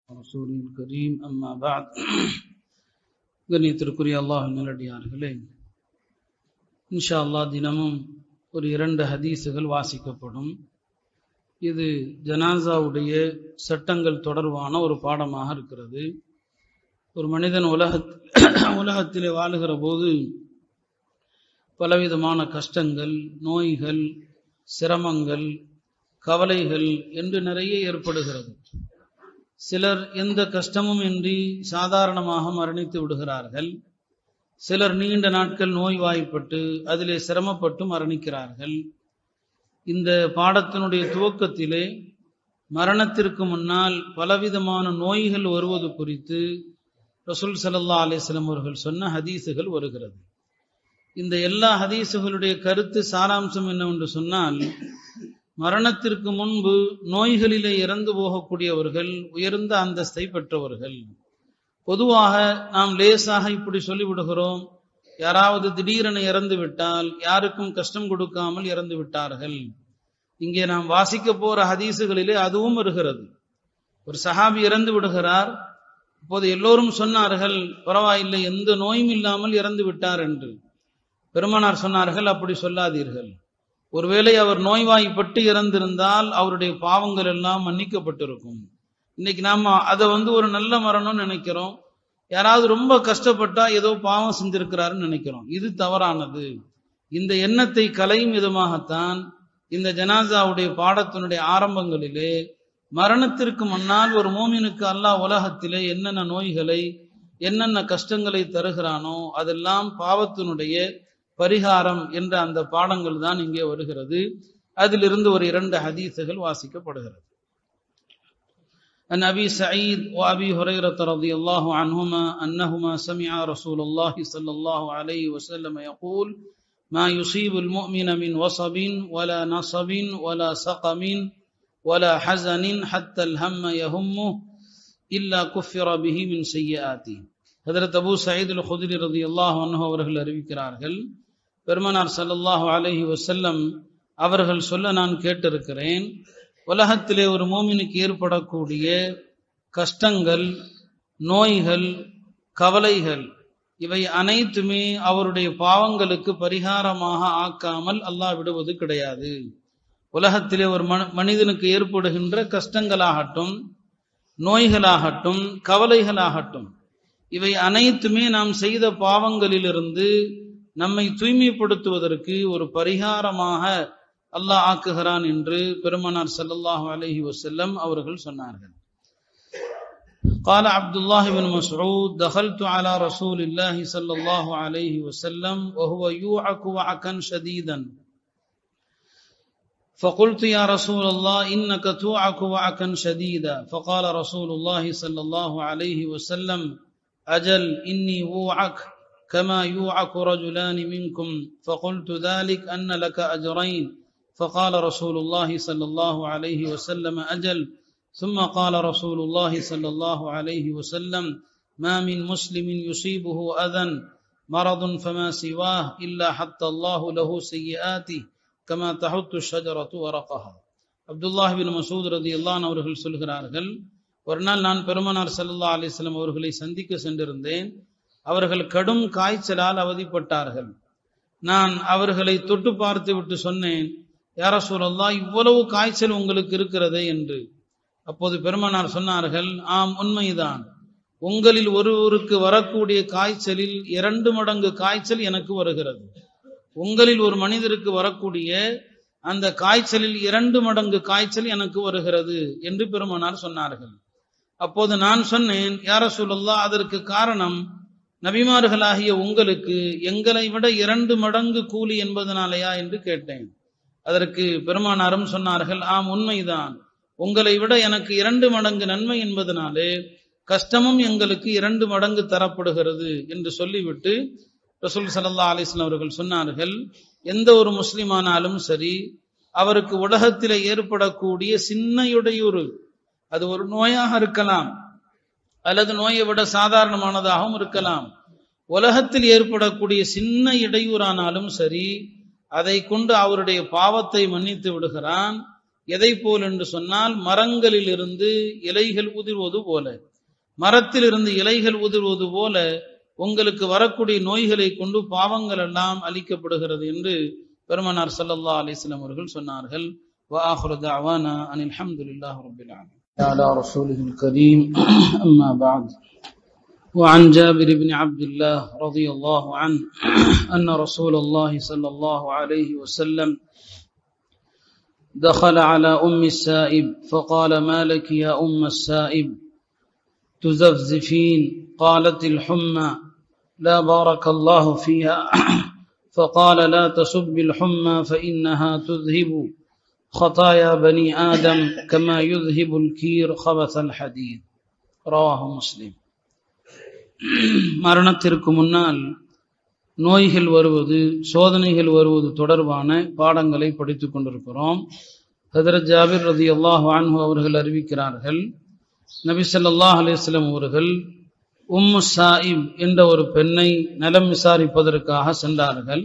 رسوله الكريم أما بعد கண்ணியத்திற்குரிய அல்லாஹ் நல்லடியார்களே இன்ஷா அல்லாஹ் தினமும் ஒரு இரண்டு ஹதீஸுகள் வாசிக்கப்படும் இது ஜனாசாவுடைய சட்டங்கள் தொடர்பான ஒரு பாடமாக இருக்கிறது ஒரு மனிதன் உலக உலகத்திலே வாழுகிற போது பலவிதமான கஷ்டங்கள் நோய்கள் சிரமங்கள் கவலைகள் என்று நிறைய ஏற்படுகிறது சிலர் எந்த கஷ்டமும் இன்றி சாதாரணமாக மரணித்து விடுகிறார்கள் சிலர் நீண்ட நாட்கள் நோய்வாய்ப்பட்டு அதிலே சிரமப்பட்டு மரணிக்கிறார்கள் இந்த பாடத்தினுடைய துவக்கத்திலே மரணத்திற்கு முன்னால் பலவிதமான நோய்கள் வருவது குறித்து ரசூல் சல்லா அலிஸ்லம் அவர்கள் சொன்ன ஹதீஸுகள் வருகிறது இந்த எல்லா ஹதீஸுகளுடைய கருத்து சாராம்சம் என்னவென்று சொன்னால் மரணத்திற்கு முன்பு நோய்களிலே இறந்து போகக்கூடியவர்கள் உயர்ந்த அந்தஸ்தை பெற்றவர்கள் பொதுவாக நாம் லேசாக இப்படி சொல்லிவிடுகிறோம் யாராவது திடீரென இறந்து விட்டால் யாருக்கும் கஷ்டம் கொடுக்காமல் இறந்து விட்டார்கள் இங்கே நாம் வாசிக்க போற ஹதீசுகளிலே அதுவும் வருகிறது ஒரு சஹாபி இறந்து விடுகிறார் இப்போது எல்லோரும் சொன்னார்கள் பரவாயில்லை எந்த நோயும் இல்லாமல் இறந்து விட்டார் என்று பெருமானார் சொன்னார்கள் அப்படி சொல்லாதீர்கள் ஒருவேளை அவர் நோய்வாய்ப்பட்டு இறந்திருந்தால் அவருடைய பாவங்கள் எல்லாம் மன்னிக்கப்பட்டிருக்கும் இன்னைக்கு நாம அதை வந்து ஒரு நல்ல மரணம்னு நினைக்கிறோம் யாராவது ரொம்ப கஷ்டப்பட்டா ஏதோ பாவம் செஞ்சிருக்கிறாருன்னு நினைக்கிறோம் இது தவறானது இந்த எண்ணத்தை கலையும் விதமாகத்தான் இந்த ஜனாசாவுடைய பாடத்தினுடைய ஆரம்பங்களிலே மரணத்திற்கு முன்னால் ஒரு மோமினுக்கு அல்லாஹ் உலகத்திலே என்னென்ன நோய்களை என்னென்ன கஷ்டங்களை தருகிறானோ அதெல்லாம் பாவத்தினுடைய பரிகாரம் என்ற அந்த பாடங்கள் தான் இங்கே வருகிறது அதிலிருந்து ஒரு இரண்டு ஹதீசுகள் வாசிக்கப்படுகிறது عن أبي سعيد وأبي هريرة رضي الله عنهما أنهما سمع رسول الله صلى الله عليه وسلم يقول ما يصيب المؤمن من وصب ولا نصب ولا سقم ولا حزن حتى الهم يهمه إلا كفر به من سيئاته ஹதரத் அபு சயீத் அல் ஹுதிரி ரதி அல்லாஹ் அவர்கள் அறிவிக்கிறார்கள் பெருமனார் சல்லல்லாஹு அலஹி வசல்லம் அவர்கள் சொல்ல நான் கேட்டிருக்கிறேன் உலகத்திலே ஒரு மோமினுக்கு ஏற்படக்கூடிய கஷ்டங்கள் நோய்கள் கவலைகள் இவை அனைத்துமே அவருடைய பாவங்களுக்கு பரிகாரமாக ஆக்காமல் அல்லாஹ் விடுவது கிடையாது உலகத்திலே ஒரு மனிதனுக்கு ஏற்படுகின்ற கஷ்டங்களாகட்டும் நோய்களாகட்டும் கவலைகளாகட்டும் இவை அனைத்துமே நாம் செய்த பாவங்களிலிருந்து நம்மை தூய்மைப்படுத்துவதற்கு ஒரு பரிகாரமாக அல்லாஹ் ஆக்குகிறான் என்று பெருமனார் சல்லல்லாஹு அலஹி வசல்லம் அவர்கள் சொன்னார்கள் قال عبد الله بن مسعود دخلت على رسول الله صلى الله عليه وسلم وهو يوعك وعكا شديدا فقلت يا رسول الله إنك توعك وعكا شديدا فقال رسول الله صلى الله عليه وسلم أجل إني أوعك كما يوعك رجلان منكم فقلت ذلك أن لك أجرين فقال رسول الله صلى الله عليه وسلم أجل ثم قال رسول الله صلى الله عليه وسلم ما من مسلم يصيبه أذى مرض فما سواه إلا حتى الله له سيئاته كما تحط الشجرة ورقها عبد الله بن مسعود رضي الله عنه அவர்கள் சொல்கிறார்கள் ஒரு நாள் நான் பெருமனார் சல்லா அலிஸ்லாம் அவர்களை சந்திக்க சென்றிருந்தேன் அவர்கள் கடும் காய்ச்சலால் அவதிப்பட்டார்கள் நான் அவர்களை தொட்டு பார்த்து விட்டு சொன்னேன் யார சூழல்லா இவ்வளவு காய்ச்சல் உங்களுக்கு இருக்கிறதே என்று அப்போது பெருமனார் சொன்னார்கள் ஆம் உண்மைதான் உங்களில் ஒருவருக்கு வரக்கூடிய காய்ச்சலில் இரண்டு மடங்கு காய்ச்சல் எனக்கு வருகிறது உங்களில் ஒரு மனிதருக்கு வரக்கூடிய அந்த காய்ச்சலில் இரண்டு மடங்கு காய்ச்சல் எனக்கு வருகிறது என்று பெருமனார் சொன்னார்கள் அப்போது நான் சொன்னேன் யார சொல்லல்லா அதற்கு காரணம் நபிமார்களாகிய உங்களுக்கு எங்களை விட இரண்டு மடங்கு கூலி என்பதனாலயா என்று கேட்டேன் அதற்கு பெருமானாரும் சொன்னார்கள் ஆம் உண்மைதான் உங்களை விட எனக்கு இரண்டு மடங்கு நன்மை என்பதனாலே கஷ்டமும் எங்களுக்கு இரண்டு மடங்கு தரப்படுகிறது என்று சொல்லிவிட்டு ரசூல் சல்லா அலிஸ்லாம் அவர்கள் சொன்னார்கள் எந்த ஒரு முஸ்லிமானாலும் சரி அவருக்கு உலகத்தில் ஏற்படக்கூடிய சின்ன இடையூறு அது ஒரு நோயாக இருக்கலாம் அல்லது நோயை விட சாதாரணமானதாகவும் இருக்கலாம் உலகத்தில் ஏற்படக்கூடிய சின்ன இடையூறானாலும் சரி அதை கொண்டு அவருடைய பாவத்தை மன்னித்து விடுகிறான் எதை போல் என்று சொன்னால் மரங்களில் இருந்து இலைகள் உதிர்வது போல மரத்தில் இருந்து இலைகள் உதிர்வது போல உங்களுக்கு வரக்கூடிய நோய்களை கொண்டு பாவங்கள் எல்லாம் அளிக்கப்படுகிறது என்று பெருமனார் சல்லல்லா அலிஸ்லாம் அவர்கள் சொன்னார்கள் وآخر دعوانا أن الحمد لله رب العالمين على رسوله الكريم أما بعد وعن جابر بن عبد الله رضي الله عنه أن رسول الله صلى الله عليه وسلم دخل على أم السائب فقال ما لك يا أم السائب تزفزفين قالت الحمى لا بارك الله فيها فقال لا تسب الحمى فإنها تذهب خطايا بني آدم كما يذهب الكير خبث الحديد رواه مسلم மரணத்திற்கு முன்னால் நோய்கள் வருவது சோதனைகள் வருவது தொடர்பான பாடங்களை படித்துக் கொண்டிருக்கிறோம் ஹதரத் ஜாபிர் ரதி அல்லாஹ் அன்ஹு அவர்கள் அறிவிக்கிறார்கள் நபி ஸல்லல்லாஹு அலைஹி வஸல்லம் அவர்கள் உம்மு சாயிப் என்ற ஒரு பெண்ணை நலம் விசாரிப்பதற்காக சென்றார்கள்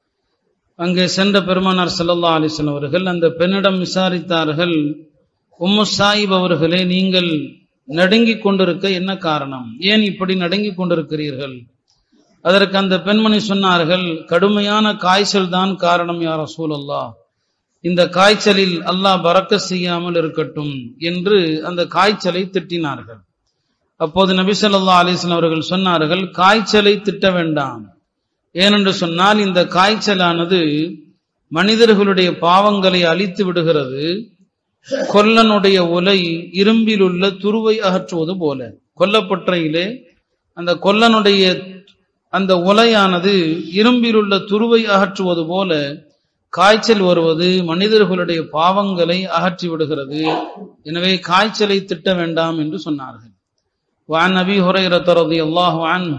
அங்கே சென்ற பெருமானார் ஸல்லல்லாஹு அலைஹி வஸல்லம் அவர்கள் அந்த பெண்ணிடம் விசாரித்தார்கள் உம்மு சாயிப் அவர்களே நீங்கள் நடுங்கிக் கொண்டிருக்க என்ன காரணம் ஏன் இப்படி நடுங்கிக் கொண்டிருக்கிறீர்கள் அதற்கு அந்த பெண்மணி சொன்னார்கள் கடுமையான காய்ச்சல் தான் காரணம் யார் ரசூலல்லா இந்த காய்ச்சலில் அல்லாஹ் பறக்க செய்யாமல் இருக்கட்டும் என்று அந்த காய்ச்சலை திட்டினார்கள் அப்போது நபி ஸல்லல்லாஹு அலைஹி வஸல்லம் அவர்கள் சொன்னார்கள் காய்ச்சலை திட்ட வேண்டாம் ஏனென்று சொன்னால் இந்த காய்ச்சலானது மனிதர்களுடைய பாவங்களை அழித்து விடுகிறது கொல்லனுடைய உலை இரும்பில் உள்ள துருவை அகற்றுவது போல கொல்லப்பற்றையிலே அந்த கொல்லனுடைய அந்த உலையானது இரும்பில் உள்ள துருவை அகற்றுவது போல காய்ச்சல் வருவது மனிதர்களுடைய பாவங்களை அகற்றி விடுகிறது எனவே காய்ச்சலை திட்ட வேண்டாம் என்று சொன்னார்கள் وعن أبي هريرة رضي الله عنه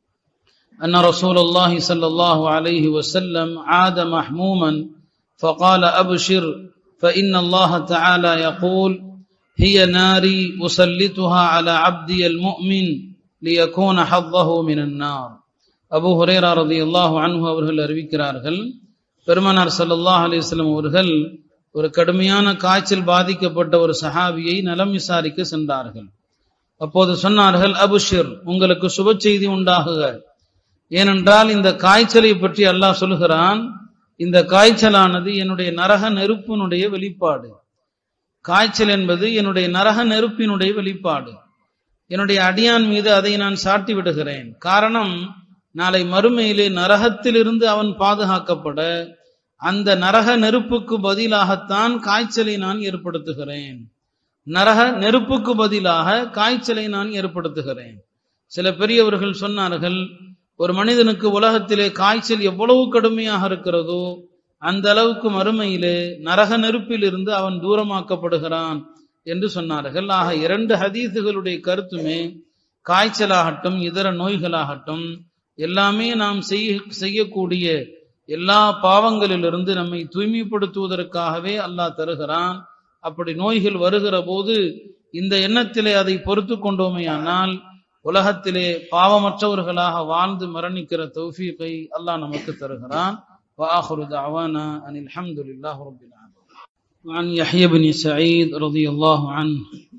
أن رسول الله صلى الله عليه وسلم عاد محموما فقال أبشر فإن الله تعالى يقول هي ناري أسلتها على عبدي المؤمن ليكون حظه من النار அபு ஹுரேரா ரதி அல்லாஹு அன்ஹு அவர்கள் அறிவிக்கிறார்கள் பெருமனார் சல்லாஹ் அலிஸ்லம் அவர்கள் ஒரு கடுமையான காய்ச்சல் பாதிக்கப்பட்ட ஒரு சஹாபியை நலம் விசாரிக்க சென்றார்கள் அப்போது சொன்னார்கள் அபுஷிர் உங்களுக்கு சுப செய்தி உண்டாகுக ஏனென்றால் இந்த காய்ச்சலை பற்றி அல்லாஹ் சொல்கிறான் இந்த காய்ச்சலானது என்னுடைய நரக நெருப்பினுடைய வெளிப்பாடு காய்ச்சல் என்பது என்னுடைய நரக நெருப்பினுடைய வெளிப்பாடு என்னுடைய அடியான் மீது அதை நான் சாட்டி விடுகிறேன் காரணம் நாளை மறுமையிலே நரகத்திலிருந்து அவன் பாதுகாக்கப்பட அந்த நரக நெருப்புக்கு பதிலாகத்தான் காய்ச்சலை நான் ஏற்படுத்துகிறேன் நரக நெருப்புக்கு பதிலாக காய்ச்சலை நான் ஏற்படுத்துகிறேன் சில பெரியவர்கள் சொன்னார்கள் ஒரு மனிதனுக்கு உலகத்திலே காய்ச்சல் எவ்வளவு கடுமையாக இருக்கிறதோ அந்த அளவுக்கு மறுமையிலே நரக நெருப்பில் இருந்து அவன் தூரமாக்கப்படுகிறான் என்று சொன்னார்கள் ஆக இரண்டு ஹதீசுகளுடைய கருத்துமே காய்ச்சலாகட்டும் இதர நோய்களாகட்டும் எல்லாமே நாம் செய்ய செய்யக்கூடிய எல்லா பாவங்களிலிருந்து நம்மை தூய்மைப்படுத்துவதற்காகவே அல்லாஹ் தருகிறான் அப்படி நோய்கள் வருகிற போது இந்த எண்ணத்திலே அதை பொறுத்து கொண்டோமேயானால் உலகத்திலே பாவமற்றவர்களாக வாழ்ந்து மரணிக்கிற தௌஃபீகை அல்லாஹ் நமக்கு தருகிறான் وآخر دعوانا أن الحمد لله رب العالمين وعن يحيى بن سعيد رضي الله عنه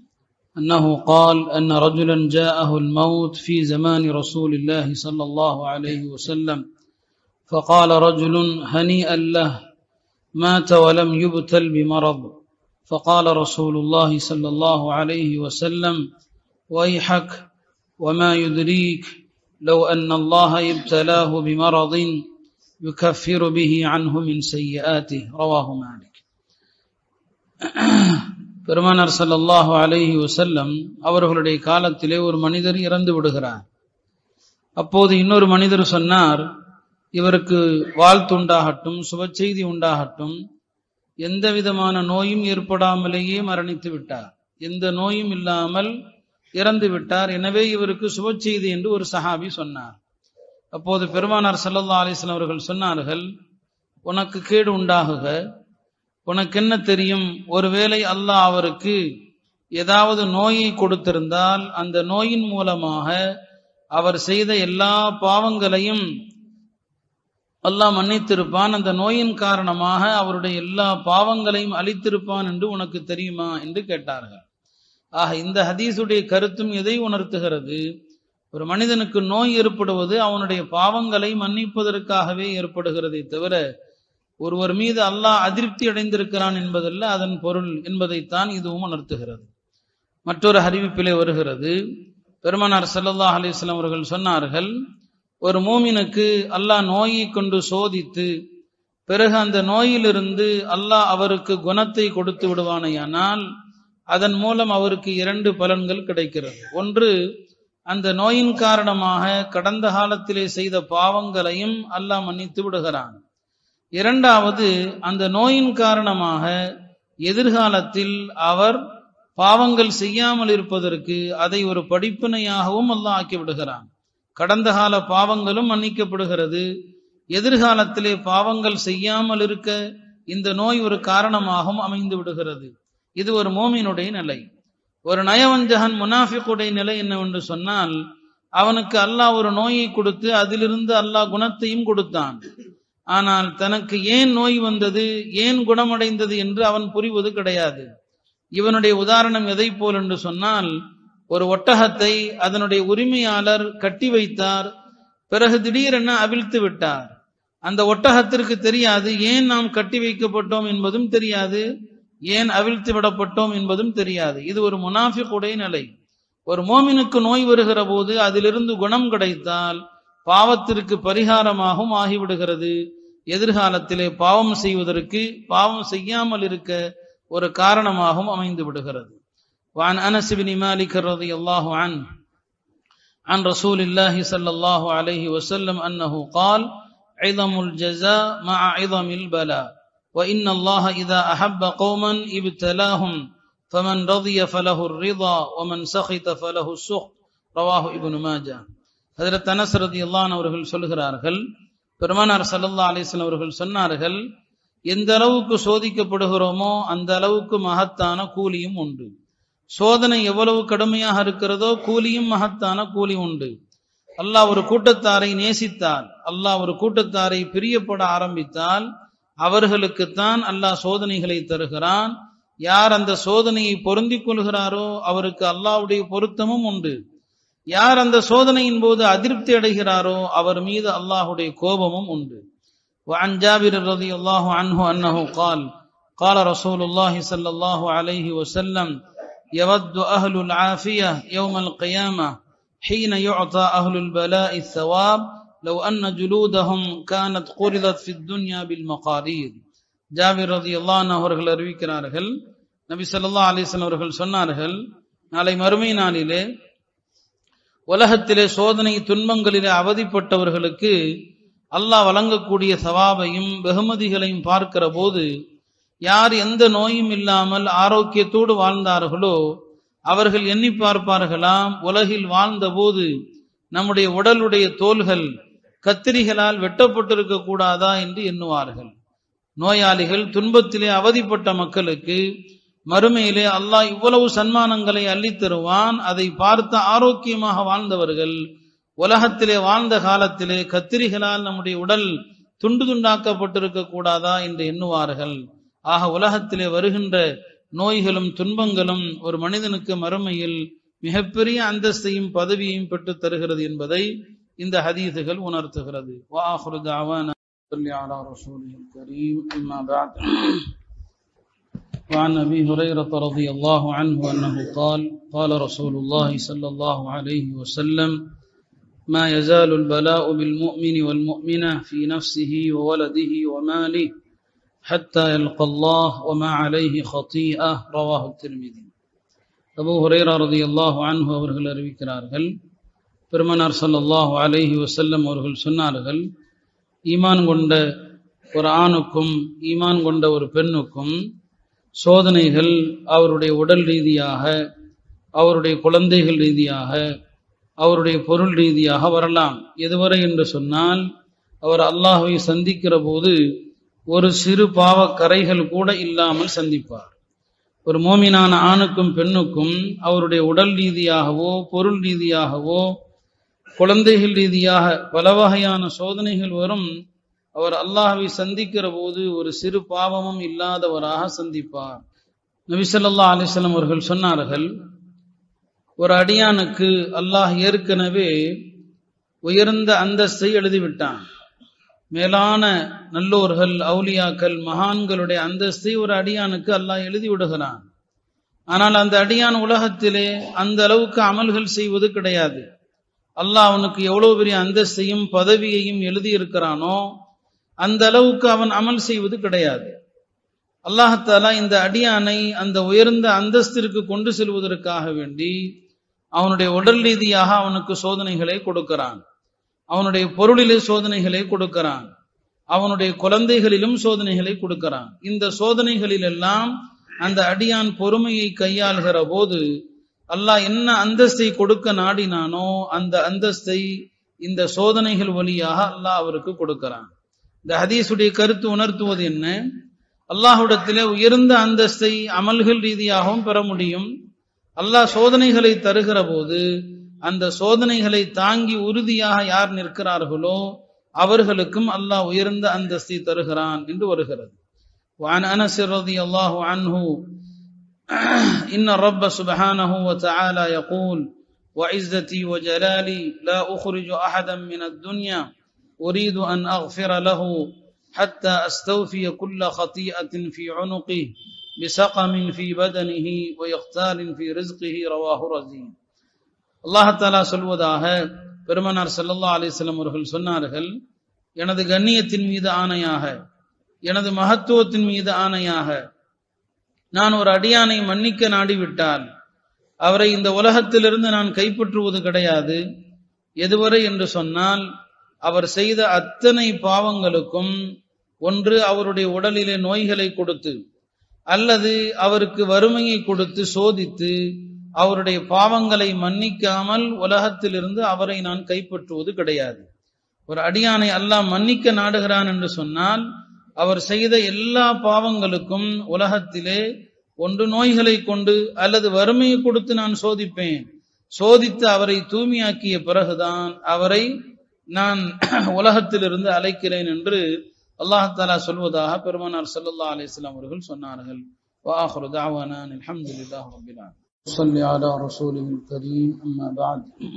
أنه قال أن رجلا جاءه الموت في زمان رسول الله صلى الله عليه وسلم فقال رجل هنيئا له مات ولم يبتل بمرض فقال رسول الله صلى الله عليه وسلم ويحك وما يدريك لو أن الله ابتلاه بمرض يكفر به عنه من سيئاته رواه مالك பெருமானார் சல்லாஹு அலைஹி வசல்லம் அவர்களுடைய காலத்திலே ஒரு மனிதர் இறந்து விடுகிறார் அப்போது இன்னொரு மனிதர் சொன்னார் இவருக்கு வாழ்த்துண்டாகட்டும் சுப செய்தி உண்டாகட்டும் எந்த விதமான நோயும் ஏற்படாமலேயே மரணித்து விட்டார் எந்த நோயும் இல்லாமல் இறந்து விட்டார் எனவே இவருக்கு சுப செய்தி என்று ஒரு சஹாபி சொன்னார் அப்போது பெருமானார் சல்லல்லா அலிஸ்லாம் அவர்கள் சொன்னார்கள் உனக்கு கேடு உண்டாகுக உனக்கு என்ன தெரியும் ஒருவேளை அல்லாஹ் அவருக்கு ஏதாவது நோயை கொடுத்திருந்தால் அந்த நோயின் மூலமாக அவர் செய்த எல்லா பாவங்களையும் அல்லாஹ் மன்னித்திருப்பான் அந்த நோயின் காரணமாக அவருடைய எல்லா பாவங்களையும் அழித்திருப்பான் என்று உனக்கு தெரியுமா என்று கேட்டார்கள் ஆக இந்த ஹதீஸுடைய கருத்தும் எதை உணர்த்துகிறது ஒரு மனிதனுக்கு நோய் ஏற்படுவது அவனுடைய பாவங்களை மன்னிப்பதற்காகவே ஏற்படுகிறதை தவிர ஒருவர் மீது அல்லாஹ் அதிருப்தி அடைந்திருக்கிறான் என்பதல்ல அதன் பொருள் என்பதைத்தான் இதுவும் உணர்த்துகிறது மற்றொரு அறிவிப்பிலே வருகிறது பெருமனார் ஸல்லல்லாஹு அலைஹி வஸல்லம் அவர்கள் சொன்னார்கள் ஒரு மூமினுக்கு அல்லாஹ் நோயை கொண்டு சோதித்து பிறகு அந்த நோயிலிருந்து அல்லாஹ் அவருக்கு குணத்தை கொடுத்து விடுவானேயானால் அதன் மூலம் அவருக்கு இரண்டு பலன்கள் கிடைக்கிறது ஒன்று அந்த நோயின் காரணமாக கடந்த காலத்திலே செய்த பாவங்களையும் அல்லாஹ் மன்னித்து விடுகிறான் இரண்டாவது அந்த நோயின் காரணமாக எதிர்காலத்தில் அவர் பாவங்கள் செய்யாமல் இருப்பதற்கு அதை ஒரு படிப்பினையாகவும் அல்லாஹ் ஆக்கி விடுகிறான் கடந்த கால பாவங்களும் மன்னிக்கப்படுகிறது எதிர்காலத்திலே பாவங்கள் செய்யாமல் இருக்க இந்த நோய் ஒரு காரணமாகவும் அமைந்து விடுகிறது இது ஒரு மோமினுடைய நிலை ஒரு நயவஞ்சகன் முனாஃபிக்குடைய நிலை என்னவென்று சொன்னால் அவனுக்கு அல்லாஹ் ஒரு நோயை கொடுத்து அதிலிருந்து அல்லாஹ் குணத்தையும் கொடுத்தான் ஆனால் தனக்கு ஏன் நோய் வந்தது ஏன் குணமடைந்தது என்று அவன் புரிவது கிடையாது இவனுடைய உதாரணம் எதை போல் என்று சொன்னால் ஒரு ஒட்டகத்தை அதனுடைய உரிமையாளர் கட்டி வைத்தார் பிறகு திடீரென அவிழ்த்து விட்டார் அந்த ஒட்டகத்திற்கு தெரியாது ஏன் நாம் கட்டி வைக்கப்பட்டோம் என்பதும் தெரியாது ஏன் அவிழ்த்து விடப்பட்டோம் என்பதும் தெரியாது இது ஒரு முனாஃபிக்குடைய நிலை ஒரு மோமினுக்கு நோய் வருகிற போது அதிலிருந்து குணம் கிடைத்தால் பாவத்திற்கு பரிகாரமாகவும் ஆகிவிடுகிறது எதிர்காலத்திலே பாவம் செய்வதற்கு பாவம் செய்யாமல் இருக்க ஒரு காரணமாகவும் அமைந்து விடுகிறது وعن أنس بن مالك رضي الله عنه عن رسول الله صلى الله عليه وسلم أنه قال عظم الجزاء مع عظم البلاء وإن الله إذا أحب قوما ابتلاهم فمن رضي فله الرضا ومن سخط فله السخط رواه ابن ماجه ஹதரத் அனஸ் ரதியல்லான் அவர்கள் சொல்கிறார்கள் பெருமானார் சல்லல்லா அலிஸ்லாம் அவர்கள் சொன்னார்கள் எந்த அளவுக்கு சோதிக்கப்படுகிறோமோ அந்த அளவுக்கு மகத்தான கூலியும் உண்டு சோதனை எவ்வளவு கடுமையாக இருக்கிறதோ கூலியும் மகத்தான கூலி உண்டு அல்லாஹ் ஒரு கூட்டத்தாரை நேசித்தால் அல்லாஹ் ஒரு கூட்டத்தாரை பிரியப்பட ஆரம்பித்தால் அவர்களுக்குத்தான் அல்லாஹ் சோதனைகளை தருகிறான் யார் அந்த சோதனையை பொருந்திக் கொள்கிறாரோ அவருக்கு அல்லாஹ்வுடைய பொருத்தமும் உண்டு யார் அந்த சோதனையின் போது அதிருப்தி அடைகிறாரோ அவர் மீது அல்லாஹுடைய கோபமும் உண்டு وعن جابر رضي الله عنه أنه قال قال رسول الله صلى الله عليه وسلم يود أهل العافية يوم القيامة حين يعطى أهل البلاء الثواب لو أن جلودهم كانت قرضت في الدنيا بالمقادير ஜாபிர் ரதி அல்லான் அவர்கள் அறிவிக்கிறார்கள் நபி ஸல்லல்லாஹு அலைஹி வஸல்லம் அவர்கள் சொன்னார்கள் நாளை மறுமை நாளிலே உலகத்திலே சோதனை துன்பங்களிலே அவதிப்பட்டவர்களுக்கு அல்லாஹ் வழங்கக்கூடிய சவாபையும் வெகுமதிகளையும் பார்க்கிற போது யார் எந்த நோயும் இல்லாமல் ஆரோக்கியத்தோடு வாழ்ந்தார்களோ அவர்கள் எண்ணி பார்ப்பார்களாம் உலகில் வாழ்ந்தபோது நம்முடைய உடலுடைய தோள்கள் கத்திரிகளால் வெட்டப்பட்டிருக்க கூடாதா என்று எண்ணுவார்கள் நோயாளிகள் துன்பத்திலே அவதிப்பட்ட மக்களுக்கு மறுமையிலே அல்லாஹ் இவ்வளவு சன்மானங்களை அள்ளித் தருவான் அதை பார்த்து ஆரோக்கியமாக வாழ்ந்தவர்கள் உலகத்திலே வாழ்ந்த காலத்திலே கத்திரிகளால் நம்முடைய உடல் துண்டு துண்டாக்கப்பட்டிருக்க கூடாதா என்று எண்ணுவார்கள் ஆக உலகத்திலே வருகின்ற நோய்களும் துன்பங்களும் ஒரு மனிதனுக்கு மறுமையில் மிகப்பெரிய அந்தஸ்தையும் பதவியையும் பெற்றுத் தருகிறது என்பதை இந்த ஹதீதுகள் உணர்த்துகிறது வாஹுரு தாவான على رسوله الكريم أما بعد وعن أبي هريرة رضي الله عنه أنه قال قال رسول الله صلى الله عليه وسلم ما يزال البلاء بالمؤمن والمؤمنة في نفسه وولده وماله حتى يلقى الله وما عليه خطيئة رواه الترمذي அபு ஹுரேரா ரதி அல்லாஹு அன்ஹு அவர்கள் அறிவிக்கிறார்கள் பெருமனார் சல்லல்லாஹு அலைஹி வசல்லம் அவர்கள் சொன்னார்கள் ஈமான் கொண்ட ஒரு ஆணுக்கும் ஈமான் கொண்ட ஒரு பெண்ணுக்கும் சோதனைகள் அவருடைய உடல் ரீதியாக அவருடைய குழந்தைகள் ரீதியாக அவருடைய பொருள் ரீதியாக வரலாம் எதுவரை என்று சொன்னால் அவர் அல்லாஹுவை சந்திக்கிற போது ஒரு சிறு பாவ கரைகள் கூட இல்லாமல் சந்திப்பார் ஒரு மோமினான ஆணுக்கும் பெண்ணுக்கும் அவருடைய உடல் ரீதியாகவோ பொருள் ரீதியாகவோ குழந்தைகள் ரீதியாக பல வகையான சோதனைகள் வரும் அவர் அல்லாஹ்வை சந்திக்கிற போது ஒரு சிறு பாவமும் இல்லாதவராக சந்திப்பார் நபி ஸல்லல்லாஹு அலைஹி வஸல்லம் அவர்கள் சொன்னார்கள் ஒரு அடியானுக்கு அல்லாஹ் ஏற்கனவே உயர்ந்த அந்தஸ்தை எழுதிவிட்டான் மேலான நல்லோர்கள் அவுலியாக்கள் மகான்களுடைய அந்தஸ்தை ஒரு அடியானுக்கு அல்லாஹ் எழுதி விடுகிறான் ஆனால் அந்த அடியான் உலகத்திலே அந்த அளவுக்கு அமல்கள் செய்வது கிடையாது அல்லாஹ் அவனுக்கு எவ்வளவு பெரிய அந்தஸ்தையும் பதவியையும் எழுதியிருக்கிறானோ அந்த அளவுக்கு அவன் அமல் செய்வது கிடையாது அல்லாஹாலா இந்த அடியானை அந்த உயர்ந்த அந்தஸ்திற்கு கொண்டு செல்வதற்காக வேண்டி அவனுடைய உடல் ரீதியாக அவனுக்கு சோதனைகளை கொடுக்கிறான் அவனுடைய பொருளிலே சோதனைகளை கொடுக்கிறான் அவனுடைய குழந்தைகளிலும் சோதனைகளை கொடுக்கிறான் இந்த சோதனைகளில் எல்லாம் அந்த அடியான் பொறுமையை கையாளுகிற போது அல்லாஹ் என்ன அந்தஸ்தை கொடுக்க நாடினானோ அந்த அந்தஸ்தை இந்த சோதனைகள் வழியாக அல்லாஹ் அவருக்கு கொடுக்கிறான் இந்த ஹதீஸுடைய கருத்து உணர்த்துவது என்ன அல்லாஹுடத்திலே உயர்ந்த அந்தஸ்தை அமல்கள் ரீதியாகவும் பெற முடியும் அல்லாஹ் சோதனைகளை தருகிற போது அந்த சோதனைகளை தாங்கி உறுதியாக யார் நிற்கிறார்களோ அவர்களுக்கும் அல்லாஹ் உயர்ந்த அந்தஸ்தை தருகிறான் என்று வருகிறது وعن انس رضي الله عنه ان الرب سبحانه وتعالى يقول وعزتي وجلالي لا اخرج احدا من الدنيا اريد ان اغفر له حتى استوفي كل خطيئه في عنقه بسقم في بدنه ويختال في رزقه رواه رزين அல்லாஹாலா சொல்வதாக பெருமனார் சல்லல்லா அலிஸ்லாம் அவர்கள் சொன்னார்கள் எனது கண்ணியத்தின் மீது ஆணையாக எனது மகத்துவத்தின் மீது ஆணையாக நான் ஒரு அடியானை மன்னிக்க நாடிவிட்டால் அவரை இந்த உலகத்திலிருந்து நான் கைப்பற்றுவது கிடையாது எதுவரை என்று சொன்னால் அவர் செய்த அத்தனை பாவங்களுக்கும் ஒன்று அவருடைய உடலிலே நோய்களை கொடுத்து அல்லது அவருக்கு வறுமையை கொடுத்து சோதித்து அவருடைய பாவங்களை மன்னிக்காமல் உலகத்திலிருந்து அவரை நான் கைப்பற்றுவது கிடையாது ஒரு அடியானை அல்லாஹ் மன்னிக்க நாடுகிறான் என்று சொன்னால் அவர் செய்த எல்லா பாவங்களுக்கும் உலகத்திலே ஒன்று நோய்களை கொண்டு அல்லது வறுமையை கொடுத்து நான் சோதிப்பேன் சோதித்து அவரை தூய்மையாக்கிய பிறகுதான் அவரை நான் உலகத்திலிருந்து அழைக்கிறேன் என்று அல்லாஹாலா சொல்வதாக பெருமானார் சல்லா அலிஸ்லாம் அவர்கள் சொன்னார்கள் வாஹரு தாவானான் அல்ஹம்துலில்லாஹ் ரபில் ஆலமீன் صل على رسوله الكريم أما بعد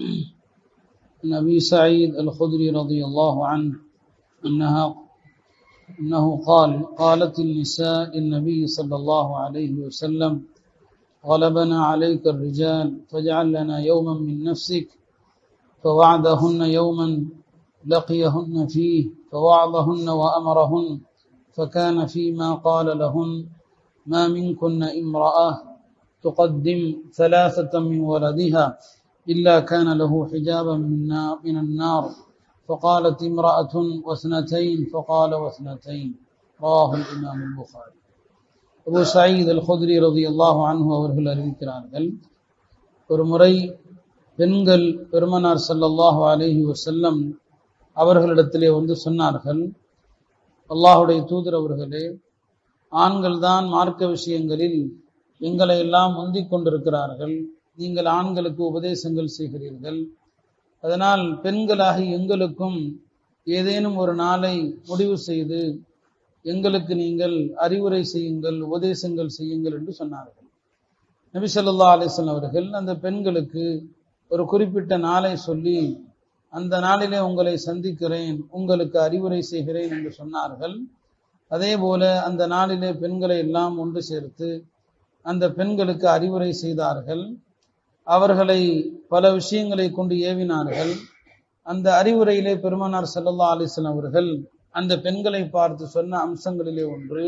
عن أبي سعيد الخدري رضي الله عنه أنها أنه قال قالت النساء للنبي صلى الله عليه وسلم غلبنا عليك الرجال فاجعل لنا يوما من نفسك فوعدهن يوما لقيهن فيه فوعظهن وأمرهن فكان فيما قال لهن ما منكن امرأة تقدم ثلاثة من ولدها إلا كان له حجابا من النار فقالت امرأة واثنتين فقال واثنتين رواه الإمام البخاري அபு சயீத் அல் ஹுத்ரி ரதி அல்லாஹு அன்ஹு அவர்கள் அறிவிக்கிறார்கள் ஒரு முறை பெண்கள் பெருமனார் சல்லல்லாஹு அலஹி வசல்லம் அவர்களிடத்திலே வந்து சொன்னார்கள் அல்லாஹுடைய தூதர் அவர்களே ஆண்கள் தான் மார்க்க விஷயங்களில் எங்களை எல்லாம் முந்திக் கொண்டிருக்கிறார்கள் நீங்கள் ஆண்களுக்கு உபதேசங்கள் செய்கிறீர்கள் அதனால் பெண்களாகி எங்களுக்கும் ஏதேனும் ஒரு நாளை முடிவு செய்து எங்களுக்கு நீங்கள் அறிவுரை செய்யுங்கள் உபதேசங்கள் செய்யுங்கள் என்று சொன்னார்கள் நபி சொல்லா அலிஸ்லாம் அவர்கள் அந்த பெண்களுக்கு ஒரு குறிப்பிட்ட நாளை சொல்லி அந்த நாளிலே உங்களை சந்திக்கிறேன் உங்களுக்கு அறிவுரை செய்கிறேன் என்று சொன்னார்கள் அதே போல அந்த நாளிலே பெண்களை எல்லாம் ஒன்று சேர்த்து அந்த பெண்களுக்கு அறிவுரை செய்தார்கள் அவர்களை பல விஷயங்களை கொண்டு ஏவினார்கள் அந்த அறிவுரையிலே பெருமானார் சல்லல்லா அலிஸ்லாம் அவர்கள் அந்த பெண்களை பார்த்து சொன்ன அம்சங்களிலே ஒன்று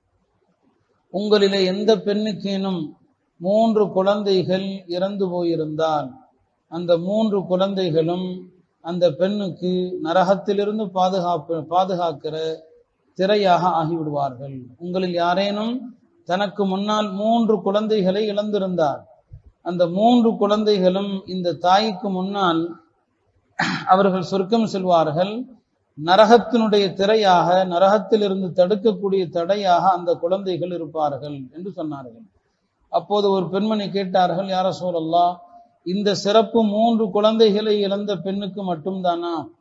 உங்களிலே எந்த பெண்ணுக்கேனும் மூன்று குழந்தைகள் இறந்து போயிருந்தால் அந்த மூன்று குழந்தைகளும் அந்த பெண்ணுக்கு நரகத்திலிருந்து பாதுகாப்பு பாதுகாக்கிற திரையாக ஆகிவிடுவார்கள் உங்களில் யாரேனும் தனக்கு முன்னால் மூன்று குழந்தைகளை இழந்திருந்தார் அந்த மூன்று குழந்தைகளும் இந்த தாய்க்கு முன்னால் அவர்கள் சொர்க்கம் செல்வார்கள் நரகத்தினுடைய திரையாக நரகத்திலிருந்து தடுக்கக்கூடிய தடையாக அந்த குழந்தைகள் இருப்பார்கள் என்று சொன்னார்கள் அப்போது ஒரு பெண்மணி கேட்டார்கள் யார சோழல்லா இந்த சிறப்பு மூன்று குழந்தைகளை இழந்த பெண்ணுக்கு மட்டும்தானா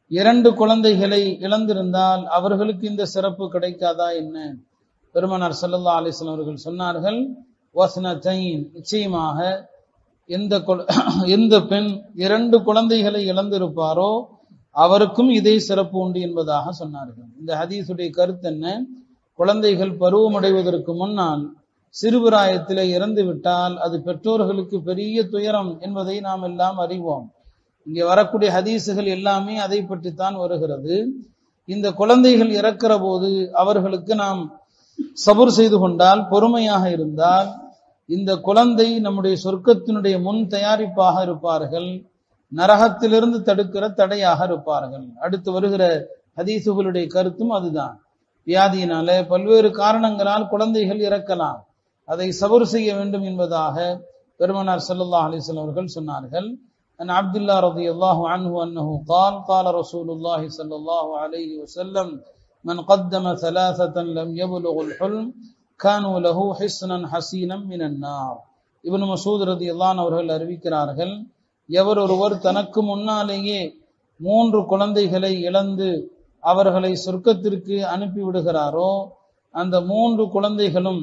இரண்டு குழந்தைகளை இழந்திருந்தால் அவர்களுக்கு இந்த சிறப்பு கிடைக்காதா என்ன பெருமனார் சல்லல்லா அலிஸ்லாம் அவர்கள் சொன்னார்கள் வசனத்தைன் நிச்சயமாக எந்த எந்த பெண் இரண்டு குழந்தைகளை இழந்திருப்பாரோ அவருக்கும் இதே சிறப்பு உண்டு என்பதாக சொன்னார்கள் இந்த ஹதீஸுடைய கருத்து என்ன குழந்தைகள் பருவமடைவதற்கு முன்னால் சிறுபிராயத்திலே இறந்து விட்டால் அது பெற்றோர்களுக்கு பெரிய துயரம் என்பதை நாம் எல்லாம் அறிவோம் இங்கே வரக்கூடிய ஹதீஸுகள் எல்லாமே அதை பற்றித்தான் வருகிறது இந்த குழந்தைகள் இறக்கிற போது அவர்களுக்கு நாம் சபுர் செய்து கொண்டால் பொறுமையாக இருந்தால் இந்த குழந்தை நம்முடைய சொர்க்கத்தினுடைய முன் தயாரிப்பாக இருப்பார்கள் நரகத்திலிருந்து தடுக்கிற தடையாக இருப்பார்கள் அடுத்து வருகிற ஹதீசுகளுடைய கருத்தும் அதுதான் வியாதியினால பல்வேறு காரணங்களால் குழந்தைகள் இறக்கலாம் அதை சபர் செய்ய வேண்டும் என்பதாக பெருமனார் சல்லா அலிஸ்லாம் அவர்கள் சொன்னார்கள் أن عبد الله رضي الله عنه أنه قال قال رسول الله صلى الله عليه وسلم من قدم ثلاثة لم يبلغ الحلم كانوا له حسنا حسينا من النار இவன் மசூத் ரதி அல்லான் அவர்கள் அறிவிக்கிறார்கள் எவர் ஒருவர் தனக்கு முன்னாலேயே மூன்று குழந்தைகளை இழந்து அவர்களை சொர்க்கத்திற்கு அனுப்பி விடுகிறாரோ அந்த மூன்று குழந்தைகளும்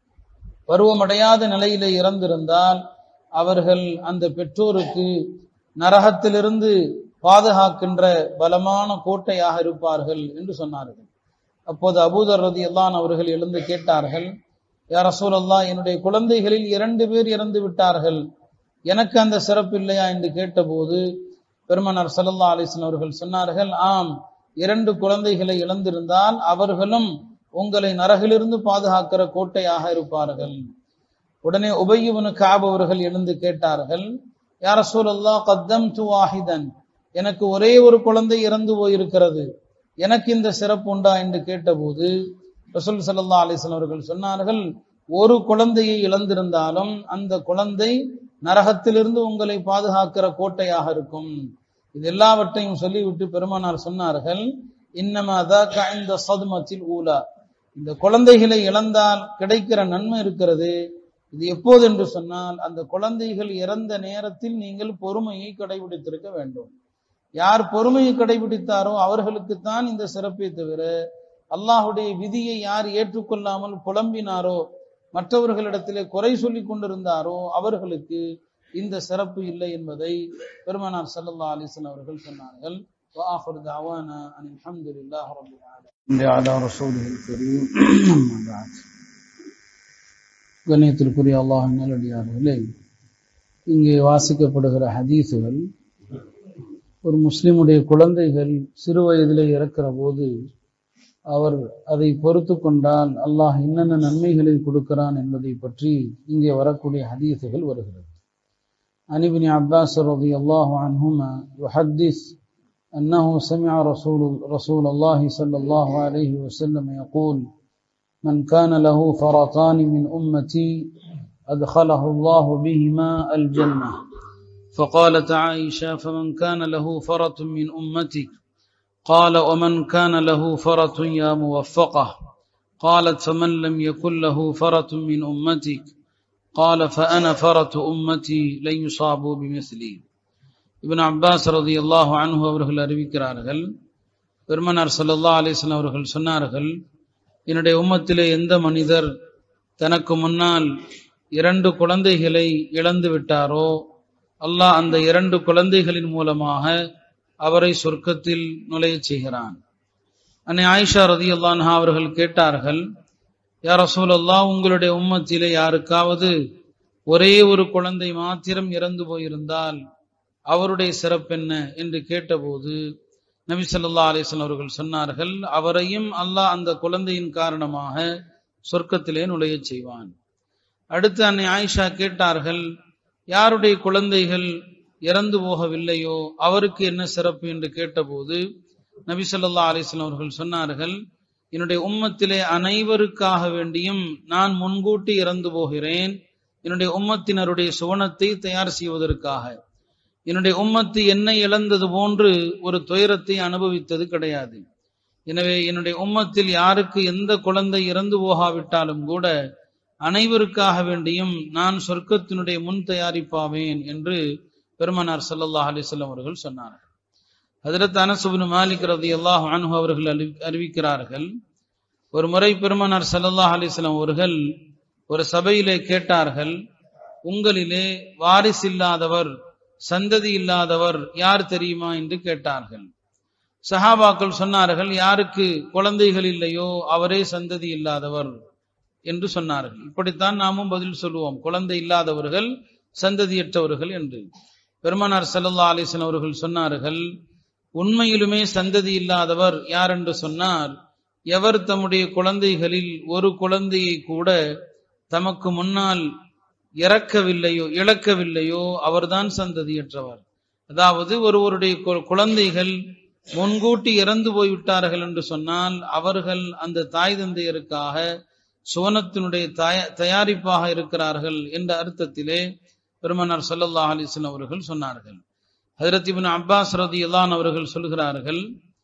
பருவமடையாத நிலையிலே இறந்திருந்தால் அவர்கள் அந்த பெற்றோருக்கு நரகத்திலிருந்து பாதுகாக்கின்ற பலமான கோட்டையாக இருப்பார்கள் என்று சொன்னார்கள் அப்போது அபூதர் ரதி அல்லான் அவர்கள் எழுந்து கேட்டார்கள் யார் ரசூல் அல்லா என்னுடைய குழந்தைகளில் இரண்டு பேர் இறந்து விட்டார்கள் எனக்கு அந்த சிறப்பு இல்லையா என்று கேட்டபோது பெருமனார் சல்லா அலிஸ்லாம் அவர்கள் சொன்னார்கள் ஆம் இரண்டு குழந்தைகளை இழந்திருந்தால் அவர்களும் உங்களை நரகிலிருந்து பாதுகாக்கிற கோட்டையாக இருப்பார்கள் உடனே உபயுவனு காப் அவர்கள் எழுந்து கேட்டார்கள் யார சூழல்லா கத்தம் து வாஹிதன் எனக்கு ஒரே ஒரு குழந்தை இறந்து போயிருக்கிறது எனக்கு இந்த சிறப்பு உண்டா என்று கேட்டபோது ரசூல் சல்லா அலிஸ்லாம் அவர்கள் சொன்னார்கள் ஒரு குழந்தையை இழந்திருந்தாலும் அந்த குழந்தை நரகத்திலிருந்து உங்களை பாதுகாக்கிற கோட்டையாக இருக்கும் இது எல்லாவற்றையும் சொல்லிவிட்டு பெருமானார் சொன்னார்கள் இன்னமாதா இந்த சதுமத்தில் ஊலா இந்த குழந்தைகளை இழந்தால் கிடைக்கிற நன்மை இருக்கிறது இது எப்போது என்று சொன்னால் அந்த குழந்தைகள் இறந்த நேரத்தில் நீங்கள் பொறுமையை கடைபிடித்திருக்க வேண்டும் யார் பொறுமையை கடைபிடித்தாரோ அவர்களுக்குத்தான் இந்த சிறப்பை தவிர அல்லாஹுடைய விதியை யார் ஏற்றுக்கொள்ளாமல் புலம்பினாரோ மற்றவர்களிடத்திலே குறை சொல்லி கொண்டிருந்தாரோ அவர்களுக்கு இந்த சிறப்பு இல்லை என்பதை பெருமானார் சல்லல்லா அலிஸ்லாம் அவர்கள் சொன்னார்கள் وآخر دعوانا أن الحمد لله رب العالمين على رسوله الكريم أما بعد கண்ணியத்திற்குரிய அல்லாஹ் நல்லடியார்களே இங்கே வாசிக்கப்படுகிற ஹதீஸுகள் ஒரு முஸ்லிமுடைய குழந்தைகள் சிறு வயதிலே இறக்கிற போது அவர் அதை பொறுத்து கொண்டால் அல்லாஹ் என்னென்ன நன்மைகளை கொடுக்கிறான் என்பதை பற்றி இங்கே வரக்கூடிய ஹதீஸுகள் வருகிறது அனிபினி அப்பாஸ் ரதி அல்லாஹு அன்ஹுமா يحدث أنه سمع رسول رسول الله صلى الله عليه وسلم يقول من كان له فرطان من أمتي أدخله الله بهما الجنة فقالت عائشة فمن كان له فرط من أمتك قال ومن كان له فرط يا موفقة قالت فمن لم يكن له فرط من أمتك قال فأنا فرط أمتي لن يصابوا بمثلي இபின் அப்பாஸ் ரதி அல்லாஹு அன்ஹு அவர்கள் அறிவிக்கிறார்கள் பெருமனார் சல்லா அலிஸ்லாம் அவர்கள் சொன்னார்கள் என்னுடைய உம்மத்திலே எந்த மனிதர் தனக்கு முன்னால் இரண்டு குழந்தைகளை இழந்து விட்டாரோ அல்லாஹ் அந்த இரண்டு குழந்தைகளின் மூலமாக அவரை சொர்க்கத்தில் நுழையச் செய்கிறான் அன்னை ஆயிஷா ரதி அல்லான்ஹா அவர்கள் கேட்டார்கள் யார் ரசூல் அல்லா உங்களுடைய உம்மத்திலே யாருக்காவது ஒரே ஒரு குழந்தை மாத்திரம் இறந்து போயிருந்தால் அவருடைய சிறப்பென்ன என்று கேட்டபோது நபி சொல்லா அலிஸ்லாம் அவர்கள் சொன்னார்கள் அவரையும் அல்லாஹ் அந்த குழந்தையின் காரணமாக சொர்க்கத்திலே நுழையச் செய்வான் அடுத்து அன்னை ஆயிஷா கேட்டார்கள் யாருடைய குழந்தைகள் இறந்து போகவில்லையோ அவருக்கு என்ன சிறப்பு என்று கேட்டபோது நபி சொல்லா அலிஸ்லாம் அவர்கள் சொன்னார்கள் என்னுடைய உம்மத்திலே அனைவருக்காக வேண்டியும் நான் முன்கூட்டி இறந்து போகிறேன் என்னுடைய உம்மத்தினருடைய சுவனத்தை தயார் செய்வதற்காக என்னுடைய உம்மத்து என்னை இழந்தது போன்று ஒரு துயரத்தை அனுபவித்தது கிடையாது எனவே என்னுடைய உம்மத்தில் யாருக்கு எந்த குழந்தை இறந்து போகாவிட்டாலும் கூட அனைவருக்காக வேண்டியும் நான் சொர்க்கத்தினுடைய முன் தயாரிப்பாவேன் என்று பெருமனார் சல்லல்லாஹ் அலிசல்லம் அவர்கள் சொன்னார்கள் ஹதரத் அனசுபின் மாலிக் ரதி அல்லாஹ் அன்ஹு அவர்கள் அறிவி- அறிவிக்கிறார்கள் ஒரு முறை பெருமனார் ஸல்லல்லாஹு அலைஹி வஸல்லம் அவர்கள் ஒரு சபையிலே கேட்டார்கள் உங்களிலே வாரிசில்லாதவர் சந்ததி இல்லாதவர் யார் தெரியுமா என்று கேட்டார்கள் சஹாபாக்கள் சொன்னார்கள் யாருக்கு குழந்தைகள் இல்லையோ அவரே சந்ததி இல்லாதவர் என்று சொன்னார்கள் இப்படித்தான் நாமும் பதில் சொல்லுவோம் குழந்தை இல்லாதவர்கள் சந்ததியற்றவர்கள் என்று பெருமானார் ஸல்லல்லாஹு அலைஹி வஸல்லம் அவர்கள் சொன்னார்கள் உண்மையிலுமே சந்ததி இல்லாதவர் யார் என்று சொன்னார் எவர் தம்முடைய குழந்தைகளில் ஒரு குழந்தையை கூட தமக்கு முன்னால் இறக்கவில்லையோ இழக்கவில்லையோ அவர்தான் சந்ததியற்றவர் அதாவது ஒருவருடைய கு- குழந்தைகள் முன்கூட்டி இறந்து போய்விட்டார்கள் என்று சொன்னால் அவர்கள் அந்த தாய் தந்தையருக்காக சுவனத்தினுடைய தய- தயாரிப்பாக இருக்கிறார்கள் என்ற அர்த்தத்திலே பெருமனார் ஸல்லல்லாஹு அலைஹி வஸல்லம் அவர்கள் சொன்னார்கள் ஹஜரத் இப்னு அப்பாஸ் ரதியல்லாஹு அன்ஹு அவர்கள் சொல்கிறார்கள்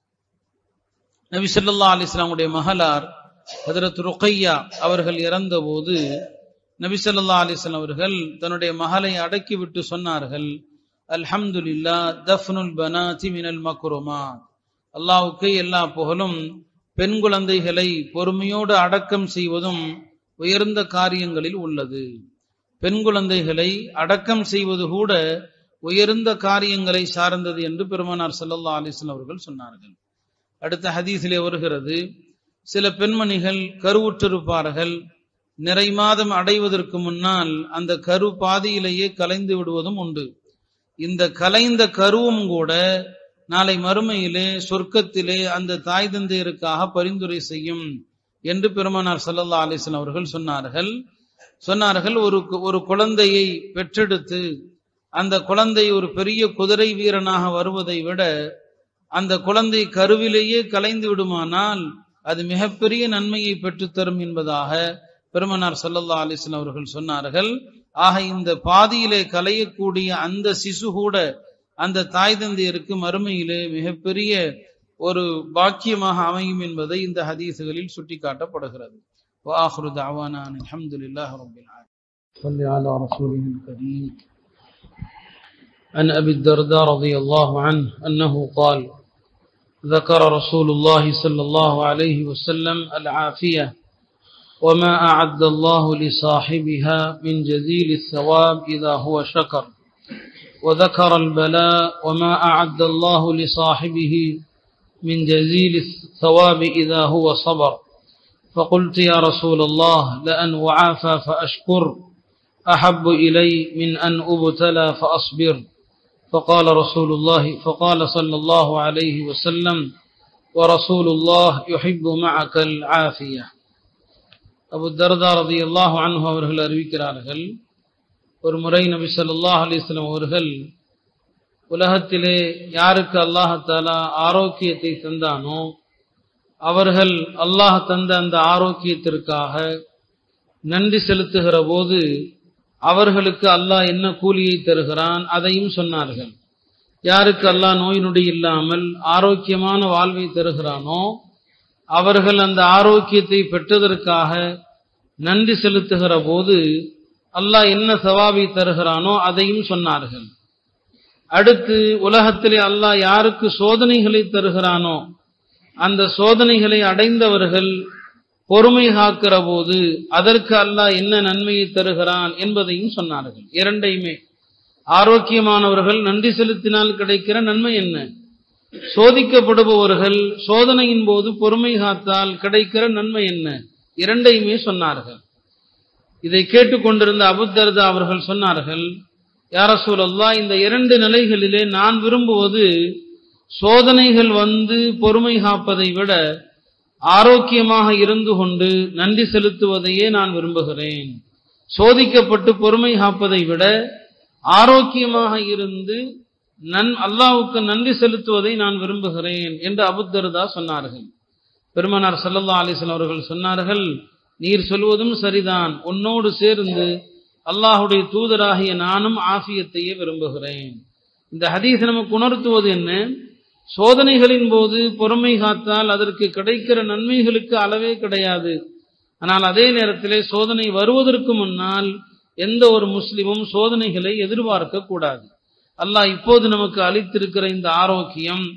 நபி ஸல்லல்லாஹு அலைஹி வஸல்லமுடைய மகளார் ஹஜரத் ருக்கையா அவர்கள் இறந்தபோது நபி ஸல்லல்லாஹு அலைஹி வஸல்லம் அவர்கள் தன்னுடைய மகளை அடக்கிவிட்டு சொன்னார்கள் அல்ஹம்துலில்லா தஃப்னுல் பனாதி மினல் மக்ருமாத் அல்லாஹ்வுக்கு எல்லா புகழும் பெண் குழந்தைகளை பொறுமையோடு அடக்கம் செய்வதும் உயர்ந்த காரியங்களில் உள்ளது பெண் குழந்தைகளை அடக்கம் செய்வது கூட உயர்ந்த காரியங்களை சார்ந்தது என்று பெருமானார் ஸல்லல்லாஹு அலைஹி வஸல்லம் அவர்கள் சொன்னார்கள் அடுத்த ஹதீஸிலே வருகிறது சில பெண்மணிகள் கருவுற்றிருப்பார்கள் நிறை மாதம் அடைவதற்கு முன்னால் அந்த கரு பாதியிலேயே கலைந்து விடுவதும் உண்டு இந்த கலைந்த கருவும் கூட நாளை மறுமையிலே சொர்க்கத்திலே அந்த தாய் தந்தையருக்காக பரிந்துரை செய்யும் என்று பெருமானார் ஸல்லல்லாஹு அலைஹி வஸல்லம் அவர்கள் சொன்னார்கள் சொன்னார்கள் ஒரு ஒரு குழந்தையை பெற்றெடுத்து அந்த குழந்தை ஒரு பெரிய குதிரை வீரனாக வருவதை விட அந்த குழந்தை கருவிலேயே கலைந்து விடுமானால் அது மிகப்பெரிய நன்மையை பெற்றுத்தரும் என்பதாக பெருமனார் ஸல்லல்லாஹு அலைஹி வஸல்லம் அவர்கள் சொன்னார்கள் ஆக இந்த பாதியிலே கலையக்கூடிய அந்த சிசு கூட அந்த தாய் தந்தையருக்கு மறுமையிலே மிகப்பெரிய ஒரு பாக்கியமாக அமையும் என்பதை இந்த ஹதீசுகளில் சுட்டிக்காட்டப்படுகிறது وآخر دعوانا أن الحمد لله رب العالمين صل على رسوله الكريم عن أبي الدرداء رضي الله عنه أنه قال ذكر رسول الله صلى الله عليه وسلم العافية وما أعد الله لصاحبها من جزيل الثواب إذا هو شكر وذكر البلاء وما أعد الله لصاحبه من جزيل الثواب إذا هو صبر فقلت يا رسول الله لأن أعافى فأشكر أحب إلي من أن أبتلى فأصبر فقال رسول الله فقال صلى الله عليه وسلم ورسول الله يحب معك العافية அபு தர்தா ரதி அல்லாஹு அன்ஹு அவர்கள் அறிவிக்கிறார்கள் ஒரு முறை நபி ஸல்லல்லாஹு அலைஹி வஸல்லம் அவர்கள் உலகத்திலே யாருக்கு அல்லாஹாலா ஆரோக்கியத்தை தந்தானோ அவர்கள் அல்லாஹ் தந்த அந்த ஆரோக்கியத்திற்காக நன்றி செலுத்துகிற போது அவர்களுக்கு அல்லாஹ் என்ன கூலியை தருகிறான் அதையும் சொன்னார்கள் யாருக்கு அல்லாஹ் நோய் நொடி இல்லாமல் ஆரோக்கியமான வாழ்வை தருகிறானோ அவர்கள் அந்த ஆரோக்கியத்தை பெற்றதற்காக நன்றி செலுத்துகிற போது அல்லாஹ் என்ன சவாபை தருகிறானோ அதையும் சொன்னார்கள் அடுத்து உலகத்திலே அல்லாஹ் யாருக்கு சோதனைகளை தருகிறானோ அந்த சோதனைகளை அடைந்தவர்கள் பொறுமை காக்கிற போது அதற்கு அல்லாஹ் என்ன நன்மையை தருகிறான் என்பதையும் சொன்னார்கள் இரண்டையுமே ஆரோக்கியமானவர்கள் நன்றி செலுத்தினால் கிடைக்கிற நன்மை என்ன சோதிக்கப்படுபவர்கள் சோதனையின் போது பொறுமை காத்தால் கிடைக்கிற நன்மை என்ன இரண்டையுமே சொன்னார்கள் இதை கேட்டுக்கொண்டிருந்த அபுத்தர்தா அவர்கள் சொன்னார்கள் யார சூழல்லா இந்த இரண்டு நிலைகளிலே நான் விரும்புவது சோதனைகள் வந்து பொறுமை காப்பதை விட ஆரோக்கியமாக இருந்து கொண்டு நன்றி செலுத்துவதையே நான் விரும்புகிறேன் சோதிக்கப்பட்டு பொறுமை காப்பதை விட ஆரோக்கியமாக இருந்து நன் அல்லாவுக்கு நன்றி செலுத்துவதை நான் விரும்புகிறேன் என்று அபுத்தர்தா சொன்னார்கள் பெருமனார் சல்லல்லா அலிஸ்லாம் அவர்கள் சொன்னார்கள் நீர் சொல்வதும் சரிதான் உன்னோடு சேர்ந்து அல்லாஹுடைய தூதராகிய நானும் ஆசியத்தையே விரும்புகிறேன் இந்த ஹதீஸ் நமக்கு உணர்த்துவது என்ன சோதனைகளின் போது பொறுமை காத்தால் அதற்கு கிடைக்கிற நன்மைகளுக்கு அளவே கிடையாது ஆனால் அதே நேரத்திலே சோதனை வருவதற்கு முன்னால் எந்த ஒரு முஸ்லிமும் சோதனைகளை எதிர்பார்க்க கூடாது அல்லாஹ் இப்போது நமக்கு அளித்திருக்கிற இந்த ஆரோக்கியம்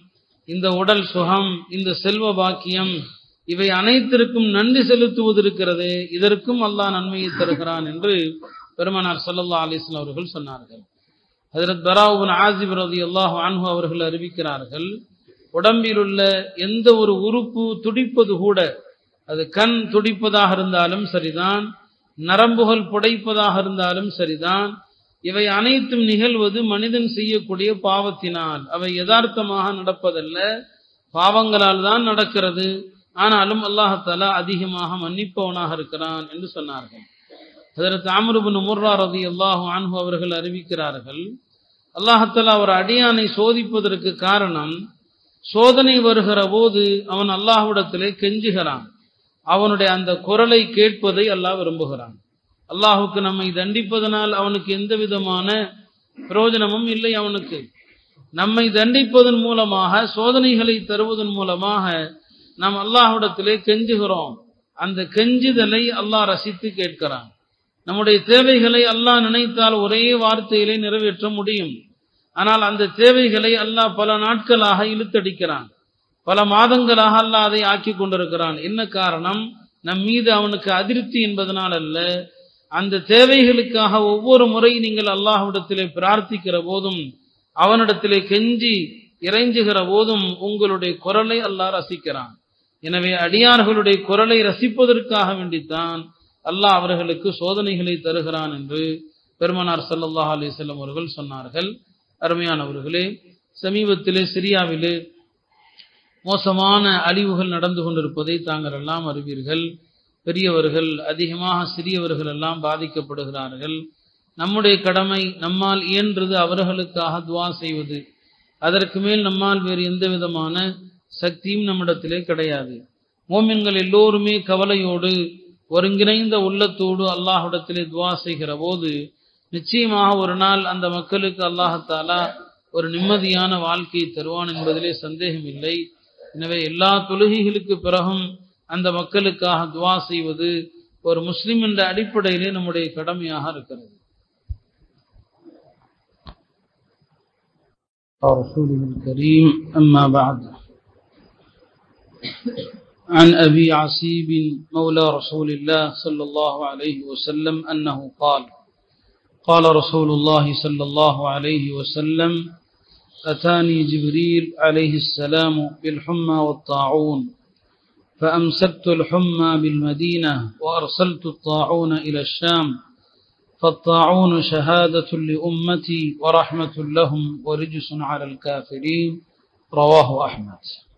இந்த உடல் சுகம் இந்த செல்வ பாக்கியம் இவை அனைத்திற்கும் நன்றி செலுத்துவது இருக்கிறது இதற்கும் அல்லாஹ் நன்மையை தருகிறான் என்று பெருமனார் சல்லல்லா அலிஸ்லாம் அவர்கள் சொன்னார்கள் ஹதரத் பராவுபின் ஆசிப் ரதி அல்லாஹ் அன்ஹு அவர்கள் அறிவிக்கிறார்கள் உடம்பில் உள்ள எந்த ஒரு உறுப்பு துடிப்பது கூட அது கண் துடிப்பதாக இருந்தாலும் சரிதான் நரம்புகள் புடைப்பதாக இருந்தாலும் சரிதான் இவை அனைத்தும் நிகழ்வது மனிதன் செய்யக்கூடிய பாவத்தினால் அவை யதார்த்தமாக நடப்பதல்ல பாவங்களால் தான் நடக்கிறது ஆனாலும் அல்லாஹாலா அதிகமாக மன்னிப்பவனாக இருக்கிறான் என்று சொன்னார்கள் அதற்கு அமருபின் முர்ரா ரதி அல்லாஹு அன்ஹு அவர்கள் அறிவிக்கிறார்கள் அல்லாஹாலா ஒரு அடியானை சோதிப்பதற்கு காரணம் சோதனை வருகிற போது அவன் அல்லாஹ்விடத்திலே கெஞ்சுகிறான் அவனுடைய அந்த குரலை கேட்பதை அல்லாஹ் விரும்புகிறான் அல்லாஹுக்கு நம்மை தண்டிப்பதனால் அவனுக்கு எந்த விதமான பிரயோஜனமும் இல்லை அவனுக்கு நம்மை தண்டிப்பதன் மூலமாக சோதனைகளை தருவதன் மூலமாக நாம் அல்லாஹ்விடத்திலே கெஞ்சுகிறோம் அந்த கெஞ்சுதலை அல்லாஹ் ரசித்து கேட்கிறான் நம்முடைய தேவைகளை அல்லாஹ் நினைத்தால் ஒரே வார்த்தையிலே நிறைவேற்ற முடியும் ஆனால் அந்த தேவைகளை அல்லாஹ் பல நாட்களாக இழுத்தடிக்கிறான் பல மாதங்களாக அல்லாஹ் அதை ஆக்கி கொண்டிருக்கிறான் என்ன காரணம் நம் மீது அவனுக்கு அதிருப்தி என்பதனால் அல்ல அந்த தேவைகளுக்காக ஒவ்வொரு முறை நீங்கள் அல்லாஹ்விடத்திலே பிரார்த்திக்கிற போதும் அவனிடத்திலே கெஞ்சி இறைஞ்சுகிற போதும் உங்களுடைய குரலை அல்லாஹ் ரசிக்கிறான் எனவே அடியார்களுடைய குரலை ரசிப்பதற்காக வேண்டித்தான் அல்லாஹ் அவர்களுக்கு சோதனைகளை தருகிறான் என்று பெருமனார் சல்லல்லாஹ் அலிசல்லம் அவர்கள் சொன்னார்கள் அருமையானவர்களே சமீபத்திலே சிரியாவிலே மோசமான அழிவுகள் நடந்து கொண்டிருப்பதை தாங்கள் எல்லாம் அறிவீர்கள் பெரியவர்கள் அதிகமாக சிறியவர்கள் எல்லாம் பாதிக்கப்படுகிறார்கள் நம்முடைய கடமை நம்மால் இயன்றது அவர்களுக்காக துவா செய்வது அதற்கு மேல் நம்மால் வேறு எந்த விதமான சக்தியும் நம்மிடத்திலே கிடையாது மோமின்கள் எல்லோருமே கவலையோடு ஒருங்கிணைந்த உள்ளத்தோடு அல்லாஹ்விடத்திலே துவா செய்கிற போது நிச்சயமாக ஒரு நாள் அந்த மக்களுக்கு அல்லாஹத்தாலா ஒரு நிம்மதியான வாழ்க்கையை தருவான் என்பதிலே சந்தேகம் இல்லை எனவே எல்லா தொழுகைகளுக்கு பிறகும் அந்த மக்களுக்காக துவா செய்வது ஒரு முஸ்லிம் என்ற அடிப்படையிலே நம்முடைய கடமையாக இருக்கிறது رسوله الكريم أما بعد عن أبي عصيب مولى رسول الله صلى الله عليه وسلم أنه قال قال رسول الله صلى الله عليه وسلم أتاني جبريل عليه السلام بالحمى والطاعون فأمسكت الحمى بالمدينة وأرسلت الطاعون إلى الشام فالطاعون شهادة لأمتي ورحمة لهم ورجس على الكافرين رواه أحمد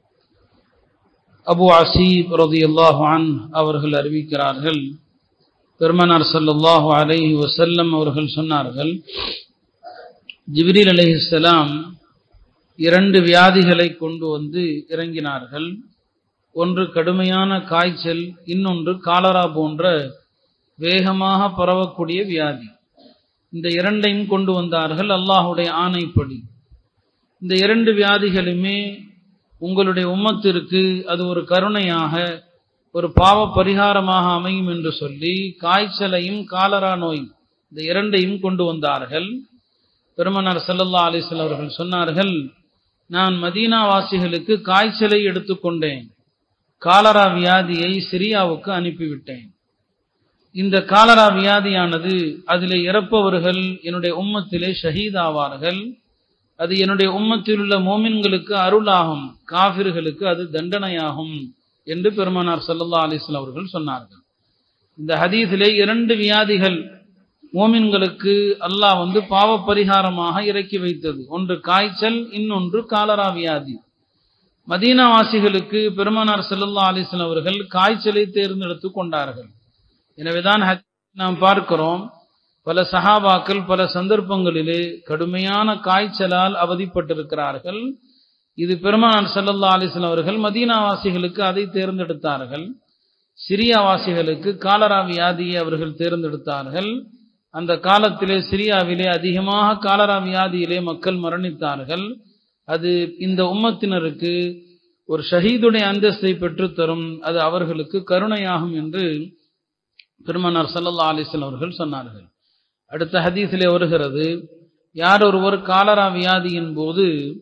அபு அசீப் ரதி அல்லாஹு அன் அவர்கள் அறிவிக்கிறார்கள் பெருமனார் சல்லாஹூ அலைஹி வசல்லம் அவர்கள் சொன்னார்கள் ஜிப்ரீல் அலைஹிஸ்ஸலாம் இரண்டு வியாதிகளை கொண்டு வந்து இறங்கினார்கள் ஒன்று கடுமையான காய்ச்சல் இன்னொன்று காலரா போன்ற வேகமாக பரவக்கூடிய வியாதி இந்த இரண்டையும் கொண்டு வந்தார்கள் அல்லாஹுடைய ஆணைப்படி இந்த இரண்டு வியாதிகளுமே உங்களுடைய உம்மத்திற்கு அது ஒரு கருணையாக ஒரு பாவ பரிகாரமாக அமையும் என்று சொல்லி காய்ச்சலையும் காலரா நோய் இந்த இரண்டையும் கொண்டு வந்தார்கள் பெருமனார் சல்லல்லா அலிஸ்வல் அவர்கள் சொன்னார்கள் நான் மதீனா வாசிகளுக்கு காய்ச்சலை எடுத்துக்கொண்டேன் காலரா வியாதியை சிரியாவுக்கு அனுப்பிவிட்டேன் இந்த காலரா வியாதியானது அதிலே இறப்பவர்கள் என்னுடைய உம்மத்திலே ஷஹீதாவார்கள் அது என்னுடைய உம்மத்தில் உள்ள மோமின்களுக்கு அருளாகும் காபிர்களுக்கு அது தண்டனையாகும் என்று பெருமானார் சல்லல்லா அலிஸ்லாம் அவர்கள் சொன்னார்கள் இந்த ஹதீஸிலே இரண்டு வியாதிகள் மோமின்களுக்கு அல்லாஹ் வந்து பாவ பரிகாரமாக இறக்கி வைத்தது ஒன்று காய்ச்சல் இன்னொன்று காலரா வியாதி மதீனா வாசிகளுக்கு பெருமானார் செல்லல்லா அலிஸ்லாம் அவர்கள் காய்ச்சலை தேர்ந்தெடுத்து கொண்டார்கள் எனவேதான் நாம் பார்க்கிறோம் பல சஹாபாக்கள் பல சந்தர்ப்பங்களிலே கடுமையான காய்ச்சலால் அவதிப்பட்டிருக்கிறார்கள் இது பெருமானார் சல்லல்லா அலிஸ்லாம் அவர்கள் மதீனாவாசிகளுக்கு அதை தேர்ந்தெடுத்தார்கள் சிரியாவாசிகளுக்கு காலரா வியாதியை அவர்கள் தேர்ந்தெடுத்தார்கள் அந்த காலத்திலே சிரியாவிலே அதிகமாக காலரா வியாதியிலே மக்கள் மரணித்தார்கள் அது இந்த உம்மத்தினருக்கு ஒரு ஷஹீதுடைய அந்தஸ்தை பெற்றுத்தரும் அது அவர்களுக்கு கருணையாகும் என்று பெருமனார் சல்லல்லா அலிஸ்லாம் அவர்கள் சொன்னார்கள் அடுத்த ஹதீஸிலே வருகிறது யார் ஒருவர் காலரா வியாதியின் போது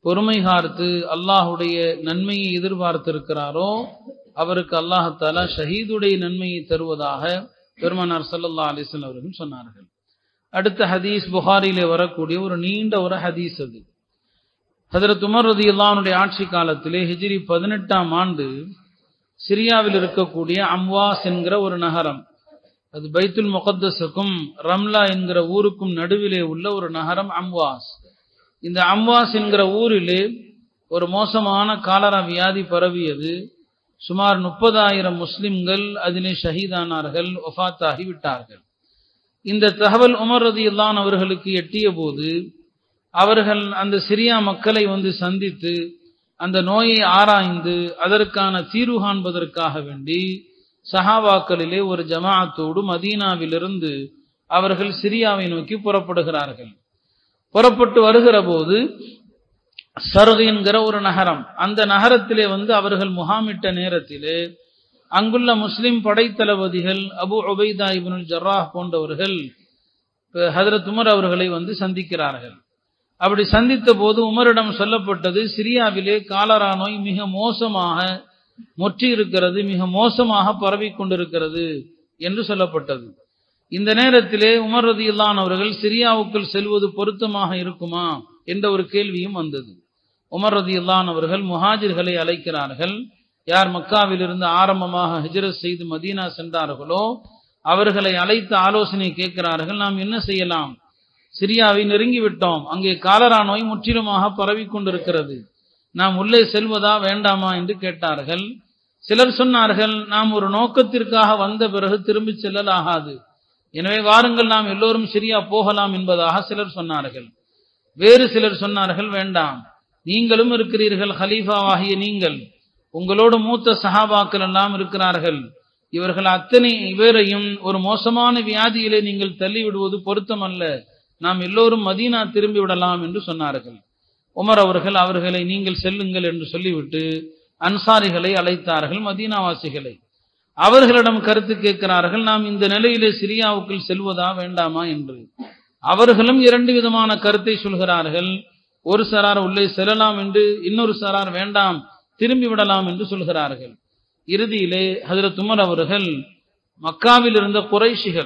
பொறுமை காத்து அல்லாஹுடைய நன்மையை எதிர்பார்த்திருக்கிறாரோ அவருக்கு அல்லாஹாலா ஷஹீதுடைய நன்மையை தருவதாக பெருமனார் சல்லல்லா அலிஸ்லாம் அவர்கள் சொன்னார்கள் அடுத்த ஹதீஸ் புகாரிலே வரக்கூடிய ஒரு நீண்ட ஒரு ஹதீஸ் அது ஹதரத் உமர் ரதி அல்லானுடைய ஆட்சி காலத்திலே ஹிஜ்ரி பதினெட்டாம் ஆண்டு சிரியாவில் இருக்கக்கூடிய அம்வாஸ் என்கிற ஒரு நகரம் அது பைத்துல் முகத்தஸுக்கும் ரம்லா என்கிற ஊருக்கும் நடுவிலே உள்ள ஒரு நகரம் அம்வாஸ் இந்த அம்வாஸ் என்கிற ஊரிலே ஒரு மோசமான காலரா வியாதி பரவியது சுமார் முப்பதாயிரம் முஸ்லிம்கள் அதிலே ஷஹீதானார்கள் ஒஃபாத்தாகி விட்டார்கள் இந்த தகவல் உமர் ரதி அல்லான் அவர்களுக்கு எட்டிய போது அவர்கள் அந்த சிரியா மக்களை வந்து சந்தித்து அந்த நோயை ஆராய்ந்து அதற்கான தீர்வு காண்பதற்காக வேண்டி சஹாபாக்களிலே ஒரு ஜமாஅத்தோடு மதீனாவிலிருந்து அவர்கள் சிரியாவை நோக்கி புறப்படுகிறார்கள் புறப்பட்டு வருகிற போது சருகு என்கிற ஒரு நகரம் அந்த நகரத்திலே வந்து அவர்கள் முகாமிட்ட நேரத்திலே அங்குள்ள முஸ்லிம் படைத்தளபதிகள் அபு உபைதா இபனுல் ஜர்ராஹ் போன்றவர்கள் ஹதரத் உமர் அவர்களை வந்து சந்திக்கிறார்கள் அப்படி சந்தித்த போது உமரிடம் சொல்லப்பட்டது சிரியாவிலே காலரா நோய் மிக மோசமாக முற்றி இருக்கிறது மிக மோசமாக பரவி கொண்டிருக்கிறது என்று சொல்லப்பட்டது இந்த நேரத்திலே உமர் ரதியுல்லான் அவர்கள் சிரியாவுக்குள் செல்வது பொருத்தமாக இருக்குமா என்ற ஒரு கேள்வியும் வந்தது உமர் ரதியுல்லான் அவர்கள் முஹாஜிர்களை அழைக்கிறார்கள் யார் மக்காவிலிருந்து ஆரம்பமாக ஹிஜரத் செய்து மதீனா சென்றார்களோ அவர்களை அழைத்து ஆலோசனை கேட்கிறார்கள் நாம் என்ன செய்யலாம் சிரியாவை நெருங்கி விட்டோம் அங்கே காலரா நோய் முற்றிலுமாக பரவி கொண்டிருக்கிறது நாம் உள்ளே செல்வதா வேண்டாமா என்று கேட்டார்கள் சிலர் சொன்னார்கள் நாம் ஒரு நோக்கத்திற்காக வந்த பிறகு திரும்பி செல்லல் ஆகாது எனவே வாருங்கள் நாம் எல்லோரும் சிரியா போகலாம் என்பதாக சிலர் சொன்னார்கள் வேறு சிலர் சொன்னார்கள் வேண்டாம் நீங்களும் இருக்கிறீர்கள் ஹலீஃபாவாகிய நீங்கள் உங்களோடு மூத்த சஹாபாக்கள் எல்லாம் இருக்கிறார்கள் இவர்கள் அத்தனை பேரையும் ஒரு மோசமான வியாதியிலே நீங்கள் தள்ளிவிடுவது பொருத்தமல்ல நாம் எல்லோரும் மதீனா திரும்பி விடலாம் என்று சொன்னார்கள் உமர் அவர்கள் அவர்களை நீங்கள் செல்லுங்கள் என்று சொல்லிவிட்டு அன்சாரிகளை அழைத்தார்கள் மதீனாவாசிகளை அவர்களிடம் கருத்து கேட்கிறார்கள் நாம் இந்த நிலையிலே சிரியாவுக்குள் செல்வதா வேண்டாமா என்று அவர்களும் இரண்டு விதமான கருத்தை சொல்கிறார்கள் ஒரு சரார் உள்ளே செல்லலாம் என்று இன்னொரு சரார் வேண்டாம் திரும்பி விடலாம் என்று சொல்கிறார்கள் இறுதியிலே ஹதரத் உமர் அவர்கள் மக்காவில் இருந்த குறைஷிகள்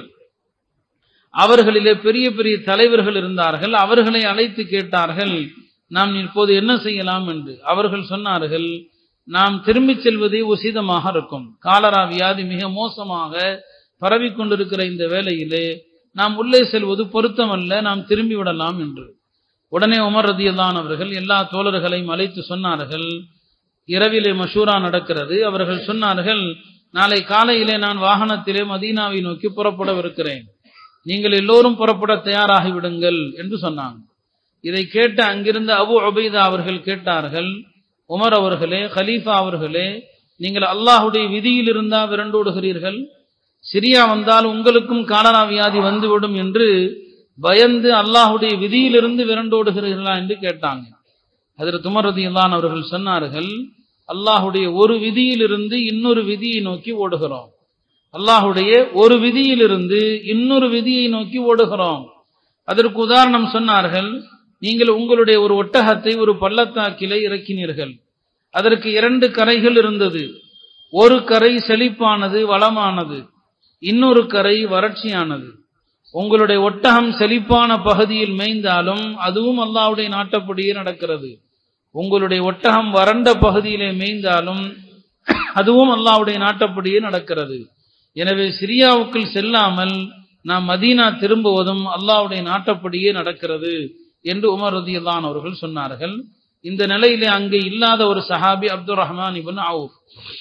அவர்களிலே பெரிய பெரிய தலைவர்கள் இருந்தார்கள் அவர்களை அழைத்து கேட்டார்கள் நாம் இப்போது என்ன செய்யலாம் என்று அவர்கள் சொன்னார்கள் நாம் திரும்பி செல்வதே உசிதமாக இருக்கும் காலரா வியாதி மிக மோசமாக பரவி கொண்டிருக்கிற இந்த வேளையிலே நாம் உள்ளே செல்வது பொருத்தமல்ல நாம் திரும்பி விடலாம் என்று உடனே உமர் ரதியல்லான் அவர்கள் எல்லா தோழர்களையும் அழைத்து சொன்னார்கள் இரவிலே மஷூரா நடக்கிறது அவர்கள் சொன்னார்கள் நாளை காலையிலே நான் வாகனத்திலே மதீனாவை நோக்கி புறப்படவிருக்கிறேன் நீங்கள் எல்லோரும் புறப்பட தயாராகி விடுங்கள் என்று சொன்னாங்க இதை கேட்ட அங்கிருந்த அபு அபைதா அவர்கள் கேட்டார்கள் உமர் அவர்களே ஹலீஃபா அவர்களே நீங்கள் அல்லாஹுடைய விதியில் இருந்தா விரண்டோடுகிறீர்கள் சிரியா வந்தால் உங்களுக்கும் காலரா வியாதி வந்துவிடும் என்று பயந்து அல்லாஹுடைய விதியிலிருந்து விரண்டோடுகிறீர்களா என்று கேட்டாங்க அதில் துமரதியில்லான் அவர்கள் சொன்னார்கள் அல்லாஹுடைய ஒரு விதியிலிருந்து இன்னொரு விதியை நோக்கி ஓடுகிறோம் அல்லாஹுடைய ஒரு விதியிலிருந்து இன்னொரு விதியை நோக்கி ஓடுகிறோம் அதற்கு உதாரணம் சொன்னார்கள் நீங்கள் உங்களுடைய ஒரு ஒட்டகத்தை ஒரு பள்ளத்தாக்கிலே இறக்கினீர்கள் அதற்கு இரண்டு கரைகள் இருந்தது ஒரு கரை செழிப்பானது வளமானது இன்னொரு கரை வறட்சியானது உங்களுடைய ஒட்டகம் செழிப்பான பகுதியில் மேய்ந்தாலும் அதுவும் அல்லாவுடைய நாட்டப்படியே நடக்கிறது உங்களுடைய ஒட்டகம் வறண்ட பகுதியிலே மேய்ந்தாலும் அதுவும் அல்லாவுடைய நாட்டப்படியே நடக்கிறது எனவே சிரியாவுக்குள் செல்லாமல் நாம் மதீனா திரும்புவதும் அல்லாவுடைய நாட்டப்படியே நடக்கிறது என்று உமர் ரதியல்லான் அவர்கள் சொன்னார்கள் இந்த நிலையிலே அங்கே இல்லாத ஒரு சஹாபி அப்துல் ரஹ்மான் இபன் அவுப்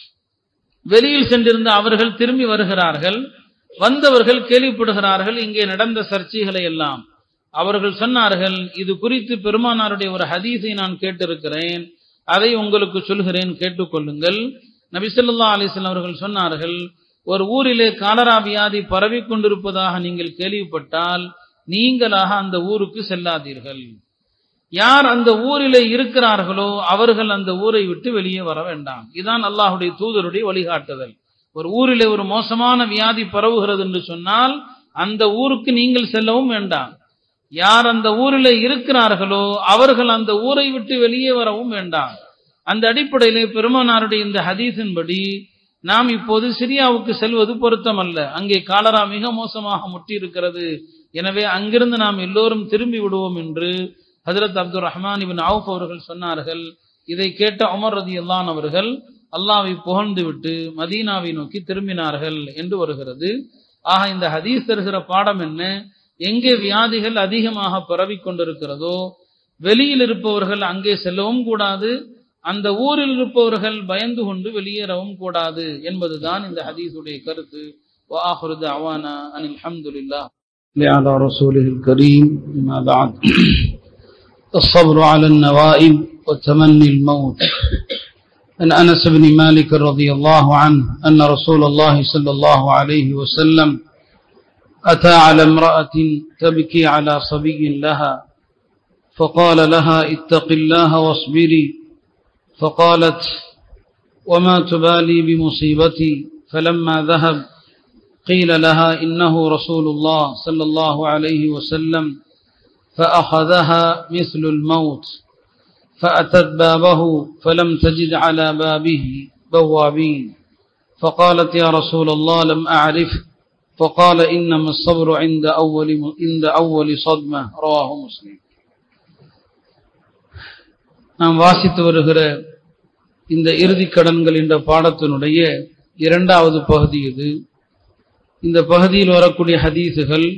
வெளியில் சென்றிருந்த அவர்கள் திரும்பி வருகிறார்கள் வந்தவர்கள் கேள்விப்படுகிறார்கள் இங்கே நடந்த சர்ச்சைகளை எல்லாம் அவர்கள் சொன்னார்கள் இது குறித்து பெருமானாருடைய ஒரு ஹதீஸை நான் கேட்டிருக்கிறேன் அதை உங்களுக்கு சொல்கிறேன் கேட்டுக்கொள்ளுங்கள் நபிசல்லா அலிஸ்லாம் அவர்கள் சொன்னார்கள் ஒரு ஊரிலே காலரா வியாதி பரவி கொண்டிருப்பதாக நீங்கள் கேள்விப்பட்டால் நீங்களாக அந்த ஊருக்கு செல்லாதீர்கள் யார் அந்த ஊரிலே இருக்கிறார்களோ அவர்கள் அந்த ஊரை விட்டு வெளியே வர வேண்டாம் இதான் அல்லாஹுடைய தூதருடைய வழிகாட்டுதல் ஒரு ஊரிலே ஒரு மோசமான வியாதி பரவுகிறது என்று சொன்னால் அந்த ஊருக்கு நீங்கள் செல்லவும் வேண்டாம் யார் அந்த ஊரில் இருக்கிறார்களோ அவர்கள் அந்த ஊரை விட்டு வெளியே வரவும் வேண்டாம் அந்த அடிப்படையிலே பெருமானாருடைய இந்த ஹதீஸின்படி நாம் இப்போது சிரியாவுக்கு செல்வது பொருத்தமல்ல அங்கே காலரா மிக மோசமாக முட்டி இருக்கிறது எனவே அங்கிருந்து நாம் எல்லோரும் திரும்பி விடுவோம் என்று ஹஜரத் அப்துல் ரஹ்மான் இபின் அவுஃப் அவர்கள் சொன்னார்கள் இதை கேட்ட உமர் ரதி அல்லான் அவர்கள் அல்லாவை புகழ்ந்து விட்டு மதீனாவை நோக்கி திரும்பினார்கள் என்று வருகிறது ஆக இந்த ஹதீஸ் தருகிற பாடம் என்ன எங்கே வியாதிகள் அதிகமாக பரவி கொண்டிருக்கிறதோ வெளியில் இருப்பவர்கள் அங்கே செல்லவும் கூடாது அந்த ஊரில் இருப்பவர்கள் பயந்து கொண்டு வெளியேறவும் கூடாது என்பதுதான் இந்த ஹதீஸுடைய கருத்து وآخر دعوانا أن الحمد لله على رسوله الكريم ما بعد الصبر على النوائب وتمني الموت عن أنس بن مالك رضي الله عنه أن رسول الله صلى الله عليه وسلم أتى على امرأة تبكي على صبي لها فقال لها اتق الله واصبري فقالت وما تبالي بمصيبتي فلما ذهب قيل لها إنه رسول الله صلى الله عليه وسلم فأخذها مثل الموت فأتت بابه فلم تجد على بابه بوابين فقالت يا رسول الله لم أعرف فقال إنما الصبر عند أول عند أول صدمة رواه مسلم நாம் வாசித்து வருகிற இந்த இறுதி கடன்கள் என்ற பாடத்தினுடைய இரண்டாவது பகுதி இது இந்த பகுதியில் வரக்கூடிய ஹதீசுகள்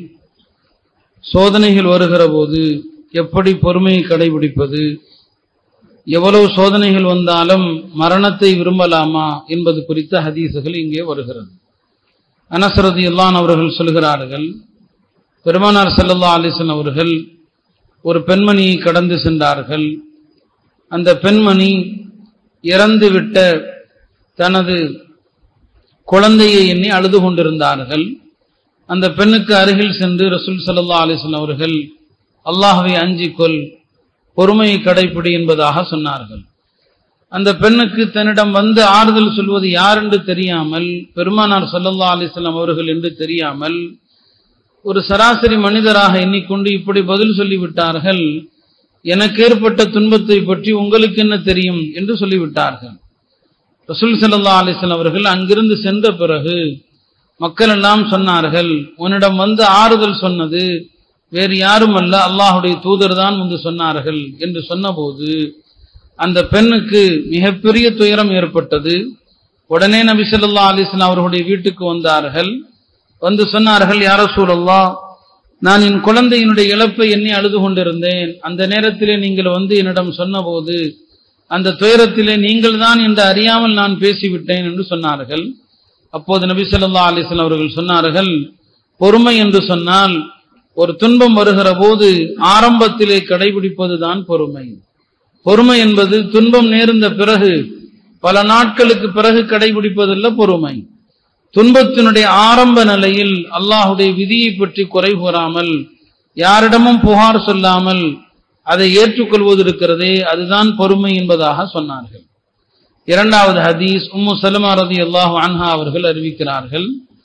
சோதனைகள் வருகிற போது எப்படி பொறுமையை கடைபிடிப்பது எவ்வளவு சோதனைகள் வந்தாலும் மரணத்தை விரும்பலாமா என்பது குறித்த ஹதீசுகள் இங்கே வருகிறது அனசரதி இல்லான் அவர்கள் சொல்கிறார்கள் பெருமானார் சல்லல்லா அலிசன் அவர்கள் ஒரு பெண்மணியை கடந்து சென்றார்கள் அந்த பெண்மணி இறந்துவிட்ட தனது குழந்தையை எண்ணி அழுது கொண்டிருந்தார்கள் அந்த பெண்ணுக்கு அருகில் சென்று ரசூல் சல்லா அலிஸ்லாம் அவர்கள் அல்லாஹவை அஞ்சிக்கொள் பொறுமையை கடைப்பிடி என்பதாக சொன்னார்கள் அந்த பெண்ணுக்கு தன்னிடம் வந்து ஆறுதல் சொல்வது யார் என்று தெரியாமல் பெருமானார் சல்லல்லா அலிஸ்லாம் அவர்கள் என்று தெரியாமல் ஒரு சராசரி மனிதராக எண்ணிக்கொண்டு இப்படி பதில் சொல்லிவிட்டார்கள் எனக்கு ஏற்பட்ட துன்பத்தை பற்றி உங்களுக்கு என்ன தெரியும் என்று சொல்லிவிட்டார்கள் ரசூல் சல்லா அலிஸ்லாம் அவர்கள் அங்கிருந்து சென்ற பிறகு மக்கள் எல்லாம் சொன்னார்கள் உன்னிடம் வந்து ஆறுதல் சொன்னது வேறு யாரும் அல்ல அல்லாஹுடைய தூதர் தான் வந்து சொன்னார்கள் என்று சொன்னபோது அந்த பெண்ணுக்கு மிகப்பெரிய துயரம் ஏற்பட்டது உடனே நபி சொல்லா அலிஸ்லாம் அவர்களுடைய வீட்டுக்கு வந்தார்கள் வந்து சொன்னார்கள் யார சூழல்லா நான் என் குழந்தையினுடைய இழப்பை எண்ணி அழுது கொண்டிருந்தேன் அந்த நேரத்திலே நீங்கள் வந்து என்னிடம் சொன்னபோது அந்த துயரத்திலே நீங்கள் தான் என்று அறியாமல் நான் பேசிவிட்டேன் என்று சொன்னார்கள் அப்போது நபி சொல்லா அலிஸ்லாம் அவர்கள் சொன்னார்கள் பொறுமை என்று சொன்னால் ஒரு துன்பம் வருகிற போது ஆரம்பத்திலே கடைபிடிப்பதுதான் பொறுமை பொறுமை என்பது துன்பம் நேர்ந்த பிறகு பல நாட்களுக்கு பிறகு கடைபிடிப்பதல்ல பொறுமை துன்பத்தினுடைய ஆரம்ப நிலையில் அல்லாஹுடைய விதியை பற்றி குறை கூறாமல் யாரிடமும் புகார் சொல்லாமல் அதை ஏற்றுக்கொள்வது இருக்கிறதே அதுதான் பொறுமை என்பதாக சொன்னார்கள் இரண்டாவது ஹதீஸ் உம்மு சலமா ரதி அல்லாஹு அன்ஹா அவர்கள் அறிவிக்கிறார்கள்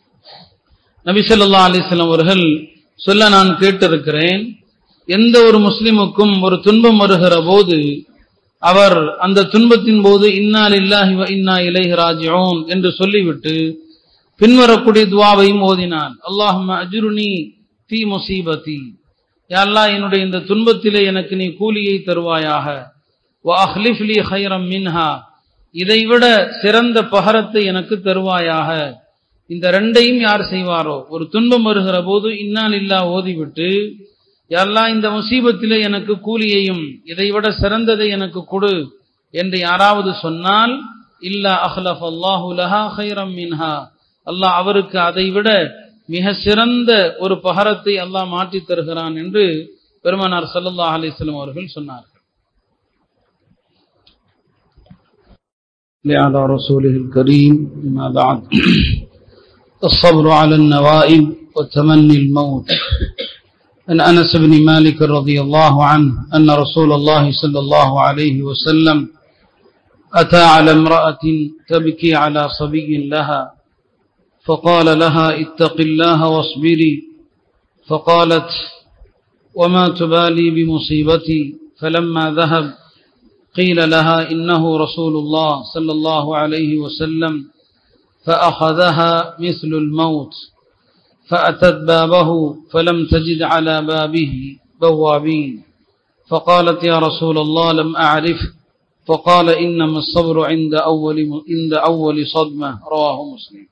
நபி சொல்லா அலிஸ்லாம் அவர்கள் சொல்ல நான் கேட்டிருக்கிறேன் எந்த ஒரு முஸ்லிமுக்கும் ஒரு துன்பம் வருகிற போது அவர் அந்த துன்பத்தின் போது இன்னா இல்லாஹி இன்னா இலைஹி ராஜிஊன் என்று சொல்லிவிட்டு பின்வரக்கூடிய துவாவையும் ஓதினான் அல்லாஹும் அஜுருனி தீ முசீபதி யாழ்லா என்னுடைய இந்த துன்பத்திலே எனக்கு நீ கூலியை தருவாயாக வஅஹ்லிஃப்லி ஹைரம் மின்ஹா இதைவிட சிறந்த பகரத்தை எனக்கு தருவாயாக இந்த ரெண்டையும் யார் செய்வாரோ ஒரு துன்பம் வருகிற போது இன்னால் இல்லா ஓதிவிட்டு யாரெல்லாம் இந்த முசீபத்திலே எனக்கு கூலியையும் இதைவிட சிறந்ததை எனக்கு கொடு என்று யாராவது சொன்னால் இல்லா அஹ்லஃப் அல்லாஹு லஹா ஹைரம் மின்ஹா அல்லாஹ் அவருக்கு அதை விட மிக சிறந்த ஒரு பகரத்தை அல்லாஹ் மாற்றி தருகிறான் என்று பெருமானார் சல்லல்லாஹ் அலிஸ்லாம் அவர்கள் சொன்னார்கள் على رسوله الكريم ما بعد الصبر على النوائب وتمني الموت عن انس بن مالك رضي الله عنه ان رسول الله صلى الله عليه وسلم اتى على امراه تبكي على صبي لها فقال لها اتق الله واصبري فقالت وما تبالي بمصيبتي فلما ذهب قيل لها إنه رسول الله صلى الله عليه وسلم فأخذها مثل الموت فأتت بابه فلم تجد على بابه بوابين فقالت يا رسول الله لم أعرف فقال إنما الصبر عند أول عند أول صدمة رواه مسلم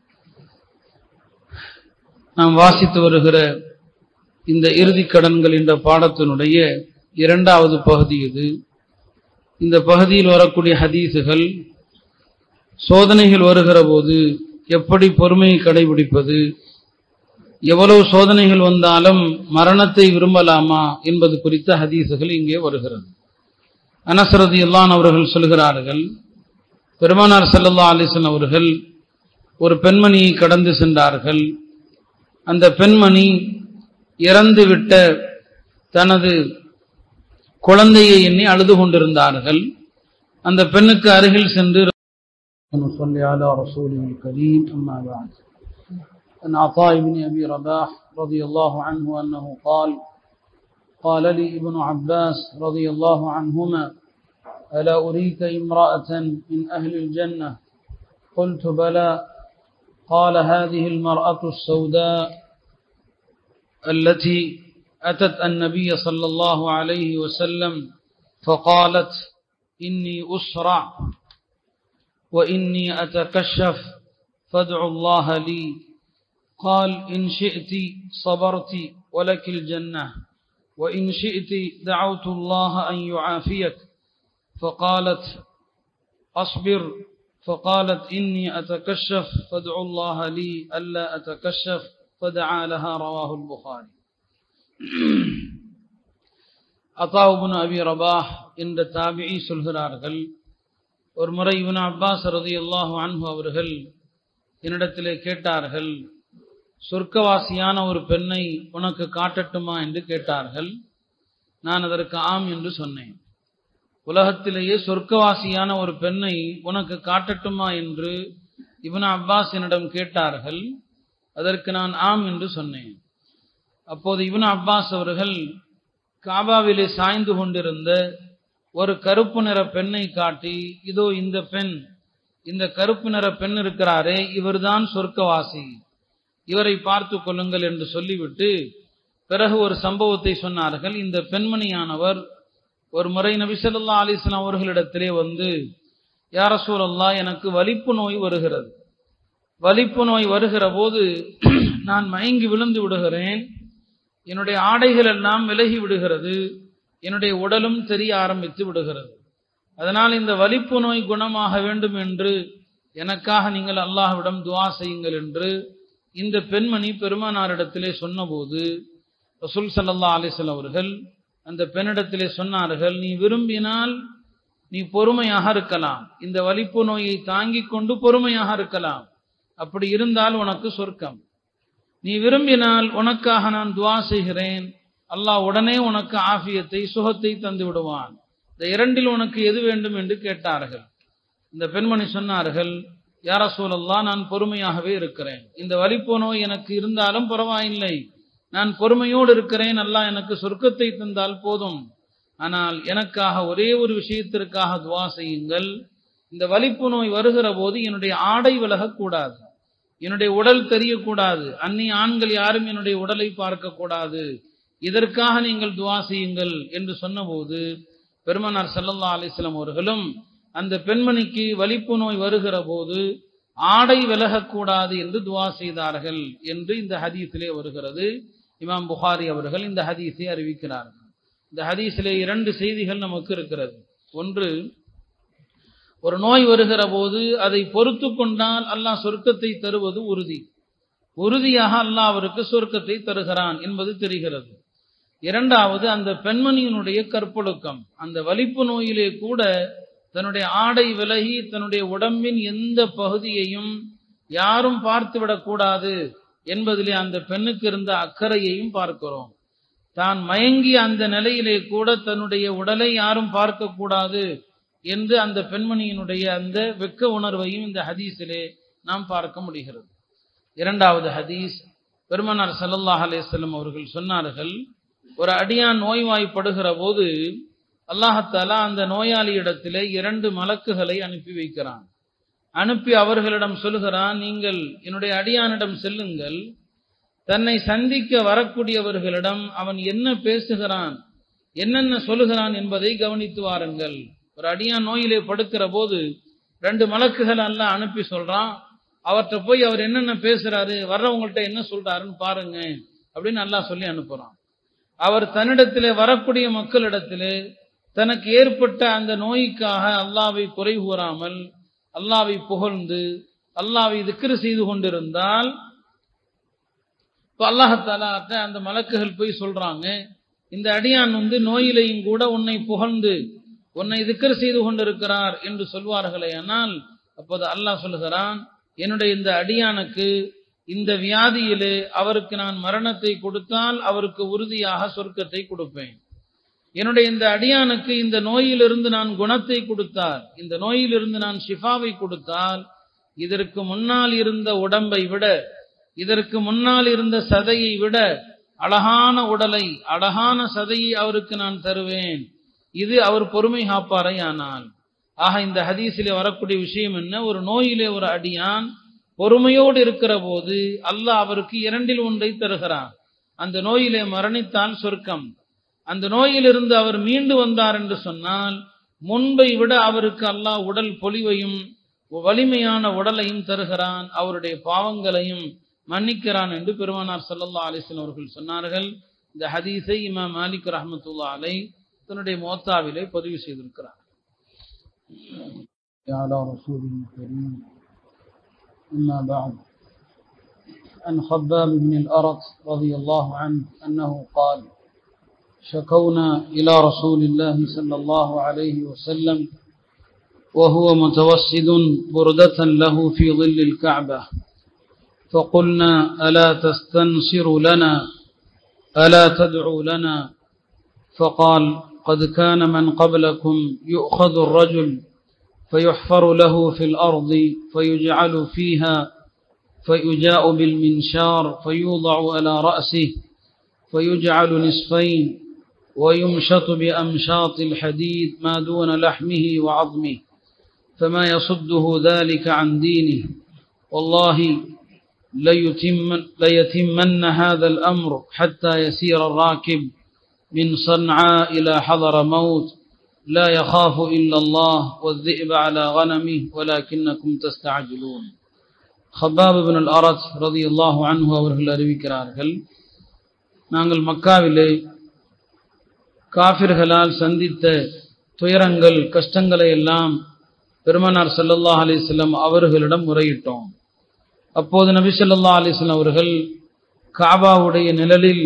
நாம் வாசித்து வருகிற இந்த இறுதி கடன்கள் என்ற பாடத்தினுடைய இரண்டாவது பகுதி இது இந்த பகுதியில் வரக்கூடிய ஹதீசுகள் சோதனைகள் வருகிற போது எப்படி பொறுமையை கடைபிடிப்பது எவ்வளவு சோதனைகள் வந்தாலும் மரணத்தை விரும்பலாமா என்பது குறித்த ஹதீசுகள் இங்கே வருகிறது அனசரதி இல்லான் அவர்கள் சொல்கிறார்கள் பெருமானார் சல்லல்லா அலிசன் அவர்கள் ஒரு பெண்மணியை கடந்து சென்றார்கள் அந்த பெண்மணி இறந்துவிட்ட தனது குழந்தையை எண்ணி அழுது கொண்டிருந்தார்கள் அந்த பெண்ணுக்கு அருகில் சென்று نصلي على رسوله الكريم أما بعد عن عطاء بن أبي رباح رضي الله عنه أنه قال قال لي ابن عباس رضي الله عنهما ألا أريك امرأة من أهل الجنة قلت بلى قال هذه المرأة السوداء التي أتت النبي صلى الله عليه وسلم فقالت إني أسرع وإني أتكشف فادعوا الله لي قال إن شئت صبرت ولك الجنة وإن شئت دعوت الله أن يعافيك فقالت أصبر فقالت إني أتكشف فادعوا الله لي ألا أتكشف فدعا لها رواه البخاري அத்தாவுபுன் அபி ரபாஹ் என்ற தாபியை சொல்கிறார்கள் ஒரு முறை இவன் அப்பாஸ் ரதி அல்லாஹு அன்ஹு அவர்கள் என்னிடத்திலே கேட்டார்கள் சொர்க்கவாசியான ஒரு பெண்ணை உனக்கு காட்டட்டுமா என்று கேட்டார்கள் நான் அதற்கு ஆம் என்று சொன்னேன் உலகத்திலேயே சொர்க்கவாசியான ஒரு பெண்ணை உனக்கு காட்டட்டுமா என்று இவன் அப்பாஸ் என்னிடம் கேட்டார்கள் அதற்கு நான் ஆம் என்று சொன்னேன் அப்போது இவன் அப்பாஸ் அவர்கள் காபாவிலே சாய்ந்து கொண்டிருந்த ஒரு கருப்பு நிற பெண்ணை காட்டி இதோ இந்த பெண் இந்த கருப்பு நிற பெண் இருக்கிறாரே இவர்தான் சொர்க்கவாசி இவரை பார்த்து கொள்ளுங்கள் என்று சொல்லிவிட்டு பிறகு ஒரு சம்பவத்தை சொன்னார்கள் இந்த பெண்மணியானவர் ஒரு முறை நபிசல்லா அலிஸ்லாம் அவர்களிடத்திலே வந்து யார சூழல்லா எனக்கு வலிப்பு நோய் வருகிறது வலிப்பு நோய் வருகிற போது நான் மயங்கி விழுந்து விடுகிறேன் என்னுடைய ஆடைகள் எல்லாம் விலகி விடுகிறது என்னுடைய உடலும் தெரிய ஆரம்பித்து விடுகிறது அதனால் இந்த வலிப்பு நோய் குணமாக வேண்டும் என்று எனக்காக நீங்கள் அல்லாஹ்விடம் துவா செய்யுங்கள் என்று இந்த பெண்மணி பெருமானாரிடத்திலே சொன்னபோது ரசூல் சல்லா அலிஸ்லாம் அவர்கள் அந்த பெண்ணிடத்திலே சொன்னார்கள் நீ விரும்பினால் நீ பொறுமையாக இருக்கலாம் இந்த வலிப்பு நோயை தாங்கிக் கொண்டு பொறுமையாக இருக்கலாம் அப்படி இருந்தால் உனக்கு சொர்க்கம் நீ விரும்பினால் உனக்காக நான் துவா செய்கிறேன் அல்லாஹ் உடனே உனக்கு ஆஃபியத்தை சுகத்தை தந்து விடுவான் இந்த இரண்டில் உனக்கு எது வேண்டும் என்று கேட்டார்கள் இந்த பெண்மணி சொன்னார்கள் யார சூழல்லா நான் பொறுமையாகவே இருக்கிறேன் இந்த வலிப்பு நோய் எனக்கு இருந்தாலும் பரவாயில்லை நான் பொறுமையோடு இருக்கிறேன் அல்லாஹ் எனக்கு சொர்க்கத்தை தந்தால் போதும் ஆனால் எனக்காக ஒரே ஒரு விஷயத்திற்காக துவா செய்யுங்கள் இந்த வலிப்பு நோய் வருகிற போது என்னுடைய ஆடை விலகக்கூடாது என்னுடைய உடல் தெரியக்கூடாது அந்நிய ஆண்கள் யாரும் என்னுடைய உடலை பார்க்க கூடாது இதற்காக நீங்கள் துவா செய்யுங்கள் என்று சொன்னபோது பெருமனார் சல்லல்லா அலிஸ்லாம் அவர்களும் அந்த பெண்மணிக்கு வலிப்பு நோய் வருகிற போது ஆடை விலகக்கூடாது என்று துவா செய்தார்கள் என்று இந்த ஹதீஸிலே வருகிறது இமாம் புகாரி அவர்கள் இந்த ஹதீஸை அறிவிக்கிறார்கள் இந்த ஹதீஸிலே இரண்டு செய்திகள் நமக்கு இருக்கிறது ஒன்று ஒரு நோய் வருகிற போது அதை பொறுத்து கொண்டால் அல்லாஹ் சொர்க்கத்தை தருவது உறுதி உறுதியாக அல்லாஹ் அவருக்கு சொர்க்கத்தை தருகிறான் என்பது தெரிகிறது இரண்டாவது அந்த பெண்மணியினுடைய கற்பொழுக்கம் அந்த வலிப்பு நோயிலே கூட தன்னுடைய ஆடை விலகி தன்னுடைய உடம்பின் எந்த பகுதியையும் யாரும் பார்த்துவிடக் கூடாது என்பதிலே அந்த பெண்ணுக்கு இருந்த அக்கறையையும் பார்க்கிறோம் தான் மயங்கிய அந்த நிலையிலே கூட தன்னுடைய உடலை யாரும் பார்க்க கூடாது என்று அந்த பெண்மணியினுடைய அந்த வெக்க உணர்வையும் இந்த ஹதீஸிலே நாம் பார்க்க முடிகிறது இரண்டாவது ஹதீஸ் பெருமனார் சல்லல்லாஹ் அலேஸ்லம் அவர்கள் சொன்னார்கள் ஒரு அடியான் நோய்வாய்ப்படுகிற போது அல்லாஹத்தாலா அந்த நோயாளியிடத்திலே இரண்டு மலக்குகளை அனுப்பி வைக்கிறான் அனுப்பி அவர்களிடம் சொல்லுகிறான் நீங்கள் என்னுடைய அடியானிடம் செல்லுங்கள் தன்னை சந்திக்க வரக்கூடியவர்களிடம் அவன் என்ன பேசுகிறான் என்னென்ன சொல்லுகிறான் என்பதை கவனித்து வாருங்கள் ஒரு அடியான் நோயிலே படுக்கிற போது ரெண்டு மலக்குகள் எல்லாம் அனுப்பி சொல்றான் அவர்கிட்ட போய் அவர் என்னென்ன பேசுறாரு வர்றவங்கள்ட்ட என்ன சொல்றாருன்னு பாருங்க அப்படின்னு நல்லா சொல்லி அனுப்புறான் அவர் தன்னிடத்திலே வரக்கூடிய மக்களிடத்திலே தனக்கு ஏற்பட்ட அந்த நோய்க்காக அல்லாவை குறை கூறாமல் அல்லாவை புகழ்ந்து அல்லாவை திக்ரு செய்து கொண்டிருந்தால் இப்ப அல்லாஹாலாட்ட அந்த மலக்குகள் போய் சொல்றாங்க இந்த அடியான் வந்து நோயிலையும் கூட உன்னை புகழ்ந்து உன்னை திக்கர் செய்து கொண்டிருக்கிறார் என்று சொல்வார்களே ஆனால் அப்போது அல்லாஹ் சொல்லுகிறான் என்னுடைய இந்த அடியானுக்கு இந்த வியாதியிலே அவருக்கு நான் மரணத்தை கொடுத்தால் அவருக்கு உறுதியாக சொர்க்கத்தை கொடுப்பேன் என்னுடைய இந்த அடியானுக்கு இந்த நோயிலிருந்து நான் குணத்தை கொடுத்தால் இந்த நோயிலிருந்து நான் ஷிஃபாவை கொடுத்தால் இதற்கு முன்னால் இருந்த உடம்பை விட இதற்கு முன்னால் இருந்த சதையை விட அழகான உடலை அழகான சதையை அவருக்கு நான் தருவேன் இது அவர் பொறுமை காப்பாரை ஆனால் ஆக இந்த ஹதீஸிலே வரக்கூடிய விஷயம் என்ன ஒரு நோயிலே ஒரு அடியான் பொறுமையோடு இருக்கிற போது அல்லாஹ் அவருக்கு இரண்டில் ஒன்றை தருகிறான் அந்த நோயிலே மரணித்தால் சொர்க்கம் அந்த நோயிலிருந்து அவர் மீண்டு வந்தார் என்று சொன்னால் முன்பை விட அவருக்கு அல்லாஹ் உடல் பொலிவையும் வலிமையான உடலையும் தருகிறான் அவருடைய பாவங்களையும் மன்னிக்கிறான் என்று பெருமானார் சல்லல்லா அலிஸ்லாம் அவர்கள் சொன்னார்கள் இந்த ஹதீஸை இமாம் மாலிக் ரஹமத்துல்லா அலை தன்னுடைய மோத்தாவிலே பதிவு செய்திருக்கிறார் على رسوله الكريم أما بعد عن خباب بن الأرط رضي الله عنه أنه قال شكونا إلى رسول الله صلى الله عليه وسلم وهو متوسد بردة له في ظل الكعبة فقلنا ألا تستنصر لنا ألا تدعو لنا فقال قد كان من قبلكم يؤخذ الرجل فيحفر له في الأرض فيجعل فيها فيجاء بالمنشار فيوضع على رأسه فيجعل نصفين ويمشط بأمشاط الحديد ما دون لحمه وعظمه فما يصده ذلك عن دينه والله ليتمن, ليتمن هذا الأمر حتى يسير الراكب من صنعاء إلى حضر موت لا يخاف إلا الله والذئب على غنمه ولكنكم تستعجلون خباب بن الأرت رضي الله عنه அவர்கள் அறிவிக்கிறார்கள் நாங்கள் மக்காவிலே காபிர்களால் சந்தித்த துயரங்கள் கஷ்டங்களை எல்லாம் பெருமனார் சல்லல்லாஹ் அலிஸ்லம் அவர்களிடம் முறையிட்டோம் அப்போது நபி சொல்லா அலிஸ்லாம் அவர்கள் காபாவுடைய நிழலில்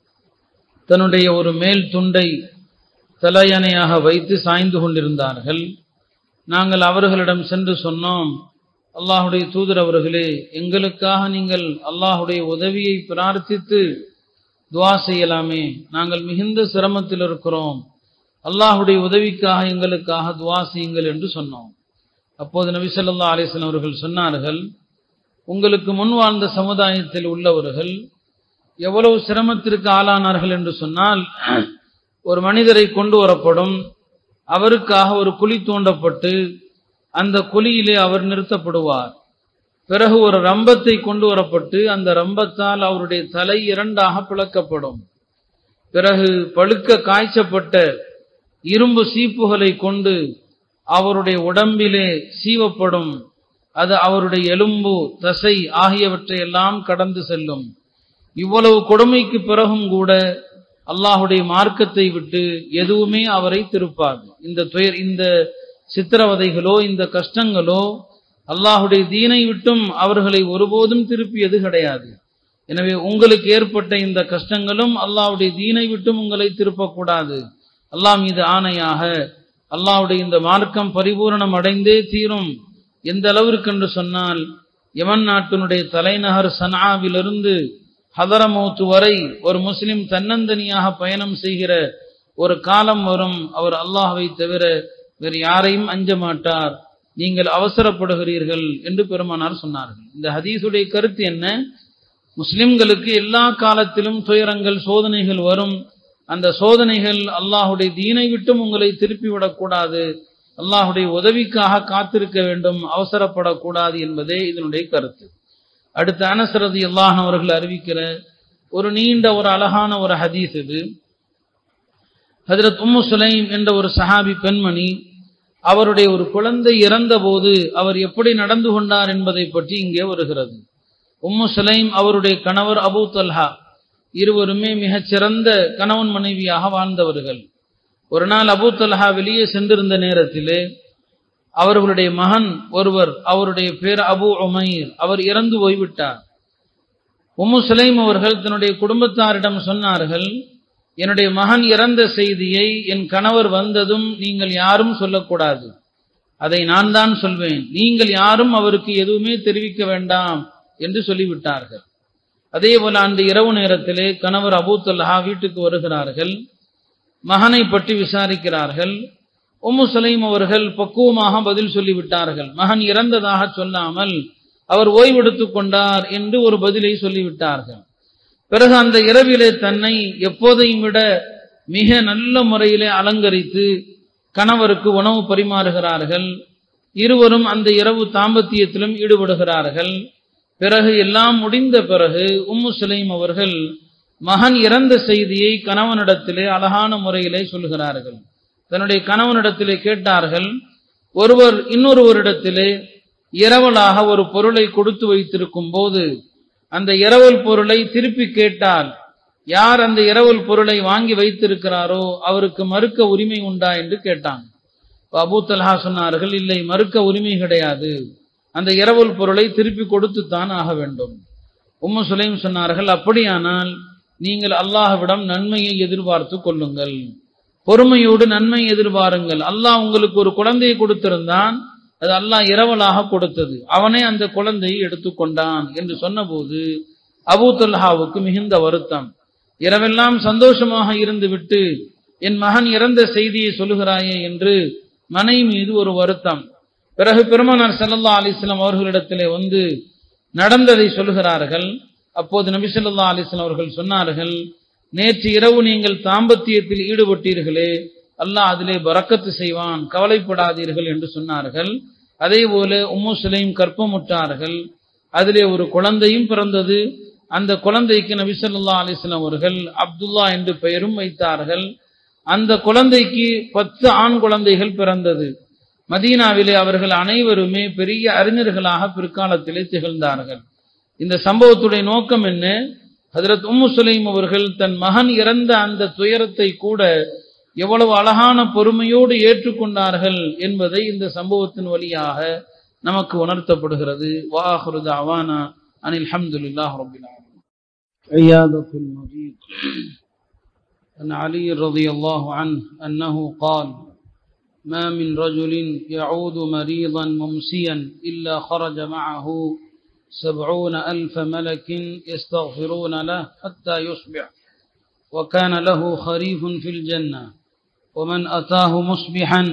தன்னுடைய ஒரு மேல் துண்டை தலையணையாக வைத்து சாய்ந்து கொண்டிருந்தார்கள் நாங்கள் அவர்களிடம் சென்று சொன்னோம் அல்லாஹுடைய தூதர் அவர்களே எங்களுக்காக நீங்கள் அல்லாஹுடைய உதவியை பிரார்த்தித்து துவா செய்யலாமே நாங்கள் மிகுந்த சிரமத்தில் இருக்கிறோம் அல்லாஹுடைய உதவிக்காக எங்களுக்காக துவா செய்யுங்கள் என்று சொன்னோம் அப்போது நபி சொல்லா அலிஸ்லாம் அவர்கள் சொன்னார்கள் உங்களுக்கு முன் வாழ்ந்த சமுதாயத்தில் உள்ளவர்கள் எவ்வளவு சிரமத்திற்கு ஆளானார்கள் என்று சொன்னால் ஒரு மனிதரை கொண்டு வரப்படும் அவருக்காக ஒரு குழி தோண்டப்பட்டு அந்த குழியிலே அவர் நிறுத்தப்படுவார் பிறகு ஒரு ரம்பத்தை கொண்டு வரப்பட்டு அந்த ரம்பத்தால் அவருடைய தலை இரண்டாக பிளக்கப்படும் பிறகு பழுக்க காய்ச்சப்பட்ட இரும்பு சீப்புகளை கொண்டு அவருடைய உடம்பிலே சீவப்படும் அது அவருடைய எலும்பு தசை ஆகியவற்றை எல்லாம் கடந்து செல்லும் இவ்வளவு கொடுமைக்கு பிறகும் கூட அல்லாஹுடைய மார்க்கத்தை விட்டு எதுவுமே அவரை திருப்பாது இந்த துயர் இந்த சித்திரவதைகளோ இந்த கஷ்டங்களோ அல்லாஹுடைய தீனை விட்டும் அவர்களை ஒருபோதும் திருப்பியது கிடையாது எனவே உங்களுக்கு ஏற்பட்ட இந்த கஷ்டங்களும் அல்லாஹுடைய தீனை விட்டும் உங்களை திருப்பக்கூடாது அல்லாஹ் மீது ஆணையாக அல்லாஹுடைய இந்த மார்க்கம் பரிபூரணம் அடைந்தே தீரும் எந்த அளவிற்கு என்று சொன்னால் யமன் நாட்டினுடைய தலைநகர் சனாவிலிருந்து ஹதரமௌத்து வரை ஒரு முஸ்லிம் தன்னந்தனியாக பயணம் செய்கிற ஒரு காலம் வரும் அவர் அல்லாஹவை தவிர வேறு யாரையும் அஞ்ச மாட்டார் நீங்கள் அவசரப்படுகிறீர்கள் என்று பெருமானார் சொன்னார்கள் இந்த ஹதீஸுடைய கருத்து என்ன முஸ்லிம்களுக்கு எல்லா காலத்திலும் துயரங்கள் சோதனைகள் வரும் அந்த சோதனைகள் அல்லாஹுடைய தீனை விட்டும் உங்களை திருப்பி விடக்கூடாது அல்லாஹுடைய உதவிக்காக காத்திருக்க வேண்டும் அவசரப்படக்கூடாது என்பதே இதனுடைய கருத்து அடுத்த அனசரதி அல்லாஹ் அவர்கள் அறிவிக்கிற ஒரு நீண்ட ஒரு அழகான ஒரு ஹதீஸ் இது ஹஜரத் உம்மு சுலைம் என்ற ஒரு சஹாபி பெண்மணி அவருடைய ஒரு குழந்தை இறந்த போது அவர் எப்படி நடந்து கொண்டார் என்பதை பற்றி இங்கே வருகிறது உம்மு சுலைம் அவருடைய கணவர் அபூ தல்ஹா இருவருமே மிகச் சிறந்த கணவன் மனைவியாக வாழ்ந்தவர்கள் ஒரு நாள் அபூ தல்ஹா வெளியே சென்றிருந்த நேரத்திலே அவர்களுடைய மகன் ஒருவர் அவருடைய பேர் அபு உமைர் அவர் இறந்து போய்விட்டார் உம்மு சுலைம் அவர்கள் தன்னுடைய குடும்பத்தாரிடம் சொன்னார்கள் என்னுடைய மகன் இறந்த செய்தியை என் கணவர் வந்ததும் நீங்கள் யாரும் சொல்லக்கூடாது அதை நான் தான் சொல்வேன் நீங்கள் யாரும் அவருக்கு எதுவுமே தெரிவிக்க வேண்டாம் என்று சொல்லிவிட்டார்கள் அதே போல அந்த இரவு நேரத்திலே கணவர் அபூத்தல்லஹா வீட்டுக்கு வருகிறார்கள் மகனை பற்றி விசாரிக்கிறார்கள் உம்மு சலைம் அவர்கள் பக்குவமாக பதில் சொல்லிவிட்டார்கள் மகன் இறந்ததாக சொல்லாமல் அவர் ஓய்வெடுத்துக் கொண்டார் என்று ஒரு பதிலை சொல்லிவிட்டார்கள் பிறகு அந்த இரவிலே தன்னை எப்போதையும் விட மிக நல்ல முறையிலே அலங்கரித்து கணவருக்கு உணவு பரிமாறுகிறார்கள் இருவரும் அந்த இரவு தாம்பத்தியத்திலும் ஈடுபடுகிறார்கள் பிறகு எல்லாம் முடிந்த பிறகு உம்மு சுலைம் அவர்கள் மகன் இறந்த செய்தியை கணவனிடத்திலே அழகான முறையிலே சொல்கிறார்கள் தன்னுடைய கணவனிடத்திலே கேட்டார்கள் ஒருவர் இன்னொருவரிடத்திலே இரவலாக ஒரு பொருளை கொடுத்து வைத்திருக்கும் போது அந்த இரவல் பொருளை திருப்பி கேட்டால் யார் அந்த இரவல் பொருளை வாங்கி வைத்திருக்கிறாரோ அவருக்கு மறுக்க உரிமை உண்டா என்று கேட்டாங்க அபூ தல்ஹா சொன்னார்கள் இல்லை மறுக்க உரிமை கிடையாது அந்த இரவல் பொருளை திருப்பி கொடுத்துத்தான் ஆக வேண்டும் உம்மு சுலைம் சொன்னார்கள் அப்படியானால் நீங்கள் அல்லாஹ்விடம் நன்மையை எதிர்பார்த்து கொள்ளுங்கள் பொறுமையோடு நன்மை எதிர்பாருங்கள் அல்லாஹ் உங்களுக்கு ஒரு குழந்தையை கொடுத்திருந்தான் அது அல்லாஹ் இரவலாக கொடுத்தது அவனே அந்த குழந்தையை எடுத்துக்கொண்டான் என்று சொன்னபோது அபூ தொல்ஹாவுக்கு மிகுந்த வருத்தம் இரவெல்லாம் சந்தோஷமாக இருந்துவிட்டு என் மகன் இறந்த செய்தியை சொல்லுகிறாயே என்று மனை மீது ஒரு வருத்தம் பிறகு பெருமானார் ஸல்லல்லாஹு அலைஹி வஸல்லம் அவர்களிடத்திலே வந்து நடந்ததை சொல்லுகிறார்கள் அப்போது நபி ஸல்லல்லாஹு அலைஹி வஸல்லம் அவர்கள் சொன்னார்கள் நேற்று இரவு நீங்கள் தாம்பத்தியத்தில் ஈடுபட்டீர்களே அல்லாஹ் அதிலே பறக்கத்து செய்வான் கவலைப்படாதீர்கள் என்று சொன்னார்கள் அதே போல உம்மு சுலைம் கற்பமுற்றார்கள் அதிலே ஒரு குழந்தையும் பிறந்தது அந்த குழந்தைக்கு நபி ஸல்லல்லாஹு அலைஹி வஸல்லம் அவர்கள் அப்துல்லா என்று பெயரும் வைத்தார்கள் அந்த குழந்தைக்கு பத்து ஆண் குழந்தைகள் பிறந்தது மதீனாவிலே அவர்கள் அனைவருமே பெரிய அறிஞர்களாக பிற்காலத்திலே திகழ்ந்தார்கள் இந்த சம்பவத்துடைய நோக்கம் என்ன ஹஜரத் உம்மு சுலைம் அவர்கள் தன் மகன் இறந்த அந்த துயரத்தை கூட எவ்வளவு அழகான பொறுமையோடு ஏற்றுக்கொண்டார்கள் என்பதை இந்த சம்பவத்தின் வழியாக நமக்கு உணர்த்தப்படுகிறது வாஹருத அவானா அனில் அல்ஹம்துலில்லாஹ் ரப்பில் ஆலமீன் عيادة المريض عن علي رضي الله عنه أنه قال ما من رجل يعود مريضا ممسيا إلا خرج معه سبعون ألف ملك يستغفرون له حتى يصبح وكان له خريف في الجنة ومن أتاه مصبحا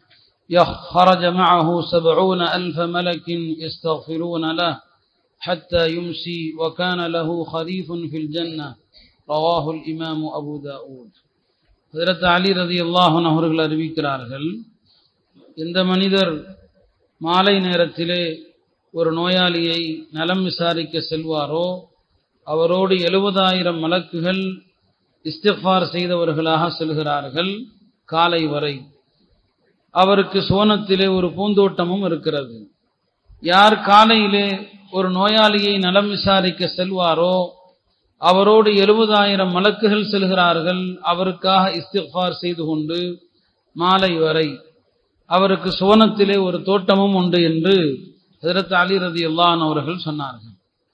خرج معه سبعون ألف ملك يستغفرون له حتى يمسي وكان له خريف في الجنة رواه الإمام أبو داود ஹதரத் அலி ரதி அல்லாஹன் அவர்கள் அறிவிக்கிறார்கள் இந்த மனிதர் மாலை நேரத்திலே ஒரு நோயாளியை நலம் விசாரிக்க செல்வாரோ அவரோடு எழுபதாயிரம் மலக்குகள் இஸ்திஃபார் செய்தவர்களாக செல்கிறார்கள் காலை வரை அவருக்கு சோனத்திலே ஒரு பூந்தோட்டமும் இருக்கிறது யார் காலையிலே ஒரு நோயாளியை நலம் விசாரிக்க செல்வாரோ அவரோடு எழுபதாயிரம் மலக்குகள் செல்கிறார்கள் அவருக்காக இஸ்திஃபார் செய்து கொண்டு மாலை வரை அவருக்கு சுவனத்திலே ஒரு தோட்டமும் உண்டு என்று ஹஜரத் அலி ரதி அல்லான் அவர்கள் சொன்னார்கள்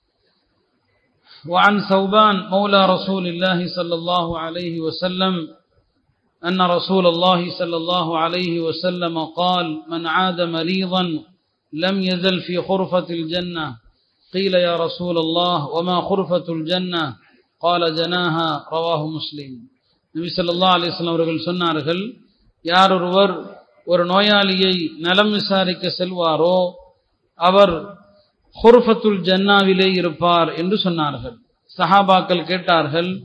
وعن ثوبان مولى رسول الله صلى الله عليه وسلم أن رسول الله صلى الله عليه وسلم قال من عاد مريضا لم يزل في خرفة الجنة قيل يا رسول الله وما خرفة الجنة قال جناها رواه مسلم நபி சொல்லா அலிஸ்லாம் அவர்கள் சொன்னார்கள் யார் ஒருவர் ஒரு நோயாளியை நலம் விசாரிக்க செல்வாரோ அவர் ஹுர்ஃபத்துல் ஜன்னாவிலே இருப்பார் என்று சொன்னார்கள் சஹாபாக்கள் கேட்டார்கள்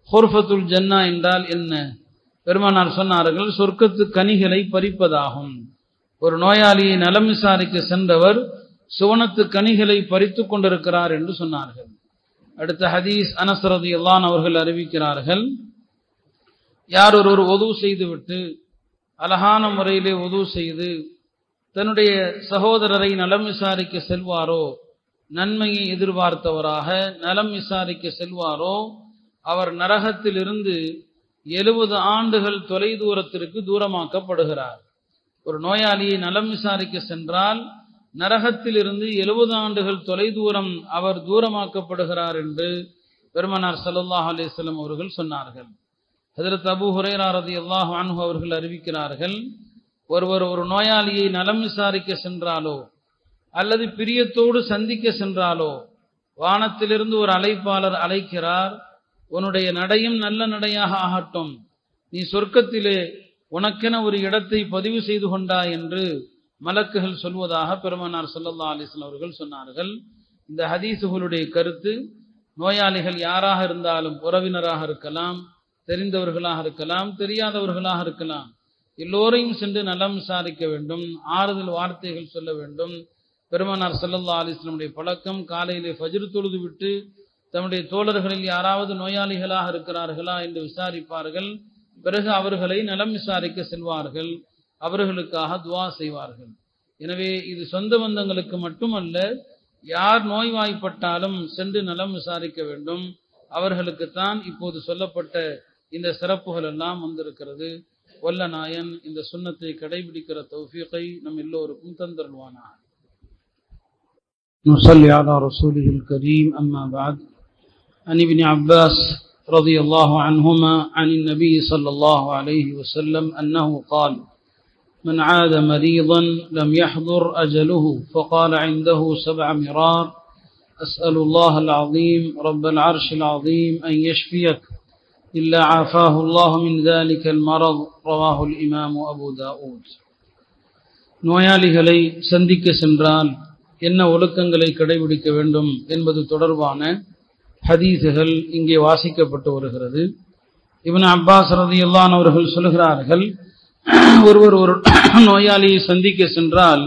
ஹொர்ஃபத்துல் ஜன்னா என்றால் என்ன பெருமானார் சொன்னார்கள் சொர்க்கத்து கனிகளை பறிப்பதாகும் ஒரு நோயாளியை நலம் விசாரிக்க சென்றவர் சுவனத்து கனிகளை பறித்துக் கொண்டிருக்கிறார் என்று சொன்னார்கள் அடுத்த ஹதீஸ் அனசரதி அல்லான் அவர்கள் அறிவிக்கிறார்கள் யார் ஒருவர் ஒது செய்துவிட்டு அழகான முறையிலே ஒது செய்து தன்னுடைய சகோதரரை நலம் விசாரிக்க செல்வாரோ நன்மையை எதிர்பார்த்தவராக நலம் விசாரிக்க செல்வாரோ அவர் நரகத்திலிருந்து எழுபது ஆண்டுகள் தொலைதூரத்திற்கு தூரமாக்கப்படுகிறார் ஒரு நோயாளியை நலம் விசாரிக்க சென்றால் நரகத்திலிருந்து எழுபது ஆண்டுகள் தொலைதூரம் அவர் தூரமாக்கப்படுகிறார் என்று பெருமனார் சல்லாஹ் அலிஸ்லம் அவர்கள் சொன்னார்கள் ஹதரத் அபு ஹுரேரா ரதி அல்லாஹ் அன்ஹு அவர்கள் அறிவிக்கிறார்கள் ஒருவர் ஒரு நோயாளியை நலம் விசாரிக்க சென்றாலோ அல்லது பிரியத்தோடு சந்திக்க சென்றாலோ வானத்திலிருந்து ஒரு அழைப்பாளர் அழைக்கிறார் உன்னுடைய நடையும் நல்ல நடையாக ஆகட்டும் நீ சொர்க்கத்திலே உனக்கென ஒரு இடத்தை பதிவு செய்து கொண்டாய் என்று மலக்குகள் சொல்வதாக பெருமனார் சல்லல்லா அலிஸ்லாம் அவர்கள் சொன்னார்கள் இந்த ஹதீசுகளுடைய கருத்து நோயாளிகள் யாராக இருந்தாலும் உறவினராக இருக்கலாம் தெரிந்தவர்களாக இருக்கலாம் தெரியாதவர்களாக இருக்கலாம் எல்லோரையும் சென்று நலம் விசாரிக்க வேண்டும் ஆறுதல் வார்த்தைகள் சொல்ல வேண்டும் பெருமனார் சல்லல்லா அலிஸ்லமுடைய பழக்கம் காலையிலே ஃபஜ்ரு தொழுது விட்டு தம்முடைய தோழர்களில் யாராவது நோயாளிகளாக இருக்கிறார்களா என்று விசாரிப்பார்கள் பிறகு அவர்களை நலம் விசாரிக்க செல்வார்கள் அவர்களுக்காக துவா செய்வார்கள் எனவே இது சொந்த பந்தங்களுக்கு மட்டுமல்ல யார் நோய்வாய்ப்பட்டாலும் சென்று நலம் விசாரிக்க வேண்டும் அவர்களுக்குத்தான் இப்போது சொல்லப்பட்ட இந்த சிறப்புகள் எல்லாம் வந்திருக்கிறது வல்ல நாயன் இந்த சுண்ணத்தை கடைபிடிக்கிற தௌஃபீகை நம் எல்லோருக்கும் தந்தருவானாக نصلي على رسوله الكريم أما بعد عن ابن عباس رضي الله عنهما عن النبي صلى الله عليه وسلم أنه قال من عاد مريضا لم يحضر أجله فقال عنده سبع مرار أسأل الله العظيم رب العرش العظيم أن يشفيك إلا عافاه الله من ذلك المرض رواه الإمام أبو داود நோயாளிகளை சந்திக்க சென்றால் என்ன ஒழுக்கங்களை கடைபிடிக்க வேண்டும் என்பது தொடர்பான ஹதீஸுகள் இங்கே வாசிக்கப்பட்டு வருகிறது இவன் அப்பாஸ் ரதியுல்லான் அவர்கள் சொல்கிறார்கள் ஒருவர் ஒரு நோயாளியை சந்திக்க சென்றால்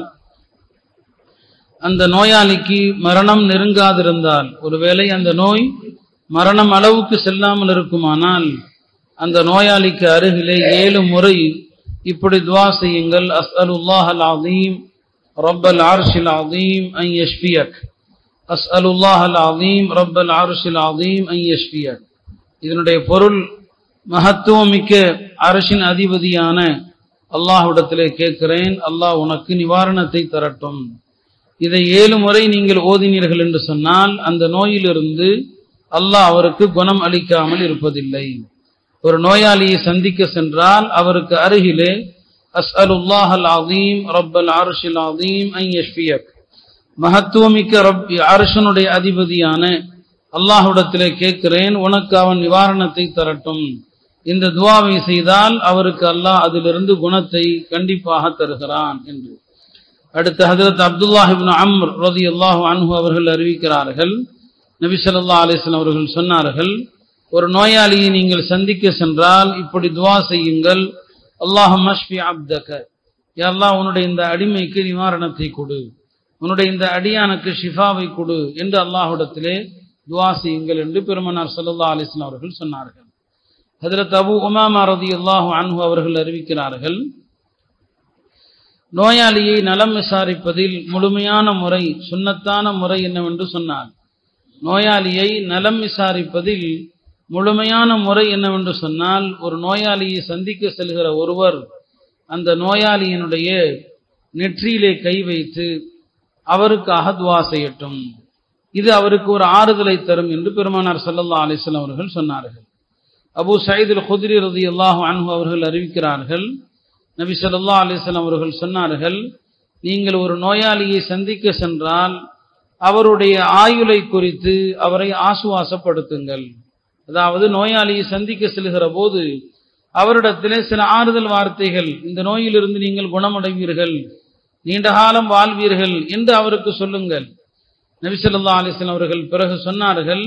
அந்த நோயாளிக்கு மரணம் நெருங்காதிருந்தால் ஒருவேளை அந்த நோய் மரணம் அளவுக்கு செல்லாமல் இருக்குமானால் அந்த நோயாளிக்கு அருகிலே ஏழு முறை இப்படி துவா செய்யுங்கள் அஸ்அலுல்லாஹ் அல் அதீம் ரப் அல் ஆர்ஷில் அதீம் ஐ யஷ்பியக் அஸ்அலுல்லாஹ் அல் அதீம் ரப் அல் ஆர்ஷில் அதீம் ஐ யஷ்பியக் இதனுடைய பொருள் மகத்துவமிக்க அரசின் அதிபதியான அல்லாஹ்விடத்திலே கேட்கிறேன் அல்லாஹ் உனக்கு நிவாரணத்தை தரட்டும் இதை ஏழு முறை நீங்கள் ஓதினீர்கள் என்று சொன்னால் அந்த நோயிலிருந்து அல்லாஹ் அவருக்கு குணம் அளிக்காமல் இருப்பதில்லை ஒரு நோயாளியை சந்திக்க சென்றால் அவருக்கு அருகிலே அஸ்அலுல்லாஹ் அல் அதீம் ரப்பல் அர்ஷில் அதீம் ஐ யஷ்பியக் மகத்துவமிக்க ரப் அரசனுடைய அதிபதியான அல்லாஹ்விடத்திலே கேட்கிறேன் உனக்கு அவன் நிவாரணத்தை தரட்டும் இந்த துவாவை செய்தால் அவருக்கு அல்லாஹ் அதிலிருந்து குணத்தை கண்டிப்பாக தருகிறான் என்று அடுத்து ஹதரத் அப்துல்லாஹிபின் அம்ர் ரதி அல்லாஹு அன்ஹு அவர்கள் அறிவிக்கிறார்கள் நபி ஸல்லல்லாஹு அலைஹி வஸல்லம் அவர்கள் சொன்னார்கள் ஒரு நோயாளியை நீங்கள் சந்திக்க சென்றால் இப்படி துவா செய்யுங்கள் அல்லாஹ் மஷ்பி அப்தக அல்லாஹ் உன்னுடைய இந்த அடிமைக்கு நிவாரணத்தை கொடு உன்னுடைய இந்த அடியானுக்கு ஷிஃபாவை கொடு என்று அல்லாஹ்விடத்திலே துவா செய்யுங்கள் என்று பெருமனார் ஸல்லல்லாஹு அலைஹி வஸல்லம் அவர்கள் சொன்னார்கள் ஹதரத் அபு உமாமா ரதியல்லாஹு அன்ஹு அவர்கள் அறிவிக்கிறார்கள் நோயாளியை நலம் விசாரிப்பதில் முழுமையான முறை சுன்னத்தான முறை என்னவென்று சொன்னார் நோயாளியை நலம் விசாரிப்பதில் முழுமையான முறை என்னவென்று சொன்னால் ஒரு நோயாளியை சந்திக்க செல்கிற ஒருவர் அந்த நோயாளியினுடைய நெற்றியிலே கை வைத்து அவருக்காக துவா செய்யட்டும் இது அவருக்கு ஒரு ஆறுதலை தரும் என்று பெருமானார் சல்லல்லா அலிஸ்லாம் அவர்கள் சொன்னார்கள் அபு சயீதுல் குதிரி ரதி அல்லாஹு அன்ஹு அவர்கள் அறிவிக்கிறார்கள் நபி ஸல்லல்லாஹு அலைஹி வஸல்லம் அவர்கள் சொன்னார்கள் நீங்கள் ஒரு நோயாளியை சந்திக்க சென்றால் அவருடைய ஆயுளை குறித்து அவரை ஆசுவாசப்படுத்துங்கள் அதாவது நோயாளியை சந்திக்க செல்கிற போது அவரிடத்திலே சில ஆறுதல் வார்த்தைகள் இந்த நோயிலிருந்து நீங்கள் குணமடைவீர்கள் நீண்ட காலம் வாழ்வீர்கள் என்று அவருக்கு சொல்லுங்கள் நபி ஸல்லல்லாஹு அலைஹி வஸல்லம் அவர்கள் பிறகு சொன்னார்கள்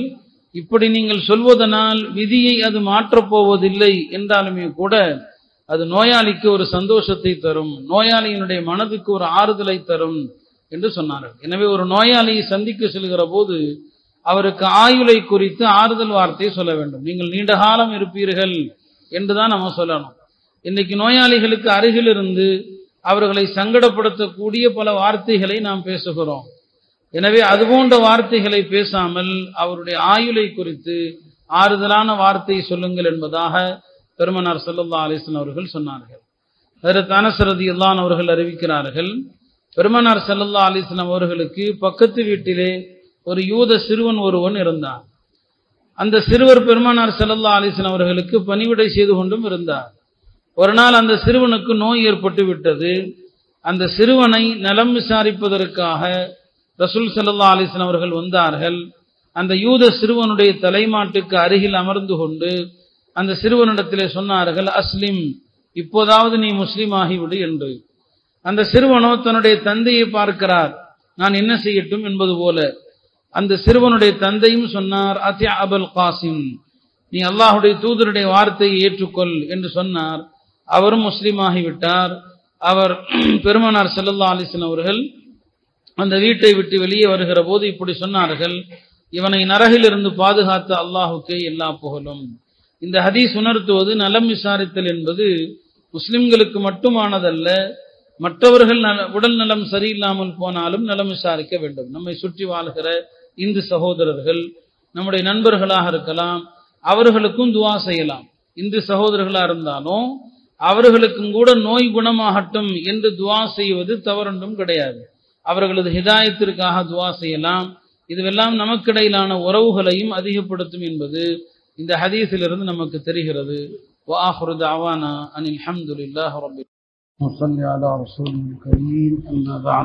இப்படி நீங்கள் சொல்வதனால் விதியை அது மாற்றப் போவதில்லை என்றாலுமே கூட அது நோயாளிக்கு ஒரு சந்தோஷத்தை தரும் நோயாளியினுடைய மனதுக்கு ஒரு ஆறுதலை தரும் என்று சொன்னார்கள் எனவே ஒரு நோயாளியை சந்திக்க செல்கிற போது அவருக்கு ஆயுளை குறித்து ஆறுதல் வார்த்தையை சொல்ல வேண்டும் நீங்கள் நீண்ட காலம் இருப்பீர்கள் என்றுதான் நம்ம சொல்லணும் இன்னைக்கு நோயாளிகளுக்கு அருகில் இருந்து அவர்களை சங்கடப்படுத்தக்கூடிய பல வார்த்தைகளை நாம் பேசுகிறோம் எனவே அதுபோன்ற வார்த்தைகளை பேசாமல் அவருடைய ஆயுளை குறித்து ஆறுதலான வார்த்தை சொல்லுங்கள் என்பதாக பெருமனார் சல்லா அலிஸ்லாம் அவர்கள் சொன்னார்கள் அதற்கு அனசரதி அல்லான் அவர்கள் அறிவிக்கிறார்கள் பெருமனார் சல்லல்லா அலிஸ்லாம் அவர்களுக்கு பக்கத்து வீட்டிலே ஒரு யூத சிறுவன் ஒருவன் இருந்தான் அந்த சிறுவர் பெருமானார் சல்லல்லா அலிஸ்லாம் அவர்களுக்கு பணிவிடை செய்து கொண்டும் இருந்தார் ஒரு நாள் அந்த சிறுவனுக்கு நோய் ஏற்பட்டு விட்டது அந்த சிறுவனை நலம் விசாரிப்பதற்காக ரசூல் சல்லா அலிஸ்லாம் அவர்கள் வந்தார்கள் அந்த யூத சிறுவனுடைய தலைமாட்டுக்கு அருகில் அமர்ந்து கொண்டு அந்த சிறுவனிடத்திலே சொன்னார்கள் அஸ்லிம் இப்போதாவது நீ முஸ்லீம் ஆகிவிடு என்று அந்த சிறுவனோ தன்னுடைய தந்தையை பார்க்கிறார் நான் என்ன செய்யட்டும் என்பது போல அந்த சிறுவனுடைய தந்தையும் சொன்னார் அத்யா அபுல் காசிம் நீ அல்லாஹுடைய தூதருடைய வார்த்தையை ஏற்றுக்கொள் என்று சொன்னார் அவரும் முஸ்லீம் ஆகிவிட்டார் அவர் பெருமனார் செல்லல்லா அலிசன் அவர்கள் அந்த வீட்டை விட்டு வெளியே வருகிற போது இப்படி சொன்னார்கள் இவனை நரகிலிருந்து பாதுகாத்த அல்லாஹுக்கே எல்லா புகழும் இந்த ஹதீஸ் உணர்த்துவது நலம் விசாரித்தல் என்பது முஸ்லிம்களுக்கு மட்டுமானதல்ல மற்றவர்கள் நல உடல் நலம் சரியில்லாமல் போனாலும் நலம் விசாரிக்க வேண்டும் நம்மை சுற்றி வாழ்கிற இந்து சகோதரர்கள் நம்முடைய நண்பர்களாக இருக்கலாம் அவர்களுக்கும் துவா செய்யலாம் இந்து சகோதரர்களா இருந்தாலும் அவர்களுக்கும் கூட நோய் குணமாகட்டும் என்று துவா செய்வது தவறொன்றும் கிடையாது அவர்களது ஹிதாயத்திற்காக துவா செய்யலாம் இதுவெல்லாம் நமக்கிடையிலான உறவுகளையும் அதிகப்படுத்தும் என்பது இந்த ஹதீஸிலிருந்து நமக்கு தெரிகிறது وآخر دعوانا أن الحمد لله رب وصلي على رسول الكريم أما بعد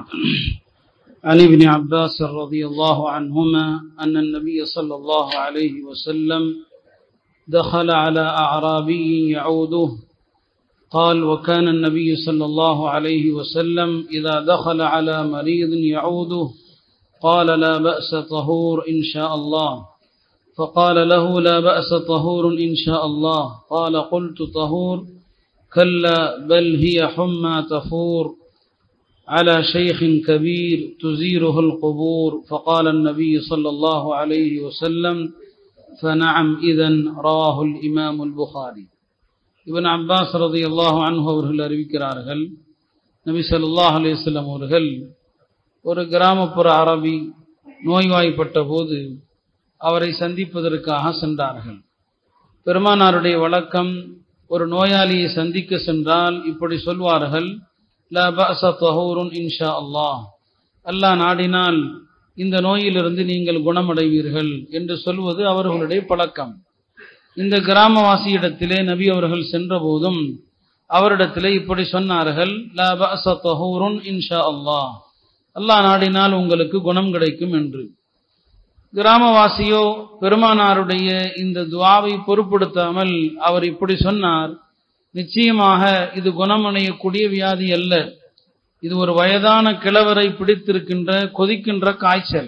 عن ابن عباس رضي الله عنهما أن النبي صلى الله عليه وسلم دخل على أعرابي يعوده قال وكان النبي صلى الله عليه وسلم إذا دخل على مريض يعوده قال لا بأس طهور إن شاء الله فقال له لا بأس طهور إن شاء الله قال قلت طهور كلا بل هي حمى تفور على شيخ كبير تزيره القبور فقال النبي صلى الله عليه وسلم فنعم إذا رواه الإمام البخاري இவன் அப்பாஸ் ரதி அல்லாஹு அன்ஹு அவர்கள் அறிவிக்கிறார்கள் நபி ஸல்லல்லாஹு அலைஹி வஸல்லம் அவர்கள் ஒரு கிராமப்புற அரபி நோய்வாய்ப்பட்ட போது அவரை சந்திப்பதற்காக சென்றார்கள் பெருமானாருடைய வழக்கம் ஒரு நோயாளியை சந்திக்க சென்றால் இப்படி சொல்வார்கள் லா பஅஸ தஹூருன் இன்ஷா அல்லாஹ் அல்லாஹ் நாடினால் இந்த நோயிலிருந்து நீங்கள் குணமடைவீர்கள் என்று சொல்வது அவர்களுடைய பழக்கம் இந்த கிராமவாசியிடத்திலே நபி அவர்கள் சென்றபோதும் அவரிடத்திலே இப்படி சொன்னார்கள் லா பஅஸ தஹூருன் இன்ஷா அல்லாஹ் அல்லாஹ் நாடினால் உங்களுக்கு குணம் கிடைக்கும் என்று கிராமவாசியோ பெருமானாருடைய இந்த துவாவை பொருட்படுத்தாமல் அவர் இப்படி சொன்னார் நிச்சயமாக இது குணமடையக்கூடிய வியாதி அல்ல இது ஒரு வயதான கிழவரை பிடித்திருக்கின்ற கொதிக்கின்ற காய்ச்சல்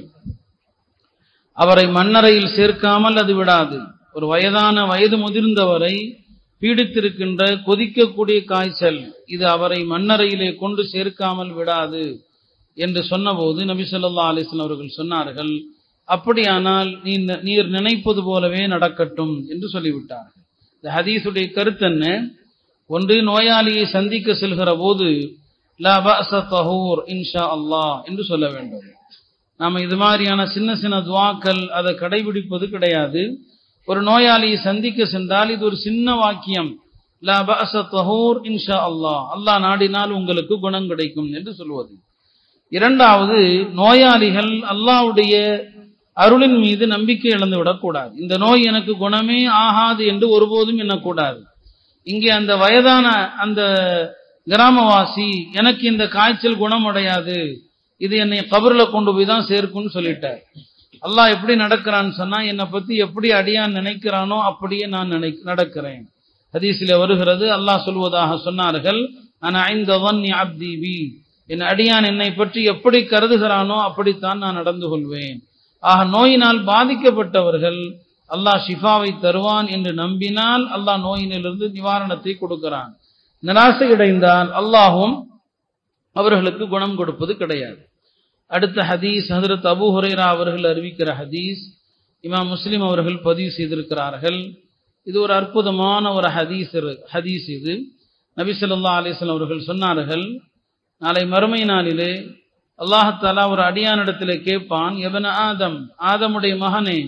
அவரை மண்ணறையில் சேர்க்காமல் அது விடாது ஒரு வயதான வயது முதிர்ந்தவரை பீடித்திருக்கின்ற கொதிக்கக்கூடிய காய்ச்சல் இது அவரை மண்ணறையிலே கொண்டு சேர்க்காமல் விடாது என்று சொன்னபோது நபி ஸல்லல்லாஹு அலைஹி வஸல்லம் அவர்கள் சொன்னார்கள் அப்படியானால் நீ நீர் நினைப்பது போலவே நடக்கட்டும் என்று சொல்லிவிட்டார்கள் இந்த ஹதீஸுடைய கருத்து என்ன ஒன்று நோயாளியை சந்திக்க செல்கிற போது லா பஅஸ தஹூர் இன்ஷா அல்லாஹ் என்று சொல்ல வேண்டும் நாம இது மாதிரியான சின்ன சின்ன துவாக்கள் அதை கடைபிடிப்பது கிடையாது ஒரு நோயாளியை சந்திக்க சென்றால் இது ஒரு சின்ன வாக்கியம் லா பஅஸ தஹூர் இன்ஷா அல்லாஹ் அல்லாஹ் நாடினால் உங்களுக்கு குணம் கிடைக்கும் என்று சொல்வது இரண்டாவது நோயாளிகள் அல்லாஹ்வுடைய அருளின் மீது நம்பிக்கை இழந்து விடக்கூடாது இந்த நோய் எனக்கு குணமே ஆகாது என்று ஒருபோதும் எண்ணக்கூடாது இங்கே அந்த வயதான அந்த கிராமவாசி எனக்கு இந்த காய்ச்சல் குணமடையாது இது என்னை கபர்ல கொண்டு போய் தான் சேர்க்கும்னு சொல்லிட்டார் அல்லாஹ் எப்படி நடக்கிறான்னு சொன்னா என்னை பத்தி எப்படி அடியான் நினைக்கிறானோ அப்படியே நான் நினை நடக்கிறேன் ஹதீஸில் வருகிறது அல்லாஹ் சொல்வதாக சொன்னார்கள் நான் ஐந்தவன் அப்தி பி என் அடியான் என்னை பற்றி எப்படி கருதுகிறானோ அப்படித்தான் நான் நடந்து கொள்வேன் ஆக நோயினால் பாதிக்கப்பட்டவர்கள் அல்லாஹ் ஷிஃபாவை தருவான் என்று நம்பினால் அல்லாஹ் நோயினிலிருந்து நிவாரணத்தை கொடுக்கிறான் நிராசை அடைந்தால் அல்லாஹும் அவர்களுக்கு குணம் கொடுப்பது கிடையாது அடுத்த ஹதீஸ் ஹதரத் அபு ஹுரைரா அவர்கள் அறிவிக்கிற ஹதீஸ் இமாம் முஸ்லிம் அவர்கள் பதிவு செய்திருக்கிறார்கள் இது ஒரு அற்புதமான ஒரு ஹதீஸ் இரு- ஹதீஸ் இது நபி ஸல்லல்லாஹு அலைஹி வஸல்லம் அவர்கள் சொன்னார்கள் நாளை மறுமை நாளிலே அல்லாஹத்தாலா ஒரு அடியானிடத்திலே கேட்பான் எவன ஆதம் ஆதமுடைய மகனே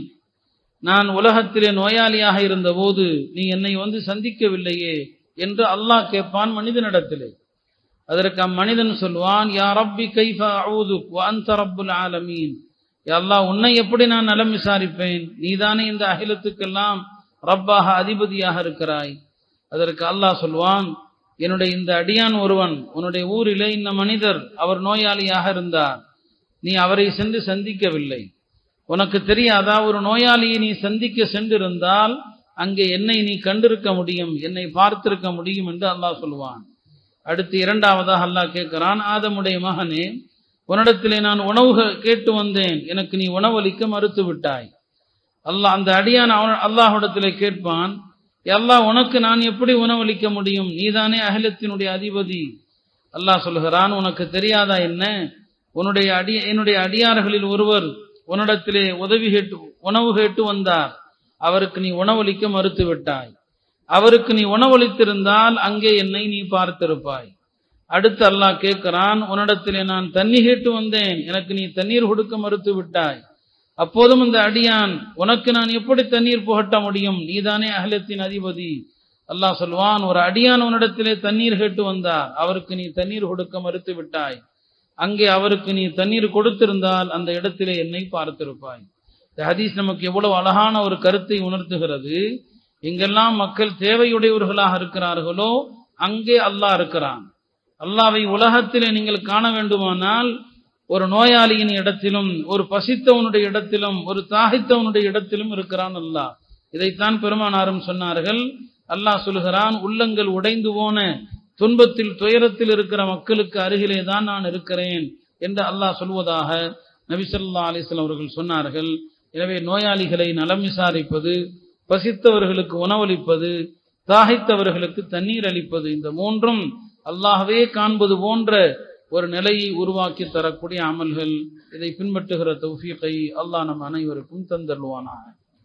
நான் உலகத்திலே நோயாளியாக இருந்தபோது நீ என்னை வந்து சந்திக்கவில்லையே என்று அல்லாஹ் கேட்பான் மனிதனிடத்திலே அதற்கு அம்மனிதன் சொல்வான் யா ரப்பி கைஃப அஊதுக் வ அன்த ரப்புல் ஆலமீன் யா அல்லாஹ் உன்னை எப்படி நான் நலம் விசாரிப்பேன் நீதானே இந்த அகிலத்துக்கெல்லாம் ரப்பாக அதிபதியாக இருக்கிறாய் அதற்கு அல்லாஹ் சொல்வான் என்னுடைய இந்த அடியான் ஒருவன் உன்னுடைய ஊரிலே இந்த மனிதர் அவர் நோயாளியாக இருந்தார் நீ அவரை சென்று சந்திக்கவில்லை உனக்கு தெரியாதா ஒரு நோயாளியை நீ சந்திக்க சென்றிருந்தால் அங்கே என்னை நீ கண்டிருக்க முடியும் என்னை பார்த்திருக்க முடியும் என்று அல்லாஹ் சொல்வான் அடுத்து இரண்டாவதாக அல்லாஹ் கேட்கிறான் ஆதமுடைய மகனே உன்னிடத்திலே நான் உணவு கேட்டு வந்தேன் எனக்கு நீ உணவளிக்க மறுத்து விட்டாய் அல்லாஹ் அந்த அடியான் அவன் அல்லாஹ்விடத்திலே கேட்பான் அல்லாஹ் உனக்கு நான் எப்படி உணவளிக்க முடியும் நீதானே அகிலத்தினுடைய அதிபதி அல்லாஹ் சொல்கிறான் உனக்கு தெரியாதா என்ன உன்னுடைய அடி என்னுடைய அடியார்களில் ஒருவர் உன்னிடத்திலே உதவி கேட்டு உணவு கேட்டு வந்தார் அவருக்கு நீ உணவளிக்க மறுத்து விட்டாய் அவருக்கு நீ உணவளித்திருந்தால் அங்கே என்னை நீ பார்த்திருப்பாய் அடுத்து அல்லாஹ் கேட்கிறான் உன்னிடத்திலே நான் தண்ணி கேட்டு வந்தேன் எனக்கு நீ தண்ணீர் கொடுக்க மறுத்து விட்டாய் அப்போதும் இந்த அடியான் உனக்கு நான் எப்படி தண்ணீர் புகட்ட முடியும் நீதானே அகலத்தின் அதிபதி அல்லாஹ் சொல்வான் ஒரு அடியான் உன்னிடத்திலே தண்ணீர் கேட்டு வந்தார் அவருக்கு நீ தண்ணீர் கொடுக்க மறுத்து விட்டாய் அங்கே அவருக்கு நீ தண்ணீர் கொடுத்திருந்தால் அந்த இடத்திலே என்னை பார்த்திருப்பாய் இந்த ஹதீஸ் நமக்கு எவ்வளவு அழகான ஒரு கருத்தை உணர்த்துகிறது எங்கெல்லாம் மக்கள் தேவையுடையவர்களாக இருக்கிறார்களோ அங்கே அல்லாஹ் இருக்கிறான் அல்லாவை உலகத்திலே நீங்கள் காண வேண்டுமானால் ஒரு நோயாளியின் இடத்திலும் ஒரு பசித்தவனுடைய இடத்திலும் ஒரு தாகித்தவனுடைய இடத்திலும் இருக்கிறான் அல்லாஹ் இதைத்தான் பெருமானாரும் சொன்னார்கள் அல்லாஹ் சொல்கிறான் உள்ளங்கள் உடைந்து போன துன்பத்தில் துயரத்தில் இருக்கிற மக்களுக்கு அருகிலே தான் நான் இருக்கிறேன் என்று அல்லாஹ் சொல்வதாக நபிசல்லா அலிஸ்லாம் அவர்கள் சொன்னார்கள் எனவே நோயாளிகளை நலம் விசாரிப்பது பசித்தவர்களுக்கு உணவளிப்பது தாகித்தவர்களுக்கு தண்ணீர் அளிப்பது இந்த மூன்றும் அல்லாஹ்வே காண்பது போன்ற ஒரு நிலையை உருவாக்கி தரக்கூடிய அமல்கள் இதை பின்பற்றுகிற தௌஃபீகை அல்லாஹ் நம் அனைவருக்கும் தந்தருவானாக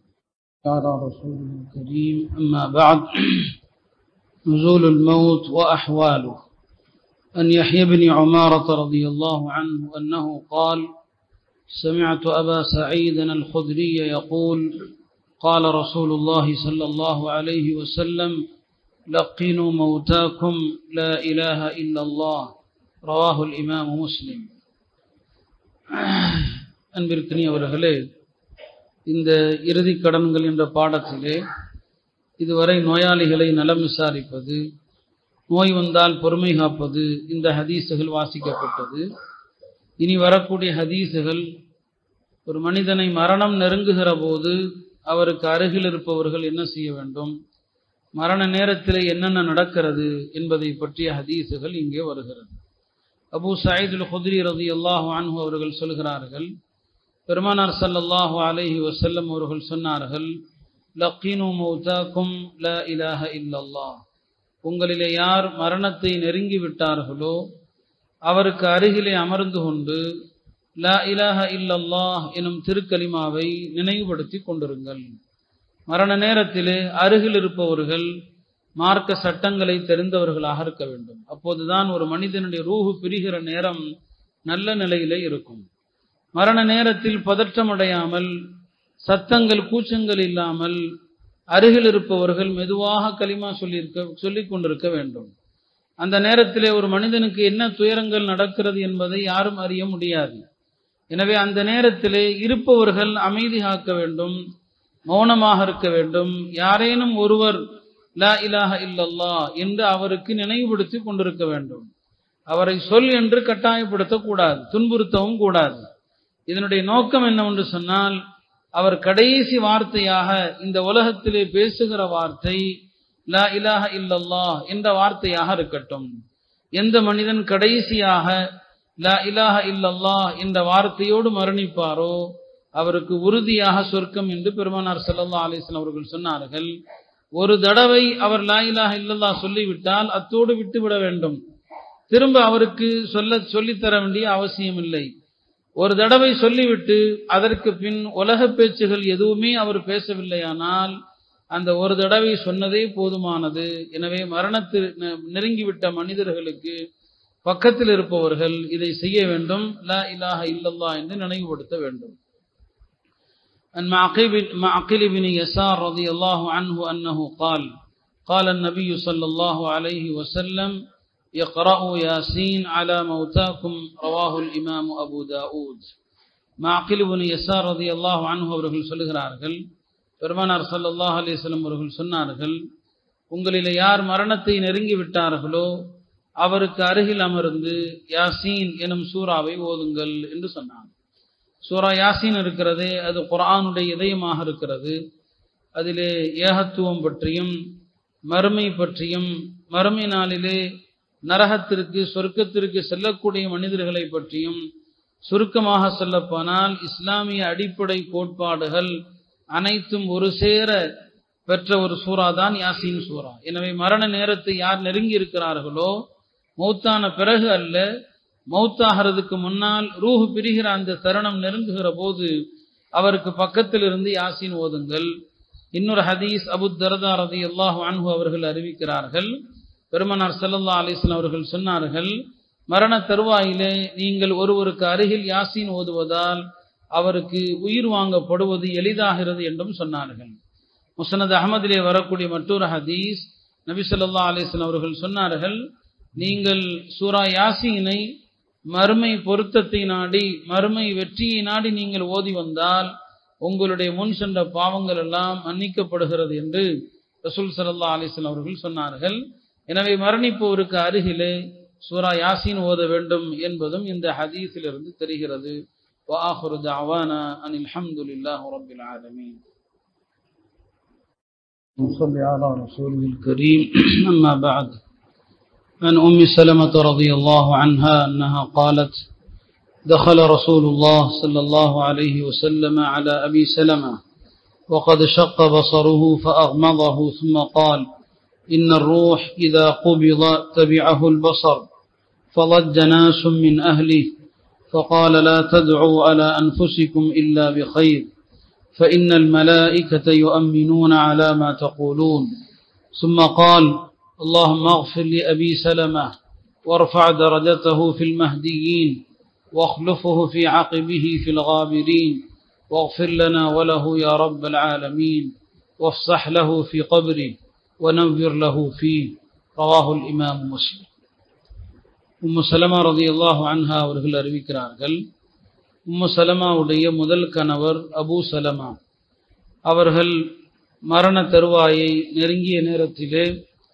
قال رسول الكريم أما بعد نزول الموت وأحواله أن يحيى بن عمارة رضي الله عنه أنه قال سمعت أبا سعيد الخدري يقول قال رسول الله صلى الله عليه وسلم لقنوا موتاكم لا إله إلا الله رواه الإمام مسلم அன்பிற்கினி அவர்களே இந்த இறுதி கடன்கள் என்ற பாடத்திலே இதுவரை நோயாளிகளை நலம் விசாரிப்பது நோய் வந்தால் பொறுமை காப்பது இந்த ஹதீஸுகள் வாசிக்கப்பட்டது இனி வரக்கூடிய ஹதீஸுகள் ஒரு மனிதனை மரணம் நெருங்குகிற போது அவருக்கு அருகில் இருப்பவர்கள் என்ன செய்ய வேண்டும் மரண நேரத்தில் என்னென்ன நடக்கிறது என்பதை பற்றிய ஹதீஸுகள் இங்கே வருகிறது அபு சயீதுல் குதிரி ரதி அல்லாஹு அன்ஹு அவர்கள் சொல்கிறார்கள் பெருமானார் ஸல்லல்லாஹு அலைஹி வஸல்லம் அவர்கள் சொன்னார்கள் லக்கீனு மௌதாக்கும் ல இலாஹ இல்லல்லாஹ் உங்களிலே யார் மரணத்தை நெருங்கி விட்டார்களோ அவருக்கு அருகிலே அமர்ந்து கொண்டு லா இலாஹ இல்லல்லாஹ் எனும் திருக்கலிமாவை நினைவுபடுத்தி கொண்டிருங்கள் மரண நேரத்திலே அருகில் இருப்பவர்கள் மார்க்க சட்டங்களை தெரிந்தவர்களாக இருக்க வேண்டும் அப்போதுதான் ஒரு மனிதனுடைய ரூஹு பிரிகிற நேரம் நல்ல நிலையிலே இருக்கும் மரண நேரத்தில் பதற்றமடையாமல் சத்தங்கள் கூச்சங்கள் இல்லாமல் அருகில் இருப்பவர்கள் மெதுவாக களிமா சொல்லியிருக்க சொல்லிக் கொண்டிருக்க வேண்டும் அந்த நேரத்திலே ஒரு மனிதனுக்கு என்ன துயரங்கள் நடக்கிறது என்பதை யாரும் அறிய முடியாது எனவே அந்த நேரத்திலே இருப்பவர்கள் அமைதி காக்க வேண்டும் மௌனமாக இருக்க வேண்டும் யாரேனும் ஒருவர் லா இலாஹ இல்லல்லா என்று அவருக்கு நினைவுபடுத்தி கொண்டிருக்க வேண்டும் அவரை சொல் என்று கட்டாயப்படுத்தக்கூடாது துன்புறுத்தவும் கூடாது இதனுடைய நோக்கம் என்னவென்று சொன்னால் அவர் கடைசி வார்த்தையாக இந்த உலகத்திலே பேசுகிற வார்த்தை லா இலாஹ இல்லல்லா என்ற வார்த்தையாக இருக்கட்டும் எந்த மனிதன் கடைசியாக லா இலாஹ இல்லல்லா என்ற வார்த்தையோடு மரணிப்பாரோ அவருக்கு உறுதியாக சொர்க்கம் என்று பெருமானார் ஸல்லல்லாஹு அலைஹி வஸல்லம் அவர்கள் சொன்னார்கள் ஒரு தடவை அவர் லா இலாஹ இல்லல்லாஹ் சொல்லிவிட்டால் அத்தோடு விட்டுவிட வேண்டும் திரும்ப அவருக்கு சொல்ல சொல்லித்தர வேண்டிய அவசியம் இல்லை ஒரு தடவை சொல்லிவிட்டு அதற்கு பின் உலக பேச்சுகள் எதுவுமே அவர் பேசவில்லையானால் அந்த ஒரு தடவை சொன்னதே போதுமானது எனவே மரணத்தில் நெ- நெருங்கிவிட்ட மனிதர்களுக்கு பக்கத்தில் இருப்பவர்கள் இதை செய்ய வேண்டும் லா இலாஹ இல்லல்லாஹ் என்று நினைவுபடுத்த வேண்டும் عن معقل معقل بن يسار رضي الله عنه أنه قال قال النبي صلى الله عليه وسلم اقرأوا ياسين على موتاكم رواه الإمام أبو داود معقل بن يسار رضي الله عنه அவர்கள் சொல்லுகிறார்கள் பெருமானார் ஸல்லல்லாஹு அலைஹி வஸல்லம் அவர்கள் சொன்னார்கள் உங்களிலே யார் மரணத்தை நெருங்கி விட்டார்களோ அவருக்கு அருகில் அமர்ந்து யாசீன் எனும் சூறாவை ஓதுங்கள் என்று சொன்னார் சூரா யாசீன் இருக்கிறது அது குர்ஆனுடைய இதயமாக இருக்கிறது அதிலே ஏகத்துவம் பற்றியும் மறுமை பற்றியும் மறுமை நாளிலே நரகத்திற்கு சொர்க்கத்திற்கு செல்லக்கூடிய மனிதர்களை பற்றியும் சுருக்கமாக சொல்லப்போனால் இஸ்லாமிய அடிப்படை கோட்பாடுகள் அனைத்தும் ஒரு சேர பெற்ற ஒரு சூறா தான் யாசீன் சூரா எனவே மரண நேரத்தை யார் நெருங்கி இருக்கிறார்களோ மௌத்தான பிறகு அல்ல மௌத்தாகிறதுக்கு முன்னால் ரூஹு பிரிகிற அந்த தருணம் நெருங்குகிற போது அவருக்கு பக்கத்தில் இருந்து யாசீன் ஓதுங்கள் இன்னொரு ஹதீஸ் அபு தரதா ரதி அல்லாஹு அன்ஹு அவர்கள் அறிவிக்கிறார்கள் பெருமனார் ஸல்லல்லாஹு அலைஹி வஸல்லம் அவர்கள் சொன்னார்கள் மரண தருவாயிலே நீங்கள் ஒருவருக்கு அருகில் யாசீன் ஓதுவதால் அவருக்கு உயிர் வாங்கப்படுவது எளிதாகிறது என்றும் சொன்னார்கள் முஸ்னத் அகமதிலே வரக்கூடிய மற்றொரு ஹதீஸ் நபி ஸல்லல்லாஹு அலைஹி வஸல்லம் அவர்கள் சொன்னார்கள் நீங்கள் சூரா யாசீனை மறுமை பொருத்தத்தை நாடி மறுமை வெற்றியை நாடி நீங்கள் ஓதி வந்தால் உங்களுடைய முன் சென்ற பாவங்கள் எல்லாம் மன்னிக்கப்படுகிறது என்று ரசூல் ஸல்லல்லாஹு அலைஹி வஸல்லம் அவர்கள் சொன்னார்கள் எனவே மரணிப்போருக்கு அருகிலே சூரா யாசீன் ஓத வேண்டும் என்பதும் இந்த ஹதீஸிலிருந்து தெரிகிறது وآخر دعوانا أن الحمد لله رب العالمين نصلي على رسوله الكريم أما بعد عن أم سلمة رضي الله عنها أنها قالت دخل رسول الله صلى الله عليه وسلم على أبي سلمة وقد شق بصره فأغمضه ثم قال إن الروح إذا قبض تبعه البصر فضج ناس من أهله فقال لا تدعوا على أنفسكم إلا بخير فإن الملائكة يؤمنون على ما تقولون ثم قال اللهم اغفر لأبي سلمة وارفع درجته في المهديين واخلفه في عقبه في الغابرين واغفر لنا وله يا رب العالمين وافصح له في قبره وننفر له فيه رواه الإمام مسلم உம்மு சலமா ரதி அல்லாஹு அன்ஹா அவர்கள் அறிவிக்கிறார்கள் உம்மு சலமாவுடைய முதல் கணவர் அபூ சலமா அவர்கள் மரண தருவாயை நெருங்கிய நேரத்திலே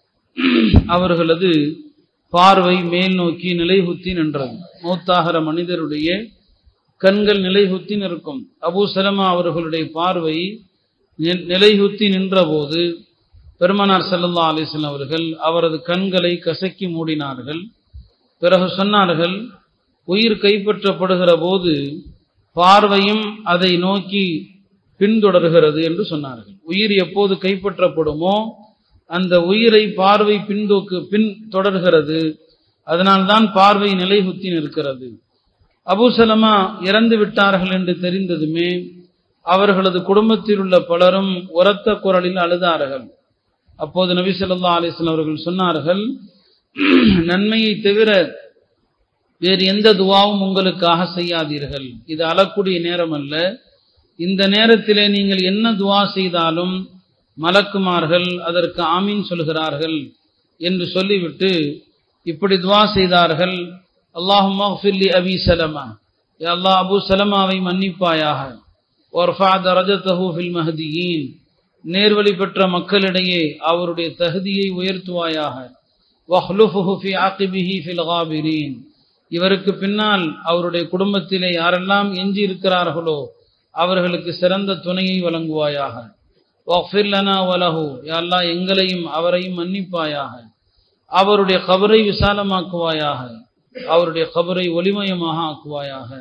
அவர்களது பார்வை மேல் நோக்கி நிலைகுத்தி நின்றது மூத்தாகிற மனிதருடைய கண்கள் நிலைகுத்தி நிற்கும் அபூ சலமா அவர்களுடைய பார்வை நி- நிலைகுத்தி நின்றபோது பெருமனார் ஸல்லல்லாஹு அலைஹி வஸல்லம் அவர்கள் அவரது கண்களை கசக்கி மூடினார்கள் பிறகு சொன்னார்கள் உயிர் கைப்பற்றப்படுகிற போது பார்வையும் அதை நோக்கி பின்தொடர்கிறது என்று சொன்னார்கள் உயிர் எப்போது கைப்பற்றப்படுமோ அந்த உயிரை பார்வை பின்தோக்கு பின் தொடர்கிறது அதனால்தான் பார்வை நிலைகுத்தி நிற்கிறது அபூ சலமா இறந்து விட்டார்கள் என்று தெரிந்ததுமே அவர்களது குடும்பத்தில் உள்ள பலரும் உரத்த குரலில் அழுதார்கள் அப்போது நபி ஸல்லல்லாஹு அலைஹி வஸல்லம் அவர்கள் சொன்னார்கள் நன்மையை தவிர வேறு எந்த துவாவும் உங்களுக்காக செய்யாதீர்கள் இது அழக்கூடிய நேரம் அல்ல இந்த நேரத்திலே நீங்கள் என்ன துவா செய்தாலும் மலக்குமார்கள் அதற்கு ஆமீன் சொல்கிறார்கள் என்று சொல்லிவிட்டு இப்படி துவா செய்தார்கள் அல்லாஹும் அபி சலமா யா அல்லாஹ் அபு சலமாவை மன்னிப்பாயாக ஒர்ஃபா தரஜத்தஹு ஃபில் மஹதியீன் நேர்வழி பெற்ற மக்களிடையே அவருடைய தகுதியை உயர்த்துவாயாக வஹ்லுஃபுஹு ஃபி ஆகிபிஹி ஃபில் காபிரீன் இவருக்கு பின்னால் அவருடைய குடும்பத்திலே யாரெல்லாம் எஞ்சி இருக்கிறார்களோ அவர்களுக்கு சிறந்த துணையை வழங்குவாயாக வஃபிர் லனா வலஹு யா அல்லாஹ் எங்களையும் அவரையும் மன்னிப்பாயாக அவருடைய கபரை விசாலமாக்குவாயாக அவருடைய கபரை ஒளிமயமாக ஆக்குவாயாக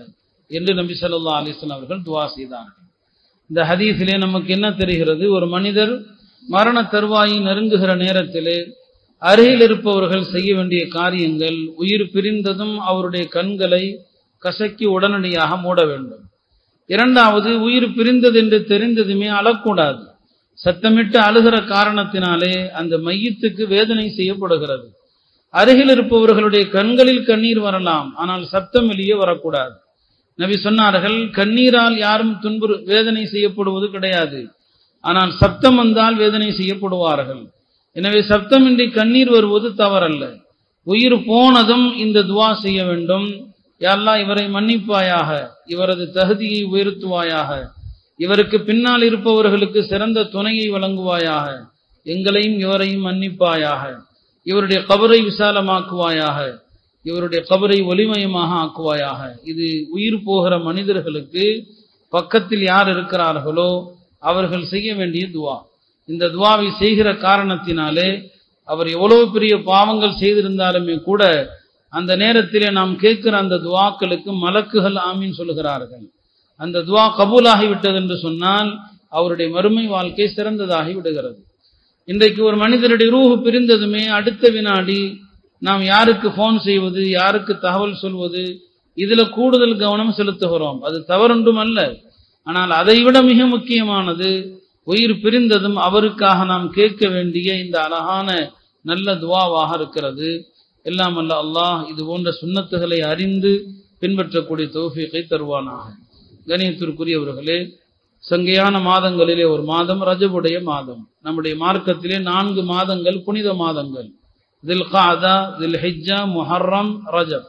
என்று நபி ஸல்லல்லாஹு அலைஹி வஸல்லம் அவர்கள் துஆ செய்தார்கள் இந்த ஹதீஸிலே நமக்கு என்ன தெரிகிறது ஒரு மனிதர் மரண தருவாயை நெருங்குகிற நேரத்திலே அருகில் இருப்பவர்கள் செய்ய வேண்டிய காரியங்கள் உயிர் பிரிந்ததும் அவருடைய கண்களை கசக்கி உடனடியாக மூட வேண்டும் இரண்டாவது உயிர் பிரிந்தது என்று தெரிந்ததுமே அழக்கூடாது சத்தமிட்டு அழுகிற காரணத்தினாலே அந்த மையத்துக்கு வேதனை செய்யப்படுகிறது அருகில் இருப்பவர்களுடைய கண்களில் கண்ணீர் வரலாம் ஆனால் சப்தம் வெளியே வரக்கூடாது நபி சொன்னார்கள் கண்ணீரால் யாரும் துன்பு வேதனை செய்யப்படுவது கிடையாது ஆனால் சப்தம் வந்தால் வேதனை செய்யப்படுவார்கள் எனவே சப்தமின்றி கண்ணீர் வருவது தவறல்ல உயிர் போனதும் இந்த துவா செய்ய வேண்டும் யாழ்லா இவரை மன்னிப்பாயாக இவரது தகுதியை உயர்த்துவாயாக இவருக்கு பின்னால் இருப்பவர்களுக்கு சிறந்த துணையை வழங்குவாயாக எங்களையும் இவரையும் மன்னிப்பாயாக இவருடைய கபரை விசாலமாக்குவாயாக இவருடைய கபரை ஒளிமயமாக ஆக்குவாயாக இது உயிர் போகிற மனிதர்களுக்கு பக்கத்தில் யார் இருக்கிறார்களோ அவர்கள் செய்ய வேண்டிய துவா இந்த துவாவை செய்கிற காரணத்தினாலே அவர் எவ்வளவு பெரிய பாவங்கள் செய்திருந்தாலுமே கூட அந்த நேரத்திலே நாம் கேட்கிற அந்த துவாக்களுக்கு மலக்குகள் ஆமீன் சொல்லுகிறார்கள் அந்த துவா கபூலாகி விட்டது என்று சொன்னால் அவருடைய மறுமை வாழ்க்கை சிறந்ததாகி விடுகிறது இன்றைக்கு ஒரு மனிதனுடைய ரூஹு பிரிந்ததுமே அடுத்த வினாடி நாம் யாருக்கு போன் செய்வது யாருக்கு தகவல் சொல்வது இதுல கூடுதல் கவனம் செலுத்துகிறோம் அது தவறொன்றும் அல்ல ஆனால் அதைவிட மிக முக்கியமானது உயிர் பிரிந்ததும் அவருக்காக நாம் கேட்க வேண்டிய இந்த அழகான நல்ல துவாவாக இருக்கிறது எல்லாம் அல்ல அல்லாஹ் இது போன்ற சுண்ணத்துகளை அறிந்து பின்பற்றக்கூடிய தௌஃபீகை தருவானாக கணியத்திற்குரியவர்களே சங்கையான மாதங்களிலே ஒரு மாதம் ரஜபுடைய மாதம் நம்முடைய மார்க்கத்திலே நான்கு மாதங்கள் புனித மாதங்கள் தில் காதா தில் ஹிஜ்ஜா முஹர்ரம் ரஜப்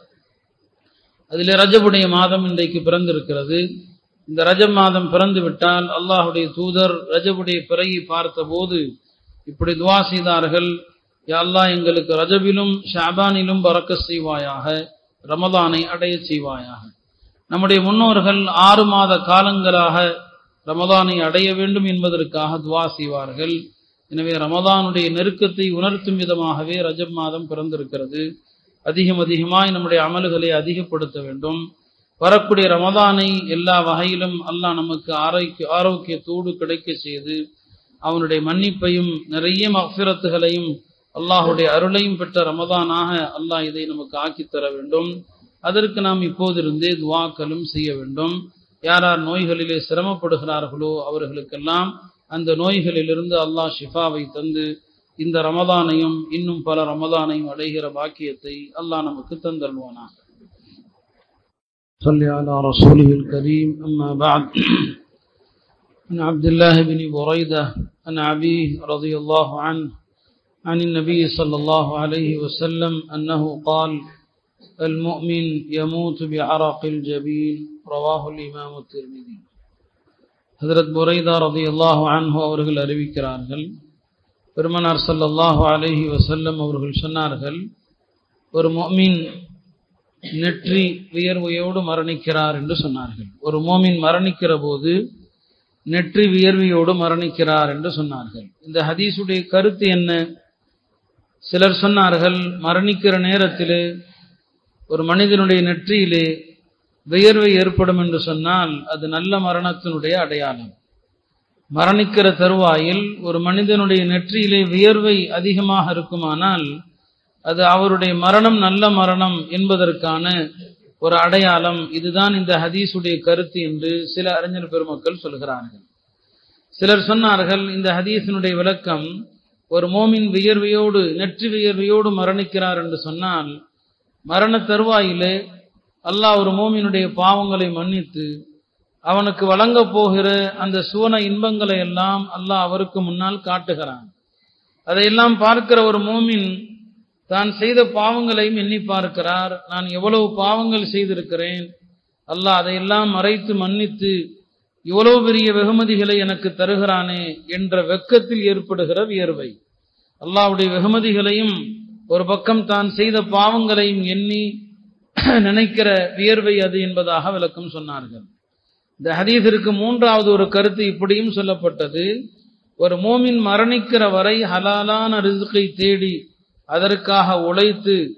அதிலே ரஜபுடைய மாதம் இன்றைக்கு பிறந்திருக்கிறது இந்த ரஜப் மாதம் பிறந்து விட்டால் அல்லாஹுடைய தூதர் ரஜபுடைய பிறையை பார்த்த போது இப்படி துவா செய்தார்கள் யா அல்லாஹ் எங்களுக்கு ரஜபிலும் ஷாபானிலும் பறக்க செய்வாயாக ரமதானை அடைய செய்வாயாக நம்முடைய முன்னோர்கள் ஆறு மாத காலங்களாக ரமதானை அடைய வேண்டும் என்பதற்காக துவா செய்வார்கள் எனவே ரமதானுடைய நெருக்கத்தை உணர்த்தும் விதமாகவே ரஜப் மாதம் பிறந்திருக்கிறது அதிகம் அதிகமாய் நம்முடைய அமல்களை அதிகப்படுத்த வேண்டும் வரக்கூடிய ரமதானை எல்லா வகையிலும் அல்லாஹ் நமக்கு ஆரோக்கிய ஆரோக்கியத்தோடு கிடைக்க செய்து அவனுடைய மன்னிப்பையும் நிறைய மஃபிரத்துகளையும் அல்லாஹுடைய அருளையும் பெற்ற ரமதானாக அல்லாஹ் இதை நமக்கு ஆக்கித்தர வேண்டும் அதற்கு நாம் இப்போதிருந்தே துவாக்களும் செய்ய வேண்டும் யார் யார் நோய்களிலே சிரமப்படுகிறார்களோ அவர்களுக்கெல்லாம் அந்த நோய்களிலிருந்து அல்லாஹ் ஷிஃபாவை தந்து இந்த ரமதானையும் இன்னும் பல ரமதானையும் அடைகிற பாக்கியத்தை அல்லாஹ் நமக்கு தந்தருவானாக صل على رسوله الكريم أما بعد عن عبد الله بن بريدة عن أبيه رضي الله عنه عن النبي صلى الله عليه وسلم أنه قال المؤمن يموت بعرق الجبين رواه الإمام الترمذي ஹதரத் புரைதா ரதி அல்லாஹு அன்ஹு அவர்கள் அறிவிக்கிறார்கள் பெருமனார் சல்லல்லாஹு அலைஹி வசல்லம் அவர்கள் சொன்னார்கள் ஒரு மோமின் நெற்றி வியர்வையோடு மரணிக்கிறார் என்று சொன்னார்கள் ஒரு மோமின் மரணிக்கிற போது நெற்றி வியர்வையோடு மரணிக்கிறார் என்று சொன்னார்கள் இந்த ஹதீஸுடைய கருத்து என்ன சிலர் சொன்னார்கள் மரணிக்கிற நேரத்திலே ஒரு மனிதனுடைய நெற்றியிலே வியர்வை ஏற்படும் என்று சொன்னால் அது நல்ல மரணத்தினுடைய அடையாளம் மரணிக்கிற தருவாயில் ஒரு மனிதனுடைய நெற்றியிலே வியர்வை அதிகமாக இருக்குமானால் அது அவருடைய மரணம் நல்ல மரணம் என்பதற்கான ஒரு அடையாளம் இதுதான் இந்த ஹதீஸுடைய கருத்து என்று சில அறிஞர் பெருமக்கள் சொல்கிறார்கள் சிலர் சொன்னார்கள் இந்த ஹதீஸினுடைய விளக்கம் ஒரு மோமின் வியர்வையோடு நெற்றி வியர்வையோடு மரணிக்கிறார் என்று சொன்னால் மரண தருவாயிலே அல்லாஹ் ஒரு மோமினுடைய பாவங்களை மன்னித்து அவனுக்கு வழங்கப் போகிற அந்த சுவன இன்பங்களை எல்லாம் அல்லாஹ் அவருக்கு முன்னால் காட்டுகிறான் அதையெல்லாம் பார்க்கிற ஒரு மோமின் தான் செய்த பாவங்களையும் எண்ணி பார்க்கிறார் நான் எவ்வளவு பாவங்கள் செய்திருக்கிறேன் அல்லாஹ் அதையெல்லாம் மறைத்து மன்னித்து இவ்வளவு பெரிய வெகுமதிகளை எனக்கு தருகிறானே என்ற வெக்கத்தில் ஏற்படுகிற வியர்வை அல்லாஹ்வுடைய வெகுமதிகளையும் ஒரு பக்கம் தான் செய்த பாவங்களையும் எண்ணி நினைக்கிற வியர்வை அது என்பதாக விளக்கம் சொன்னார்கள் இந்த ஹதீஸிற்கு மூன்றாவது ஒரு கருத்து இப்படியும் சொல்லப்பட்டது ஒரு மோமின் மரணிக்கிற வரை ஹலாலான ரிசுக்கை தேடி அதற்காக உழைத்து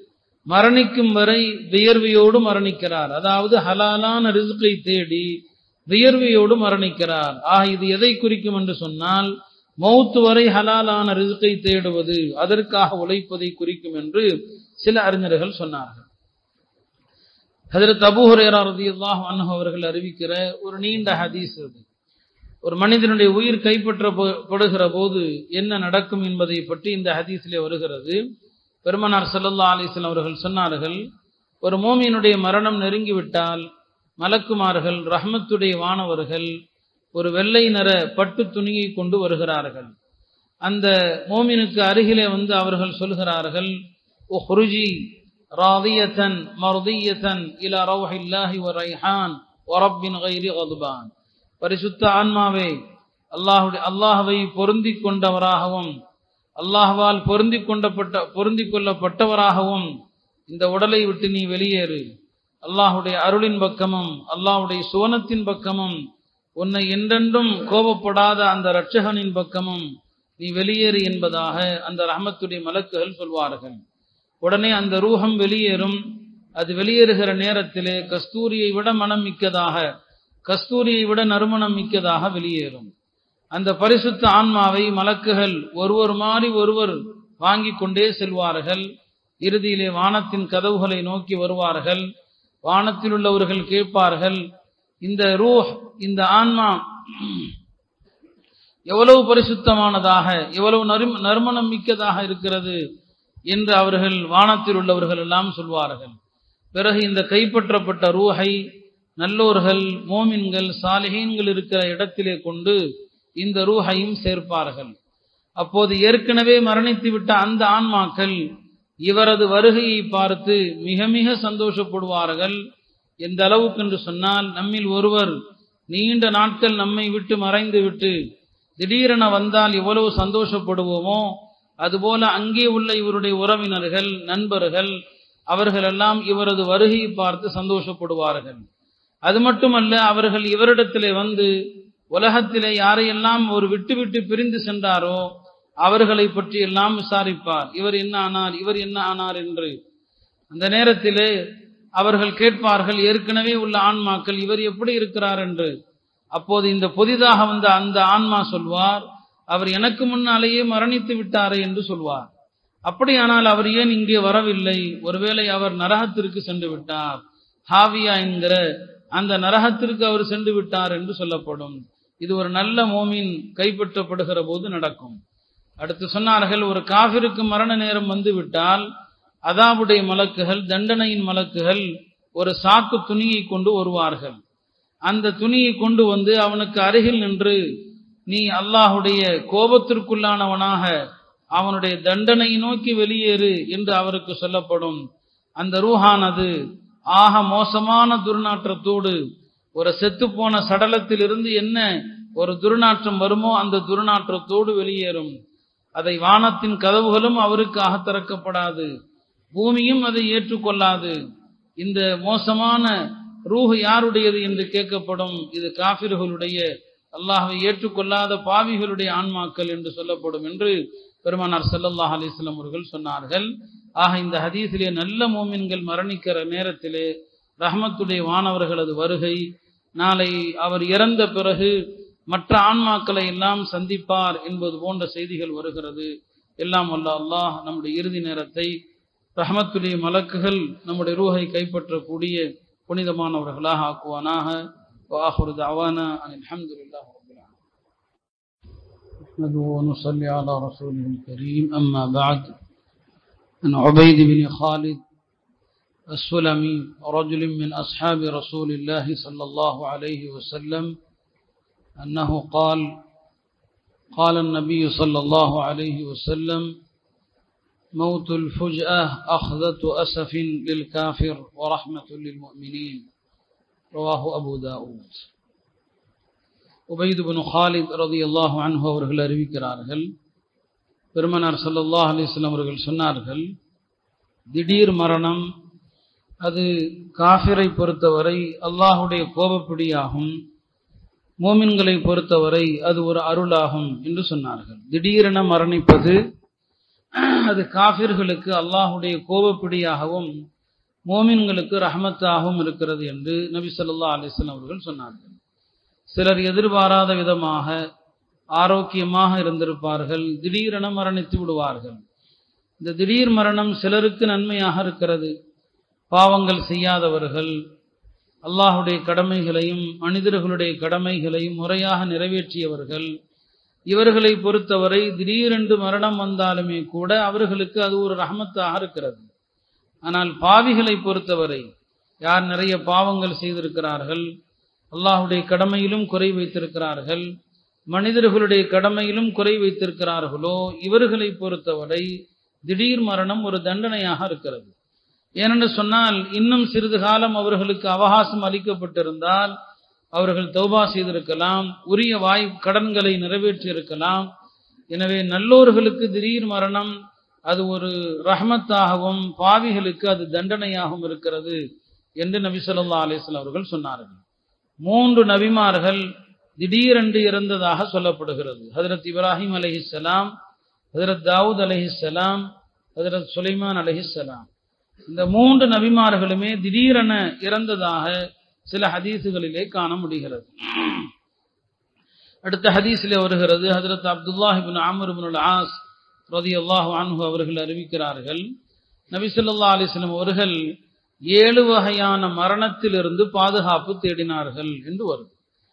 மரணிக்கும் வரை வியர்வையோடு மரணிக்கிறார் அதாவது ஹலாலான ரிசுக்கை தேடி வியர்வையோடு மரணிக்கிறார் ஆக இது எதை குறிக்கும் என்று சொன்னால் மௌத்து வரை ஹலாலான ரிசுக்கை தேடுவது அதற்காக உழைப்பதை குறிக்கும் என்று சில அறிஞர்கள் சொன்னார்கள் ஹதரத் அபூ ஹுரேரா ரலியல்லாஹு அன்ஹு அவர்கள் அறிவிக்கிற ஒரு நீண்ட ஹதீஸ் அது ஒரு மனிதனுடைய உயிர் கைப்பற்றப்படுகிற போது என்ன நடக்கும் என்பதை பற்றி இந்த ஹதீஸிலே வருகிறது பெருமனார் ஸல்லல்லாஹு அலைஹி வஸல்லம் அவர்கள் சொன்னார்கள் ஒரு மோமியனுடைய மரணம் நெருங்கிவிட்டால் மலக்குமார்கள் ரஹ்மத்துடைய வானவர்கள் ஒரு வெள்ளை நிற பட்டு துணியை கொண்டு வருகிறார்கள் அந்த மோமினுக்கு அருகிலே வந்து அவர்கள் சொல்கிறார்கள் ஓ ஹுருஜி ராதியத்தன் மர்தியத்தன் இலா ரௌஹில்லாஹி வ ரைஹான் வரப்பின் கைரி கதுபான் பரிசுத்த ஆன்மாவே அல்லாஹுடைய அல்லாஹவை பொருந்தி கொண்டவராகவும் அல்லாஹ்வால் பொருந்தி கொண்டப்பட்ட பொருந்தி கொள்ளப்பட்டவராகவும் இந்த உடலை விட்டு நீ வெளியேறு அல்லாஹுடைய அருளின் பக்கமும் அல்லாஹுடைய சுவனத்தின் பக்கமும் உன்னை என்றென்றும் கோபப்படாத அந்த இரட்சகனின் பக்கமும் நீ வெளியேறு என்பதாக அந்த ரஹமத்துடைய மலக்குகள் சொல்வார்கள் உடனே அந்த ரூஹம் வெளியேறும் அது வெளியேறுகிற நேரத்திலே கஸ்தூரியை விட மனம் மிக்கதாக கஸ்தூரியை விட நறுமணம் மிக்கதாக வெளியேறும் அந்த பரிசுத்த ஆன்மாவை மலக்குகள் ஒருவர் மாறி ஒருவர் வாங்கி கொண்டே செல்வார்கள் இறுதியிலே வானத்தின் கதவுகளை நோக்கி வருவார்கள் வானத்தில் உள்ளவர்கள் கேட்பார்கள் இந்த ரூஹ் இந்த ஆன்மா எவ்வளவு பரிசுத்தமானதாக எவ்வளவு நறு- நறுமணம் மிக்கதாக இருக்கிறது என்று அவர்கள் வானத்தில் உள்ளவர்கள் எல்லாம் சொல்வார்கள் பிறகு இந்த கைப்பற்றப்பட்ட ரூஹை நல்லோர்கள் மோமின்கள் சாலிஹீன்கள் இருக்கிற இடத்திலே கொண்டு இந்த ரூஹையும் சேர்ப்பார்கள் அப்போது ஏற்கனவே மரணித்து விட்ட அந்த ஆன்மாக்கள் இவரது வருகையை பார்த்து மிக மிக சந்தோஷப்படுவார்கள் எந்த அளவுக்கு என்று சொன்னால் நம்மில் ஒருவர் நீண்ட நாட்கள் நம்மை விட்டு மறைந்து விட்டு திடீரென வந்தால் எவ்வளவு சந்தோஷப்படுவோமோ அதுபோல அங்கே உள்ள இவருடைய உறவினர்கள் நண்பர்கள் அவர்களெல்லாம் இவரது வருகையை பார்த்து சந்தோஷப்படுவார்கள் அது மட்டுமல்ல அவர்கள் இவரிடத்திலே வந்து உலகத்திலே யாரையெல்லாம் ஒரு விட்டு விட்டு பிரிந்து சென்றாரோ அவர்களை பற்றி எல்லாம் விசாரிப்பார் இவர் என்ன ஆனார் இவர் என்ன ஆனார் என்று அந்த நேரத்திலே அவர்கள் கேட்பார்கள் ஏற்கனவே உள்ள ஆன்மாக்கள் இவர் எப்படி இருக்கிறார் என்று அப்போது இந்த புதிதாக வந்த அந்த ஆன்மா சொல்வார் அவர் எனக்கு முன்னாலேயே மரணித்து விட்டாரே என்று சொல்வார் அப்படியானால் அவர் ஏன் இங்கே வரவில்லை ஒருவேளை அவர் நரகத்திற்கு சென்று விட்டார் ஹாவியா என்கிற அந்த நரகத்திற்கு அவர் சென்று விட்டார் என்று சொல்லப்படும் இது ஒரு நல்ல மோமின் கைப்பற்றப்படுகிற போது நடக்கும் அடுத்து சொன்னார்கள் ஒரு காபிருக்கு மரண நேரம் வந்து விட்டால் அதாவுடைய மலக்குகள் தண்டனையின் மலக்குகள் ஒரு சாக்கு துணியை கொண்டு வருவார்கள் அந்த துணியை கொண்டு வந்து அவனுக்கு அருகில் நின்று நீ அல்லாஹுடைய கோபத்திற்குள்ளானவனாக அவனுடைய தண்டனையை நோக்கி வெளியேறு என்று அவருக்கு சொல்லப்படும் அந்த ரூஹானது ஆக மோசமான துர்நாற்றத்தோடு ஒரு செத்துப்போன சடலத்திலிருந்து என்ன ஒரு துர்நாற்றம் வருமோ அந்த துர்நாற்றத்தோடு வெளியேறும் அதை வானத்தின் கதவுகளும் அவருக்காக திறக்கப்படாது பூமியும் அதை ஏற்றுக்கொள்ளாது இந்த மோசமான ரூஹ் யாருடையது என்று கேட்கப்படும் இது காபிர்களுடைய அல்லாஹ்வை ஏற்றுக்கொள்ளாத பாவிகளுடைய ஆன்மாக்கள் என்று சொல்லப்படும் என்று பெருமானார் ஸல்லல்லாஹு அலைஹி வஸல்லம் அவர்கள் சொன்னார்கள் ஆக இந்த ஹதீஸிலே நல்ல மூமின்கள் மரணிக்கிற நேரத்திலே ரஹமத்துடைய வானவர்களது வருகை நாளை அவர் இறந்த பிறகு மற்ற ஆன்மாக்களை எல்லாம் சந்திப்பார் என்பது போன்ற செய்திகள் வருகிறது எல்லாம் வல்ல அல்லாஹ் நம்முடைய இறுதி நேரத்தை ரஹமத்துடைய மலக்குகள் நம்முடைய ரூஹை கைப்பற்றக்கூடிய புனிதமானவர்களாக ஆக்குவானாக وآخر دعوانا أن الحمد لله رب العالمين نحمده ونصلي على رسوله الكريم أما بعد عن عبيد بن خالد السلمي رجل من أصحاب رسول الله صلى الله عليه وسلم أنه قال قال النبي صلى الله عليه وسلم موت الفجأة أخذة أسف للكافر ورحمة للمؤمنين رواه أبو داود உபைது பின் ஹாலித் ரதி அல்லாஹு அன்ஹு அவர்கள் அறிவிக்கிறார்கள் பெருமனார் ஸல்லல்லாஹு அலைஹி வஸல்லம் அவர்கள் சொன்னார்கள் திடீர் மரணம் அது காஃபிரை பொறுத்தவரை அல்லாஹுடைய கோபப்பிடியாகும் மோமின்களை பொறுத்தவரை அது ஒரு அருளாகும் என்று சொன்னார்கள் திடீரென மரணிப்பது அது காஃபிர்களுக்கு அல்லாஹுடைய கோபப்பிடியாகவும் மோமின்களுக்கு ரஹமத்தாகவும் இருக்கிறது என்று நபி சொல்லா அலிஸ்லாம் அவர்கள் சொன்னார்கள் சிலர் எதிர்பாராத விதமாக ஆரோக்கியமாக இருந்திருப்பார்கள் திடீரென மரணித்து விடுவார்கள் இந்த திடீர் மரணம் சிலருக்கு நன்மையாக இருக்கிறது பாவங்கள் செய்யாதவர்கள் அல்லாஹுடைய கடமைகளையும் மனிதர்களுடைய கடமைகளையும் முறையாக நிறைவேற்றியவர்கள் இவர்களை பொறுத்தவரை திடீரென்று மரணம் வந்தாலுமே கூட அவர்களுக்கு அது ஒரு ரஹமத்தாக இருக்கிறது ஆனால் பாவிகளை பொறுத்தவரை யார் நிறைய பாவங்கள் செய்திருக்கிறார்கள் அல்லாஹுடைய கடமையிலும் குறை வைத்திருக்கிறார்கள் மனிதர்களுடைய கடமையிலும் குறை வைத்திருக்கிறார்களோ இவர்களை பொறுத்தவரை திடீர் மரணம் ஒரு தண்டனையாக இருக்கிறது ஏனென்று சொன்னால் இன்னும் சிறிது காலம் அவர்களுக்கு அவகாசம் அளிக்கப்பட்டிருந்தால் அவர்கள் தௌபா செய்திருக்கலாம் உரிய வாய் கடன்களை நிறைவேற்றி இருக்கலாம் எனவே நல்லோர்களுக்கு திடீர் மரணம் அது ஒரு ரஹமத்தாகவும் பாவிகளுக்கு அது தண்டனையாகவும் இருக்கிறது என்று நபி சொல்லா அலிஸ்லாம் அவர்கள் சொன்னார்கள் மூன்று நபிமார்கள் திடீரென்று இறந்ததாக சொல்லப்படுகிறது ஹதரத் இப்ராஹிம் அலஹிசலாம் ஹதரத் தாவூத் அலஹிசலாம் ஹதரத் சுலைமான் அலஹிசலாம் இந்த மூன்று நபிமார்களுமே திடீரென இறந்ததாக சில ஹதீஸுகளிலே காண முடிகிறது அடுத்த ஹதீஸிலே வருகிறது ஹதரத் அப்துல்லாஹிபின் ஆமருபின் ஆஸ் ரதி அல்லாஹு அன்ஹு அவர்கள் அறிவிக்கிறார்கள் நபிசல்லா அலிஸ்லம் அவர்கள் ஏழு வகையான மரணத்திலிருந்து பாதுகாப்பு தேடினார்கள் என்று வருது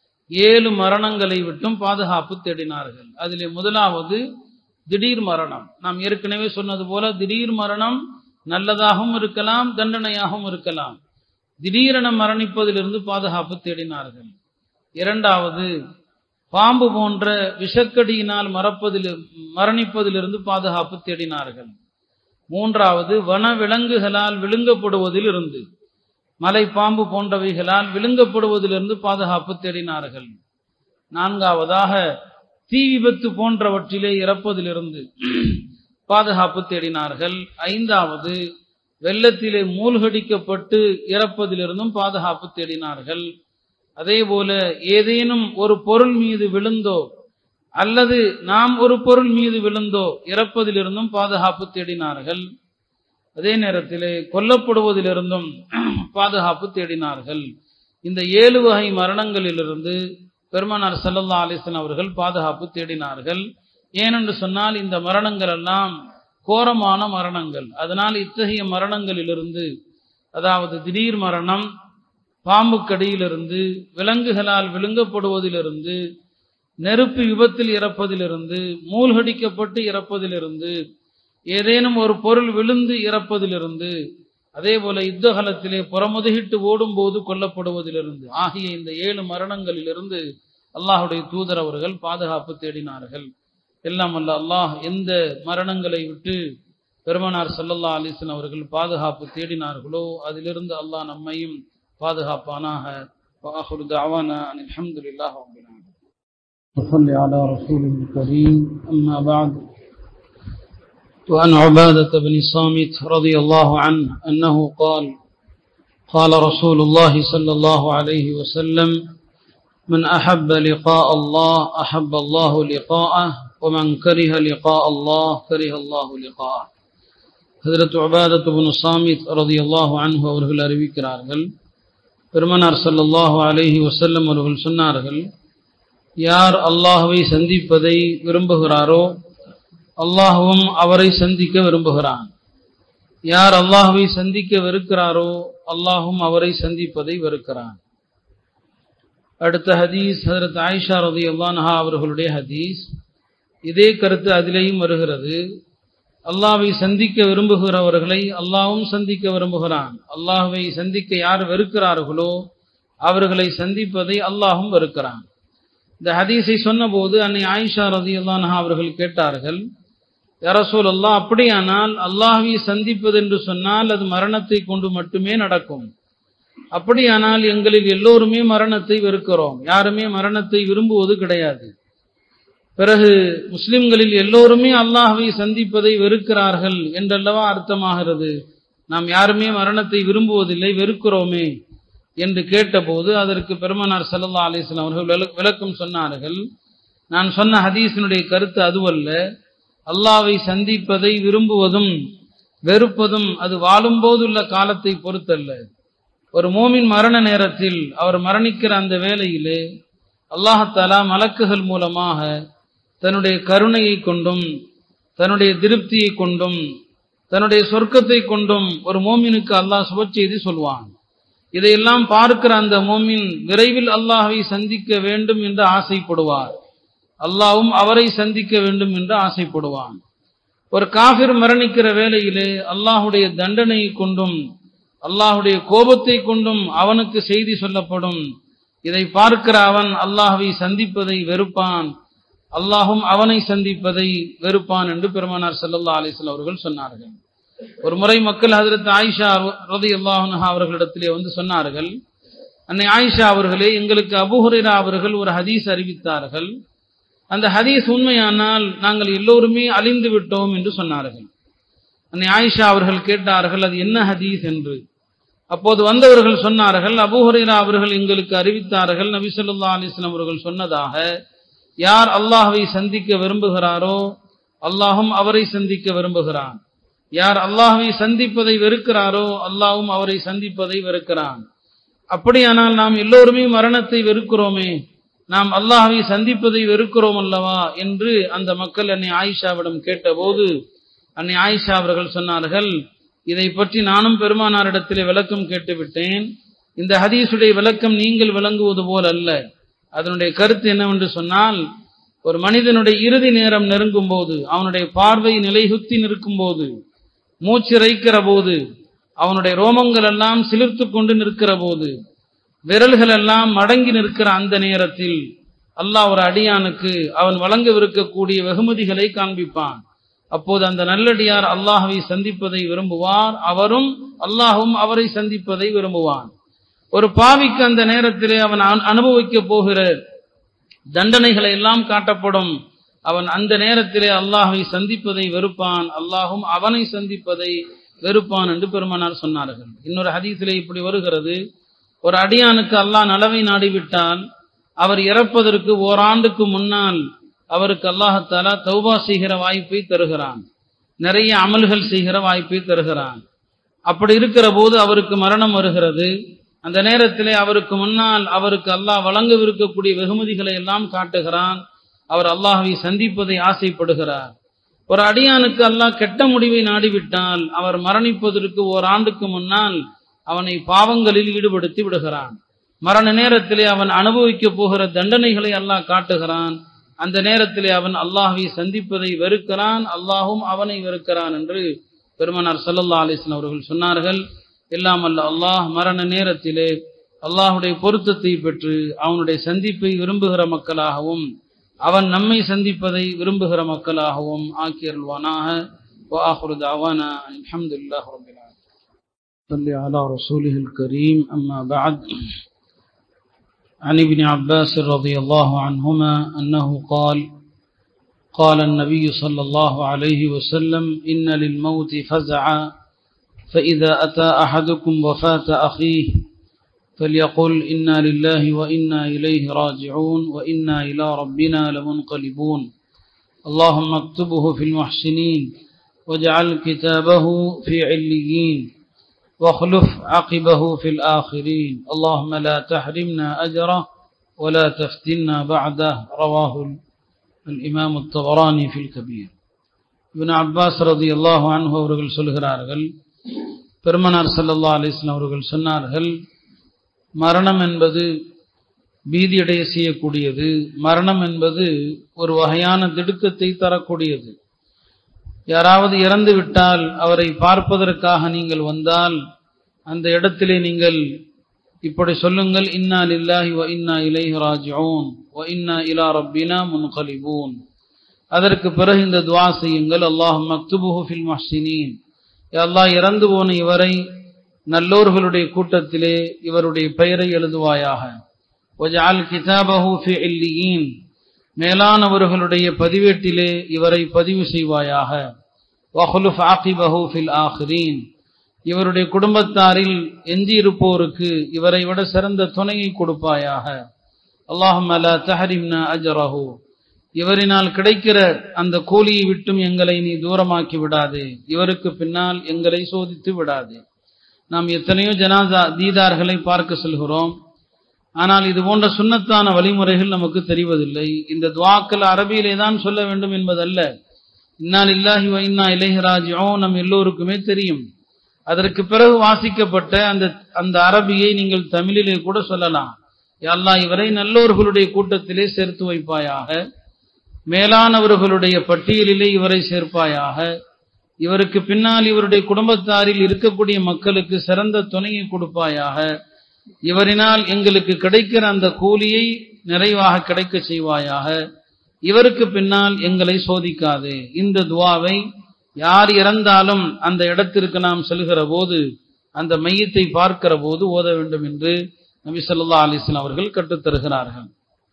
ஏழு மரணங்களை விட்டும் பாதுகாப்பு தேடினார்கள் அதிலே முதலாவது திடீர் மரணம் நாம் ஏற்கனவே சொன்னது போல திடீர் மரணம் நல்லதாகவும் இருக்கலாம் தண்டனையாகவும் இருக்கலாம் திடீரென மரணிப்பதிலிருந்து பாதுகாப்பு தேடினார்கள் இரண்டாவது பாம்பு போன்ற விஷக்கடியினால் மறப்பதில் மரணிப்பதிலிருந்து பாதுகாப்பு தேடினார்கள் மூன்றாவது வன விலங்குகளால் விழுங்கப்படுவதில் இருந்து மலை பாம்பு போன்றவைகளால் விழுங்கப்படுவதிலிருந்து பாதுகாப்பு தேடினார்கள் நான்காவதாக தீ விபத்து போன்றவற்றிலே இறப்பதிலிருந்து பாதுகாப்பு தேடினார்கள் ஐந்தாவது வெள்ளத்திலே மூழ்கடிக்கப்பட்டு இறப்பதிலிருந்தும் பாதுகாப்பு தேடினார்கள் அதே போல ஏதேனும் ஒரு பொருள் மீது விழுந்தோ அல்லது நாம் ஒரு பொருள் மீது விழுந்தோ இறப்பதிலிருந்தும் பாதுகாப்பு தேடினார்கள் அதே நேரத்திலே கொல்லப்படுவதிலிருந்தும் பாதுகாப்பு தேடினார்கள் இந்த ஏழு வகை மரணங்களிலிருந்து பெருமானார் சல்லல்லா அலிஸ்லாம் அவர்கள் பாதுகாப்பு தேடினார்கள் ஏனென்று சொன்னால் இந்த மரணங்கள் எல்லாம் கோரமான மரணங்கள் அதனால் இத்தகைய மரணங்களிலிருந்து அதாவது திடீர் மரணம் பாம்புக்கடியிலிருந்து விலங்குகளால் விழுங்கப்படுவதிலிருந்து நெருப்பு விபத்தில் இறப்பதிலிருந்து மூழ்கடிக்கப்பட்டு இறப்பதிலிருந்து ஏதேனும் ஒரு பொருள் விழுந்து இறப்பதிலிருந்து அதே போல யுத்த காலத்திலே புறமுதுகிட்டு ஓடும் போது கொல்லப்படுவதிலிருந்து ஆகிய இந்த ஏழு மரணங்களிலிருந்து அல்லாஹுடைய தூதர் அவர்கள் பாதுகாப்பு தேடினார்கள் எல்லாம் அல்ல அல்லாஹ் எந்த மரணங்களை விட்டு பெருமனார் சல்லல்லா அலிஸ்லாம் அவர்கள் பாதுகாப்பு தேடினார்களோ அதிலிருந்து அல்லாஹ் நம்மையும் பாதுகாப்பானாக وآخر دعوانا أن الحمد لله رب العالمين وصل على رسوله الكريم أما بعد وعن عبادة بن صامت رضي الله عنه أنه قال قال رسول الله صلى الله عليه وسلم من أحب لقاء الله أحب الله لقاءه ومن كره لقاء الله كره الله لقاءه ஹதரத் உபாதத் பின் சாமித் ரதியல்லாஹு அன்ஹு அவர்கள் அறிவிக்கிறார்கள் பெருமனார் ஸல்லல்லாஹு அலைஹி வஸல்லம் அவர்கள் சொன்னார்கள் யார் அல்லாஹ்வை சந்திப்பதை விரும்புகிறாரோ அல்லாஹ்வும் அவரை சந்திக்க விரும்புகிறான் யார் அல்லாஹ்வை சந்திக்க வெறுக்கிறாரோ அல்லாஹும் அவரை சந்திப்பதை வெறுக்கிறான் அடுத்த ஹதீஸ் ஹதரத் ஆயிஷா ரதியல்லாஹா அவர்களுடைய ஹதீஸ் இதே கருத்து அதிலேயும் வருகிறது அல்லாவை சந்திக்க விரும்புகிறவர்களை அல்லாவும் சந்திக்க விரும்புகிறான் அல்லாஹுவை சந்திக்க யார் வெறுக்கிறார்களோ அவர்களை சந்திப்பதை அல்லாஹும் வெறுக்கிறான் இந்த ஹதீஸை சொன்னபோது அன்னை ஆயிஷா ரதி அல்லான்ஹா அவர்கள் கேட்டார்கள் யரசூல் அல்லாஹ் அப்படியானால் அல்லாஹுவை சந்திப்பது என்று சொன்னால் அது மரணத்தை கொண்டு மட்டுமே நடக்கும் அப்படியானால் எங்களில் எல்லோருமே மரணத்தை வெறுக்கிறோம் யாருமே மரணத்தை விரும்புவது கிடையாது பிறகு முஸ்லிம்களில் எல்லோருமே அல்லாஹ்வை சந்திப்பதை வெறுக்கிறார்கள் என்றல்லவா அர்த்தமாகிறது நாம் யாருமே மரணத்தை விரும்புவதில்லை வெறுக்கிறோமே என்று கேட்டபோது அதற்கு பெருமனார் சல்லா அலிஸ்லாம் அவர்கள் விளக்கம் சொன்னார்கள் நான் சொன்ன ஹதீஸினுடைய கருத்து அதுவல்ல அல்லாவை சந்திப்பதை விரும்புவதும் வெறுப்பதும் அது வாழும்போதுள்ள காலத்தை பொறுத்தல்ல ஒரு மோமின் மரண நேரத்தில் அவர் மரணிக்கிற அந்த வேளையிலே அல்லாஹத்தாலா மலக்குகள் மூலமாக தன்னுடைய கருணையை கொண்டும் தன்னுடைய திருப்தியை கொண்டும் தன்னுடைய சொர்க்கத்தை கொண்டும் ஒரு மோமினுக்கு அல்லாஹ் சுபச்செய்தி சொல்வான் இதையெல்லாம் பார்க்கிற அந்த மோமின் விரைவில் அல்லாஹை சந்திக்க வேண்டும் என்று ஆசைப்படுவார் அல்லாவும் அவரை சந்திக்க வேண்டும் என்று ஆசைப்படுவான் ஒரு காபிர் மரணிக்கிற வேளையிலே அல்லாஹுடைய தண்டனையை கொண்டும் அல்லாஹுடைய கோபத்தை கொண்டும் அவனுக்கு செய்தி சொல்லப்படும் இதை பார்க்கிற அவன் அல்லாஹவை சந்திப்பதை வெறுப்பான் அல்லாஹும் அவனை சந்திப்பதை வெறுப்பான் என்று பெருமானார் சல்லல்லா அலிஸ்லாம் அவர்கள் சொன்னார்கள் ஒரு முறை மக்கள் ஹதரத் ஆயிஷா ரதி அல்லாஹா அவர்களிடத்திலே வந்து சொன்னார்கள் அன்னை ஆயிஷா அவர்களே எங்களுக்கு அபுஹுரேரா அவர்கள் ஒரு ஹதீஸ் அறிவித்தார்கள் அந்த ஹதீஸ் உண்மையானால் நாங்கள் எல்லோருமே அழிந்து விட்டோம் என்று சொன்னார்கள் அன்னை ஆயிஷா அவர்கள் கேட்டார்கள் அது என்ன ஹதீஸ் என்று அப்போது வந்தவர்கள் சொன்னார்கள் அபுஹுரேரா அவர்கள் எங்களுக்கு அறிவித்தார்கள் நபி சொல்லா அலிஸ்லாம் அவர்கள் சொன்னதாக யார் அல்லாஹவை சந்திக்க விரும்புகிறாரோ அல்லாஹும் அவரை சந்திக்க விரும்புகிறான் யார் அல்லாஹவை சந்திப்பதை வெறுக்கிறாரோ அல்லாஹும் அவரை சந்திப்பதை வெறுக்கிறான் அப்படியானால் நாம் எல்லோருமே மரணத்தை வெறுக்கிறோமே நாம் அல்லாஹவை சந்திப்பதை வெறுக்கிறோம் அல்லவா என்று அந்த மக்கள் அன்னை ஆயிஷாவிடம் கேட்டபோது அன்னை ஆயிஷா அவர்கள் சொன்னார்கள் இதை பற்றி நானும் பெருமானாரிடத்திலே விளக்கம் கேட்டுவிட்டேன் இந்த ஹதீஸுடைய விளக்கம் நீங்கள் விளங்குவது போல் அல்ல அதனுடைய கருத்து என்னவென்று சொன்னால் ஒரு மனிதனுடைய இறுதி நேரம் நெருங்கும் போது அவனுடைய பார்வை நிலைகுத்தி நிற்கும் போது மூச்சிறைக்கிற போது அவனுடைய ரோமங்கள் எல்லாம் சிலிர்த்து கொண்டு நிற்கிற போது விரல்கள் எல்லாம் மடங்கி நிற்கிற அந்த நேரத்தில் அல்லாஹ் ஒரு அடியானுக்கு அவன் வழங்கவிருக்கக்கூடிய வெகுமதிகளை காண்பிப்பான் அப்போது அந்த நல்லடியார் அல்லாஹவை சந்திப்பதை விரும்புவார் அவரும் அல்லாஹும் அவரை சந்திப்பதை விரும்புவான் ஒரு பாவிக்கு அந்த நேரத்திலே அவன் அனுபவிக்க போகிற தண்டனைகளை எல்லாம் காட்டப்படும் அவன் அந்த நேரத்திலே அல்லாஹை சந்திப்பதை வெறுப்பான் அல்லாஹும் அவனை சந்திப்பதை வெறுப்பான் என்று பெருமானார் சொன்னார்கள் இன்னொரு ஹதீஸிலே இப்படி வருகிறது ஒரு அடியானுக்கு அல்லாஹ் நலவை நாடிவிட்டால் அவர் இறப்பதற்கு ஓராண்டுக்கு முன்னால் அவருக்கு அல்லாஹத்தாலா தௌபா செய்கிற வாய்ப்பை தருகிறான் நிறைய அமல்கள் செய்கிற வாய்ப்பை தருகிறான் அப்படி இருக்கிற போது அவருக்கு மரணம் வருகிறது அந்த நேரத்திலே அவருக்கு முன்னால் அவருக்கு அல்லாஹ் வழங்கவிருக்கக்கூடிய வெகுமதிகளை எல்லாம் காட்டுகிறான் அவர் அல்லாஹவை சந்திப்பதை ஆசைப்படுகிறார் ஒரு அடியானுக்கு அல்லாஹ் கெட்ட முடிவை நாடிவிட்டால் அவர் மரணிப்பதற்கு ஓராண்டுக்கு முன்னால் அவனை பாவங்களில் ஈடுபடுத்தி விடுகிறான் மரண நேரத்திலே அவன் அனுபவிக்க போகிற தண்டனைகளை அல்லாஹ் காட்டுகிறான் அந்த நேரத்திலே அவன் அல்லாஹை சந்திப்பதை வெறுக்கிறான் அல்லாஹும் அவனை வெறுக்கிறான் என்று பெருமனார் சல்லல்லா அலிஸ்லாம் அவர்கள் சொன்னார்கள் எல்லாம் அல்ல அல்லாஹ் மரண நேரத்திலே அல்லாஹுடைய பொருத்தத்தை பெற்று அவனுடைய சந்திப்பை விரும்புகிற மக்களாகவும் அவன் நம்மை சந்திப்பதை விரும்புகிற மக்களாகவும் ஆக்கியருள்வானாக وآخر دعوانا الحمد لله رب العالمين صل على رسوله الكريم أما بعد عن ابن عباس رضي الله عنهما أنه قال قال النبي صلى الله عليه وسلم إن للموت فزعا فإذا أتى أحدكم وفاة أخيه فليقل إنا لله وإنا إليه راجعون وإنا إلى ربنا لمنقلبون اللهم اكتبه في المحسنين واجعل كتابه في عليين واخلف عقبه في الآخرين اللهم لا تحرمنا أجره ولا تفتنا بعده رواه الإمام الطبراني في الكبير ابن عباس رضي الله عنه அவர்கள் சொல்கிறார்கள் பெருமனார் சல்லல்லா அலிஸ்லாம் அவர்கள் சொன்னார்கள் மரணம் என்பது பீதியடைய செய்யக்கூடியது மரணம் என்பது ஒரு வகையான திடுக்கத்தை தரக்கூடியது யாராவது இறந்து விட்டால் அவரை பார்ப்பதற்காக நீங்கள் வந்தால் அந்த இடத்திலே நீங்கள் இப்படி சொல்லுங்கள் இன்னா லில்லாஹி வ இன்னா இலைஹி ராஜிஊன் வ இன்னா இலா ரப்பினா முன்கலிபூன் அதற்கு பிறகு இந்த துவா செய்யுங்கள் அல்லாஹ் மக்துபுஹு ஃபில் மஹ்சினீன் அல்லாஹ் இறந்து போன இவரை நல்லோர்களுடைய கூட்டத்திலே இவருடைய பெயரை எழுதுவாயாக ஒஜால் கிதாபஹு ஃபி இல்லியீன் மேலானவர்களுடைய பதிவேட்டிலே இவரை பதிவு செய்வாயாக வஹுலுஃப் ஆகிபஹு ஃபில் ஆஹிரீன் இவருடைய குடும்பத்தாரில் எஞ்சியிருப்போருக்கு இவரை விட சிறந்த துணையை கொடுப்பாயாக அல்லாஹும் அலா தஹரிம்னா அஜரஹு இவரினால் கிடைக்கிற அந்த கூலியை விட்டும் எங்களை நீ தூரமாக்கி விடாதே இவருக்கு பின்னால் எங்களை சோதித்து விடாதே நாம் எத்தனையோ ஜனாதா தீதார்களை பார்க்க செல்கிறோம் ஆனால் இது போன்ற சுண்ணத்தான வழிமுறைகள் நமக்கு தெரிவதில்லை இந்த துவாக்கள் அரபியிலே தான் சொல்ல வேண்டும் என்பதல்ல இன்னால் இல்லாஹி வ இன்னா இலைஹராஜோ நம் எல்லோருக்குமே தெரியும் அதற்கு பிறகு வாசிக்கப்பட்ட அந்த அந்த அரபியை நீங்கள் தமிழிலே கூட சொல்லலாம் யல்லா இவரை நல்லோர்களுடைய கூட்டத்திலே சேர்த்து வைப்பாயாக மேலானவர்களுடைய பட்டியலிலே இவரை சேர்ப்பாயாக இவருக்கு பின்னால் இவருடைய குடும்பத்தாரில் இருக்கக்கூடிய மக்களுக்கு சிறந்த துணையை கொடுப்பாயாக இவரினால் எங்களுக்கு கிடைக்கிற அந்த கூலியை நிறைவாக கிடைக்க செய்வாயாக இவருக்கு பின்னால் எங்களை சோதிக்காதே இந்த துவாவை யார் இறந்தாலும் அந்த இடத்திற்கு நாம் செல்கிற போது அந்த மையத்தை பார்க்கிற போது ஓத வேண்டும் என்று நபி சொல்லா அலிஸ்லாம் அவர்கள் கற்றுத்தருகிறார்கள்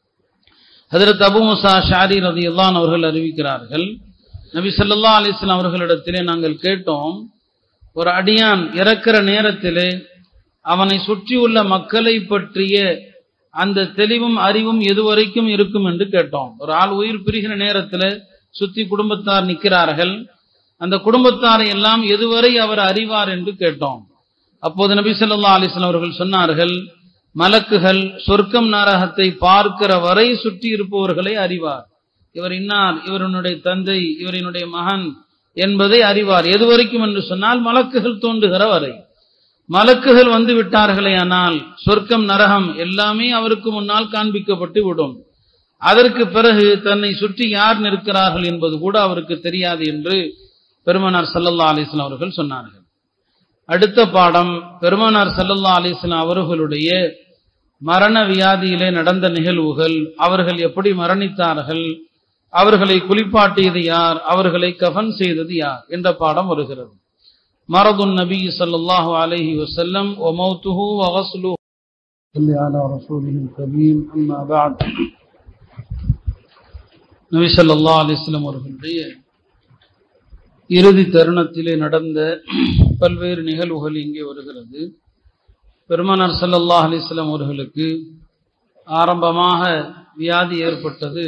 ஹதரத் அபு முசா ஷாரி ரதி அல்லான் அவர்கள் அறிவிக்கிறார்கள் நபி சொல்லா அலிஸ்லாம் அவர்களிடத்திலே நாங்கள் கேட்டோம் ஒரு அடியான் இறக்கிற நேரத்திலே அவனை சுற்றியுள்ள மக்களை பற்றிய அந்த தெளிவும் அறிவும் எதுவரைக்கும் இருக்கும் என்று கேட்டோம் ஒரு ஆள் உயிர் பிரிகிற நேரத்தில் சுத்தி குடும்பத்தார் நிற்கிறார்கள் அந்த குடும்பத்தாரை எல்லாம் எதுவரை அவர் அறிவார் என்று கேட்டோம் அப்போது நபி சொல்லா அலிஸ்லாம் அவர்கள் சொன்னார்கள் மலக்குகள் சொர்க்கம் நரகத்தை பார்க்கிற வரை சுற்றி இருப்பவர்களை அறிவார் இவர் இன்னார் இவருடைய தந்தை இவரினுடைய மகன் என்பதை அறிவார் எதுவரைக்கும் என்று சொன்னால் மலக்குகள் தோன்றுகிற வரை மலக்குகள் வந்து விட்டார்களே ஆனால் சொர்க்கம் நரகம் எல்லாமே அவருக்கு முன்னால் காண்பிக்கப்பட்டு விடும் அதற்கு பிறகு தன்னை சுற்றி யார் நிற்கிறார்கள் என்பது கூட அவருக்கு தெரியாது என்று பெருமனார் சல்லல்லா அலிஸ்லாம் அவர்கள் சொன்னார்கள் அடுத்த பாடம் பெருமனார் சல்லல்லா அலிஸ்லாம் அவர்களுடைய மரண வியாதியிலே நடந்த நிகழ்வுகள் அவர்கள் எப்படி மரணித்தார்கள் அவர்களை குளிப்பாட்டியது யார் அவர்களை கஃன் செய்தது யார் என்ற பாடம் வருகிறது مرض النبي صلى الله عليه وسلم وموته وغسله صلى على رسوله الكريم أما بعد நபி ஸல்லல்லாஹு அலைஹி வஸல்லம் அவர்களுடைய இறுதி தருணத்திலே நடந்த பல்வேறு நிகழ்வுகள் இங்கே வருகிறது பெருமானார் ஸல்லல்லாஹு அலைஹி வஸல்லம் அவர்களுக்கு ஆரம்பமாக வியாதி ஏற்பட்டது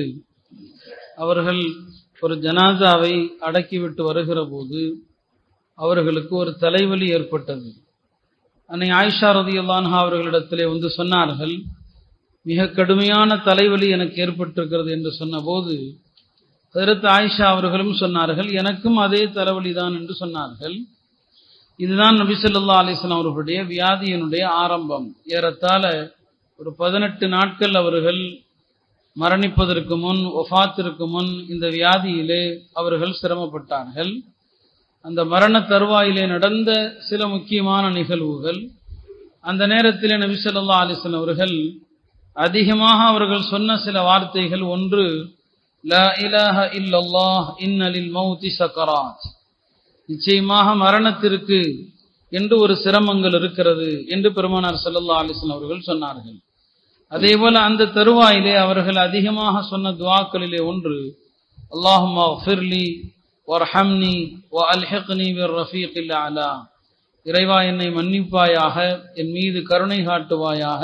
அவர்கள் ஒரு ஜனாசாவை அடக்கிவிட்டு வருகிற போது அவர்களுக்கு ஒரு தலைவலி ஏற்பட்டது அன்னை ஆயிஷா ரதியுல்லான்ஹா அவர்களிடத்திலே வந்து சொன்னார்கள் மிக கடுமையான தலைவலி எனக்கு ஏற்பட்டிருக்கிறது என்று சொன்னபோது ஹதரத் ஆயிஷா அவர்களும் சொன்னார்கள் எனக்கும் அதே தலைவலி தான் என்று சொன்னார்கள் இதுதான் நபி ஸல்லல்லாஹு அலைஹி வஸல்லம் அவர்களுடைய வியாதியினுடைய ஆரம்பம் ஏறத்தாழ ஒரு பதினெட்டு நாட்கள் அவர்கள் மரணிப்பதற்கு முன் ஒஃபாத்திற்கு முன் இந்த வியாதியிலே அவர்கள் சிரமப்பட்டார்கள் அந்த மரண தருவாயிலே நடந்த சில முக்கியமான நிகழ்வுகள் அந்த நேரத்திலே நபி ஸல்லல்லாஹு அலைஹி வஸல்லம் அவர்கள் அதிகமாக அவர்கள் சொன்ன சில வார்த்தைகள் ஒன்று லா இலாஹ இல்லல்லாஹ் இன்னலில் மௌதி சக்கராத் நிச்சயமாக மரணத்திற்கு என்று ஒரு சிரமங்கள் இருக்கிறது என்று பெருமானார் ஸல்லல்லாஹு அலைஹி வஸல்லம் அவர்கள் சொன்னார்கள் அதேபோல அந்த தருவாயிலே அவர்கள் அதிகமாக சொன்ன துவாக்களிலே ஒன்று அல்லாஹும்மா ஃபிர்லி வர்ஹம்னி வ அல்ஹிக்னி பிர் ரஃபீகில் அலா இறைவா என்னை மன்னிப்பாயாக என் மீது கருணை காட்டுவாயாக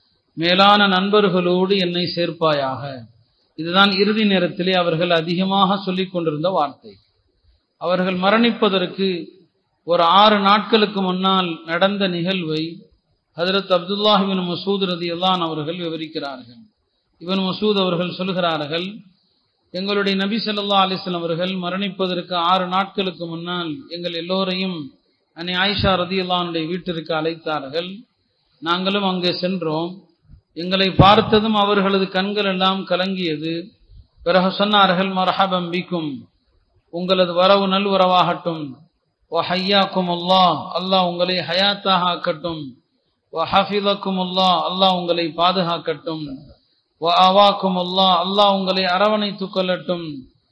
மேலான நண்பர்களோடு என்னை சேர்ப்பாயாக இதுதான் இறுதி நேரத்திலே அவர்கள் அதிகமாக சொல்லிக் கொண்டிருந்த வார்த்தை அவர்கள் மரணிப்பதற்கு ஒரு ஆறு நாட்களுக்கு முன்னால் நடந்த நிகழ்வை ஹதரத் அப்துல்லாஹிபின் மசூத் ரதி அல்லான் அவர்கள் விவரிக்கிறார்கள் இவன் மசூத் அவர்கள் சொல்கிறார்கள் எங்களுடைய நபி ஸல்லல்லாஹு அலைஹி வஸல்லம் அவர்கள் மரணிப்பதற்கு ஆறு நாட்களுக்கு முன்னால் எங்கள் எல்லோரையும் அன்னை ஆயிஷா ரதியுல்லானுடைய வீட்டிற்கு அழைத்தார்கள் நாங்களும் அங்கே சென்றோம் எங்களை பார்த்ததும் அவர்களது கண்கள் எல்லாம் கலங்கியது பிறகு சொன்னார்கள் மரஹபம் பிக்கும் உங்களது வரவு நல்வரவாகட்டும் ஓ ஹையாக்கும் அல்லாஹ் அல்லாஹ் உங்களை ஹயாத்தாக ஆக்கட்டும் ஓ ஹஃபிலக்கும் அல்லாஹ் அல்லாஹ் உங்களை பாதுகாக்கட்டும் ஓ அவாக்கும் அல்லாஹ் அல்லாஹ் உங்களை அரவணைத்துக் கொள்ளட்டும்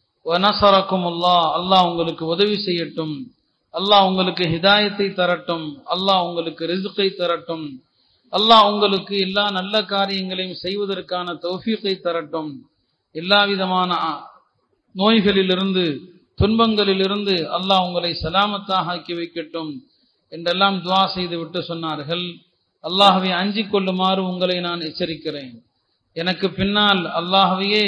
ஓ நசரக்கும் அல்லாஹ் அல்லாஹ் உங்களுக்கு உதவி செய்யட்டும் அல்லாஹ் உங்களுக்கு ஹிதாயத்தை தரட்டும் அல்லாஹ் உங்களுக்கு ரிசுக்கை தரட்டும் அல்லாஹ் உங்களுக்கு எல்லா நல்ல காரியங்களையும் செய்வதற்கான தௌஃபீக்கை தரட்டும் எல்லா விதமான நோய்களிலிருந்து துன்பங்களிலிருந்து அல்லாஹ் உங்களை சலாமத்தாக ஆக்கி வைக்கட்டும் என்றெல்லாம் துவா செய்து விட்டு சொன்னார்கள் அல்லாஹவை அஞ்சிக் கொள்ளுமாறு உங்களை நான் எச்சரிக்கிறேன் எனக்கு பின்னால் அல்லாஹவையே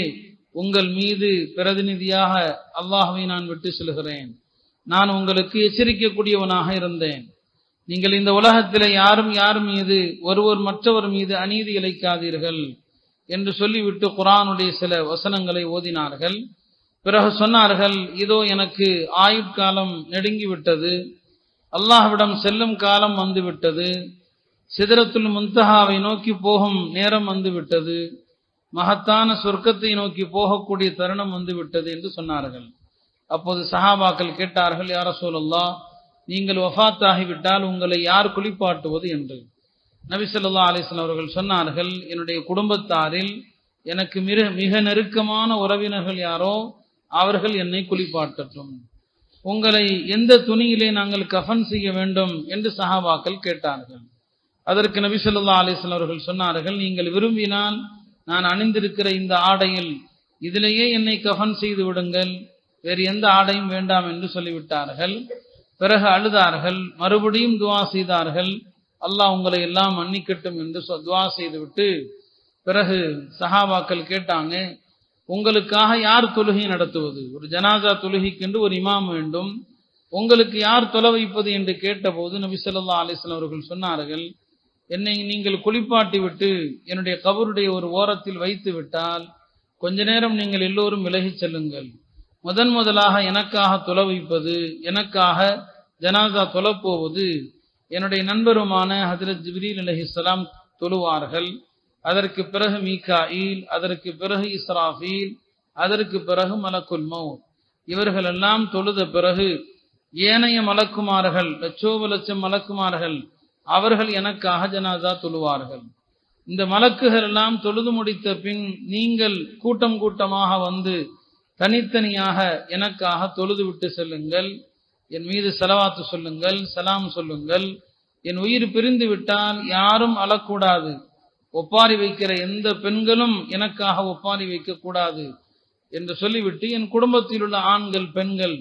உங்கள் மீது பிரதிநிதியாக அல்லாஹுவை நான் விட்டு செல்கிறேன் நான் உங்களுக்கு எச்சரிக்கக்கூடியவனாக இருந்தேன் நீங்கள் இந்த உலகத்தில் யாரும் யார் மீது ஒருவர் மற்றவர் மீது அநீதி இழைக்காதீர்கள் என்று சொல்லிவிட்டு குரானுடைய சில வசனங்களை ஓதினார்கள் பிறகு சொன்னார்கள் இதோ எனக்கு ஆயுட்காலம் நெடுங்கிவிட்டது அல்லாஹ்விடம் செல்லும் காலம் வந்துவிட்டது சிதறத்துல் முந்தஹாவை நோக்கி போகும் நேரம் வந்துவிட்டது மகத்தான சொர்க்கத்தை நோக்கி போகக்கூடிய தருணம் வந்துவிட்டது என்று சொன்னார்கள் அப்போது சஹாபாக்கள் கேட்டார்கள் யார சொல்லல்லா நீங்கள் வஃத்தாகிவிட்டால் உங்களை யார் குளிப்பாட்டுவது என்று நபி சொல்லா அலிஸ்லாம் அவர்கள் சொன்னார்கள் என்னுடைய குடும்பத்தாரில் எனக்கு மிக மிக நெருக்கமான உறவினர்கள் யாரோ அவர்கள் என்னை குளிப்பாட்டட்டும் உங்களை எந்த துணியிலே நாங்கள் கஃன் செய்ய வேண்டும் என்று சஹாபாக்கள் கேட்டார்கள் அதற்கு நபி சொல்லா அலிஸ்லாம் அவர்கள் சொன்னார்கள் நீங்கள் விரும்பினால் நான் அணிந்திருக்கிற இந்த ஆடையில் இதிலேயே என்னை கஃன் செய்து விடுங்கள் வேறு எந்த ஆடையும் வேண்டாம் என்று சொல்லிவிட்டார்கள் பிறகு அழுதார்கள் மறுபடியும் துவா செய்தார்கள் அல்லாஹ் உங்களை எல்லாம் மன்னிக்கட்டும் என்று துவா செய்துவிட்டு பிறகு சஹாபாக்கள் கேட்டாங்க உங்களுக்காக யார் தொழுகை நடத்துவது ஒரு ஜனாசா தொழுகைக்கென்று ஒரு இமாம் வேண்டும் உங்களுக்கு யார் தொலை வைப்பது என்று கேட்டபோது நபி சொல்லா அலிஸ்லாம் அவர்கள் சொன்னார்கள் என்னை நீங்கள் குளிப்பாட்டி விட்டு என்னுடைய கபருடைய ஒரு ஓரத்தில் வைத்து விட்டால் கொஞ்ச நேரம் நீங்கள் எல்லோரும் விலகிச் செல்லுங்கள் முதன் முதலாக எனக்காக தொலை வைப்பது எனக்காக ஜனாசா தொலைப்போவது என்னுடைய நண்பருமான ஹசரத் ஜிப்ரீல் அலஹிஸ்லாம் தொழுவார்கள் அதற்கு பிறகு மீகாயில் அதற்கு பிறகு இஸ்ராஃபீல் அதற்கு பிறகு மலக்குல் மவுத் இவர்கள் எல்லாம் தொழுத பிறகு ஏனைய மலக்குமார்கள் லட்சோப லட்சம் மலக்குமார்கள் அவர்கள் எனக்காக ஜனாதா தொழுவார்கள் இந்த மலக்குகள் எல்லாம் தொழுது முடித்த பின் நீங்கள் கூட்டம் கூட்டமாக வந்து தனித்தனியாக எனக்காக தொழுது விட்டு செல்லுங்கள் என் மீது செலவாத்து சொல்லுங்கள் சலாம் சொல்லுங்கள் என் உயிர் பிரிந்து விட்டால் யாரும் அழக்கூடாது ஒப்பாரி வைக்கிற எந்த பெண்களும் எனக்காக ஒப்பாரி வைக்கக்கூடாது என்று சொல்லிவிட்டு என் குடும்பத்தில் உள்ள ஆண்கள் பெண்கள்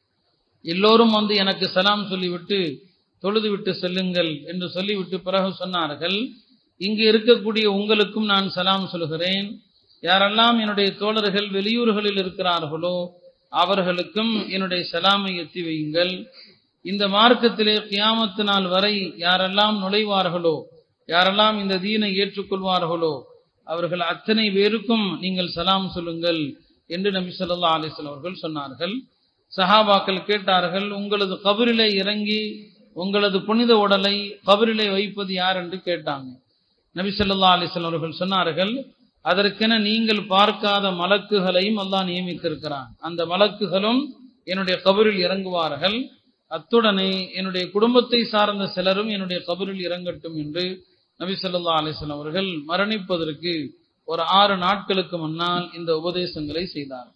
எல்லோரும் வந்து எனக்கு சலாம் சொல்லிவிட்டு தொழுது விட்டு செல்லுங்கள் என்று சொல்லிவிட்டு பிறகு சொன்னார்கள் இங்கு இருக்கக்கூடிய உங்களுக்கும் நான் சலாம் சொல்கிறேன் யாரெல்லாம் என்னுடைய தோழர்கள் வெளியூர்களில் இருக்கிறார்களோ அவர்களுக்கும் என்னுடைய சலாமை எத்தி வையுங்கள் இந்த மார்க்கத்திலே கியாமத்து நாள் வரை யாரெல்லாம் நுழைவார்களோ யாரெல்லாம் இந்த தீனை ஏற்றுக்கொள்வார்களோ அவர்கள் அத்தனை பேருக்கும் நீங்கள் சலாம் சொல்லுங்கள் என்று நபி சொல்லா அலிஸ்லாம் அவர்கள் சொன்னார்கள் சஹாபாக்கள் கேட்டார்கள் உங்களது கபரிலே இறங்கி உங்களது புனித உடலை கபரிலே வைப்பது யார் என்று கேட்டாங்க நபி சொல்லா அலிஸ்லாம் அவர்கள் சொன்னார்கள் அதற்கென நீங்கள் பார்க்காத மலக்குகளையும் அல்லாஹ் நியமித்திருக்கிறான் அந்த மலக்குகளும் என்னுடைய கபரில் இறங்குவார்கள் அத்துடனே என்னுடைய குடும்பத்தை சார்ந்த சிலரும் என்னுடைய கபரில் இறங்கட்டும் என்று நபி சொல்லா அலிஸ்லாம் அவர்கள் மரணிப்பதற்கு ஒரு ஆறு நாட்களுக்கு முன்னால் இந்த உபதேசங்களை செய்தார்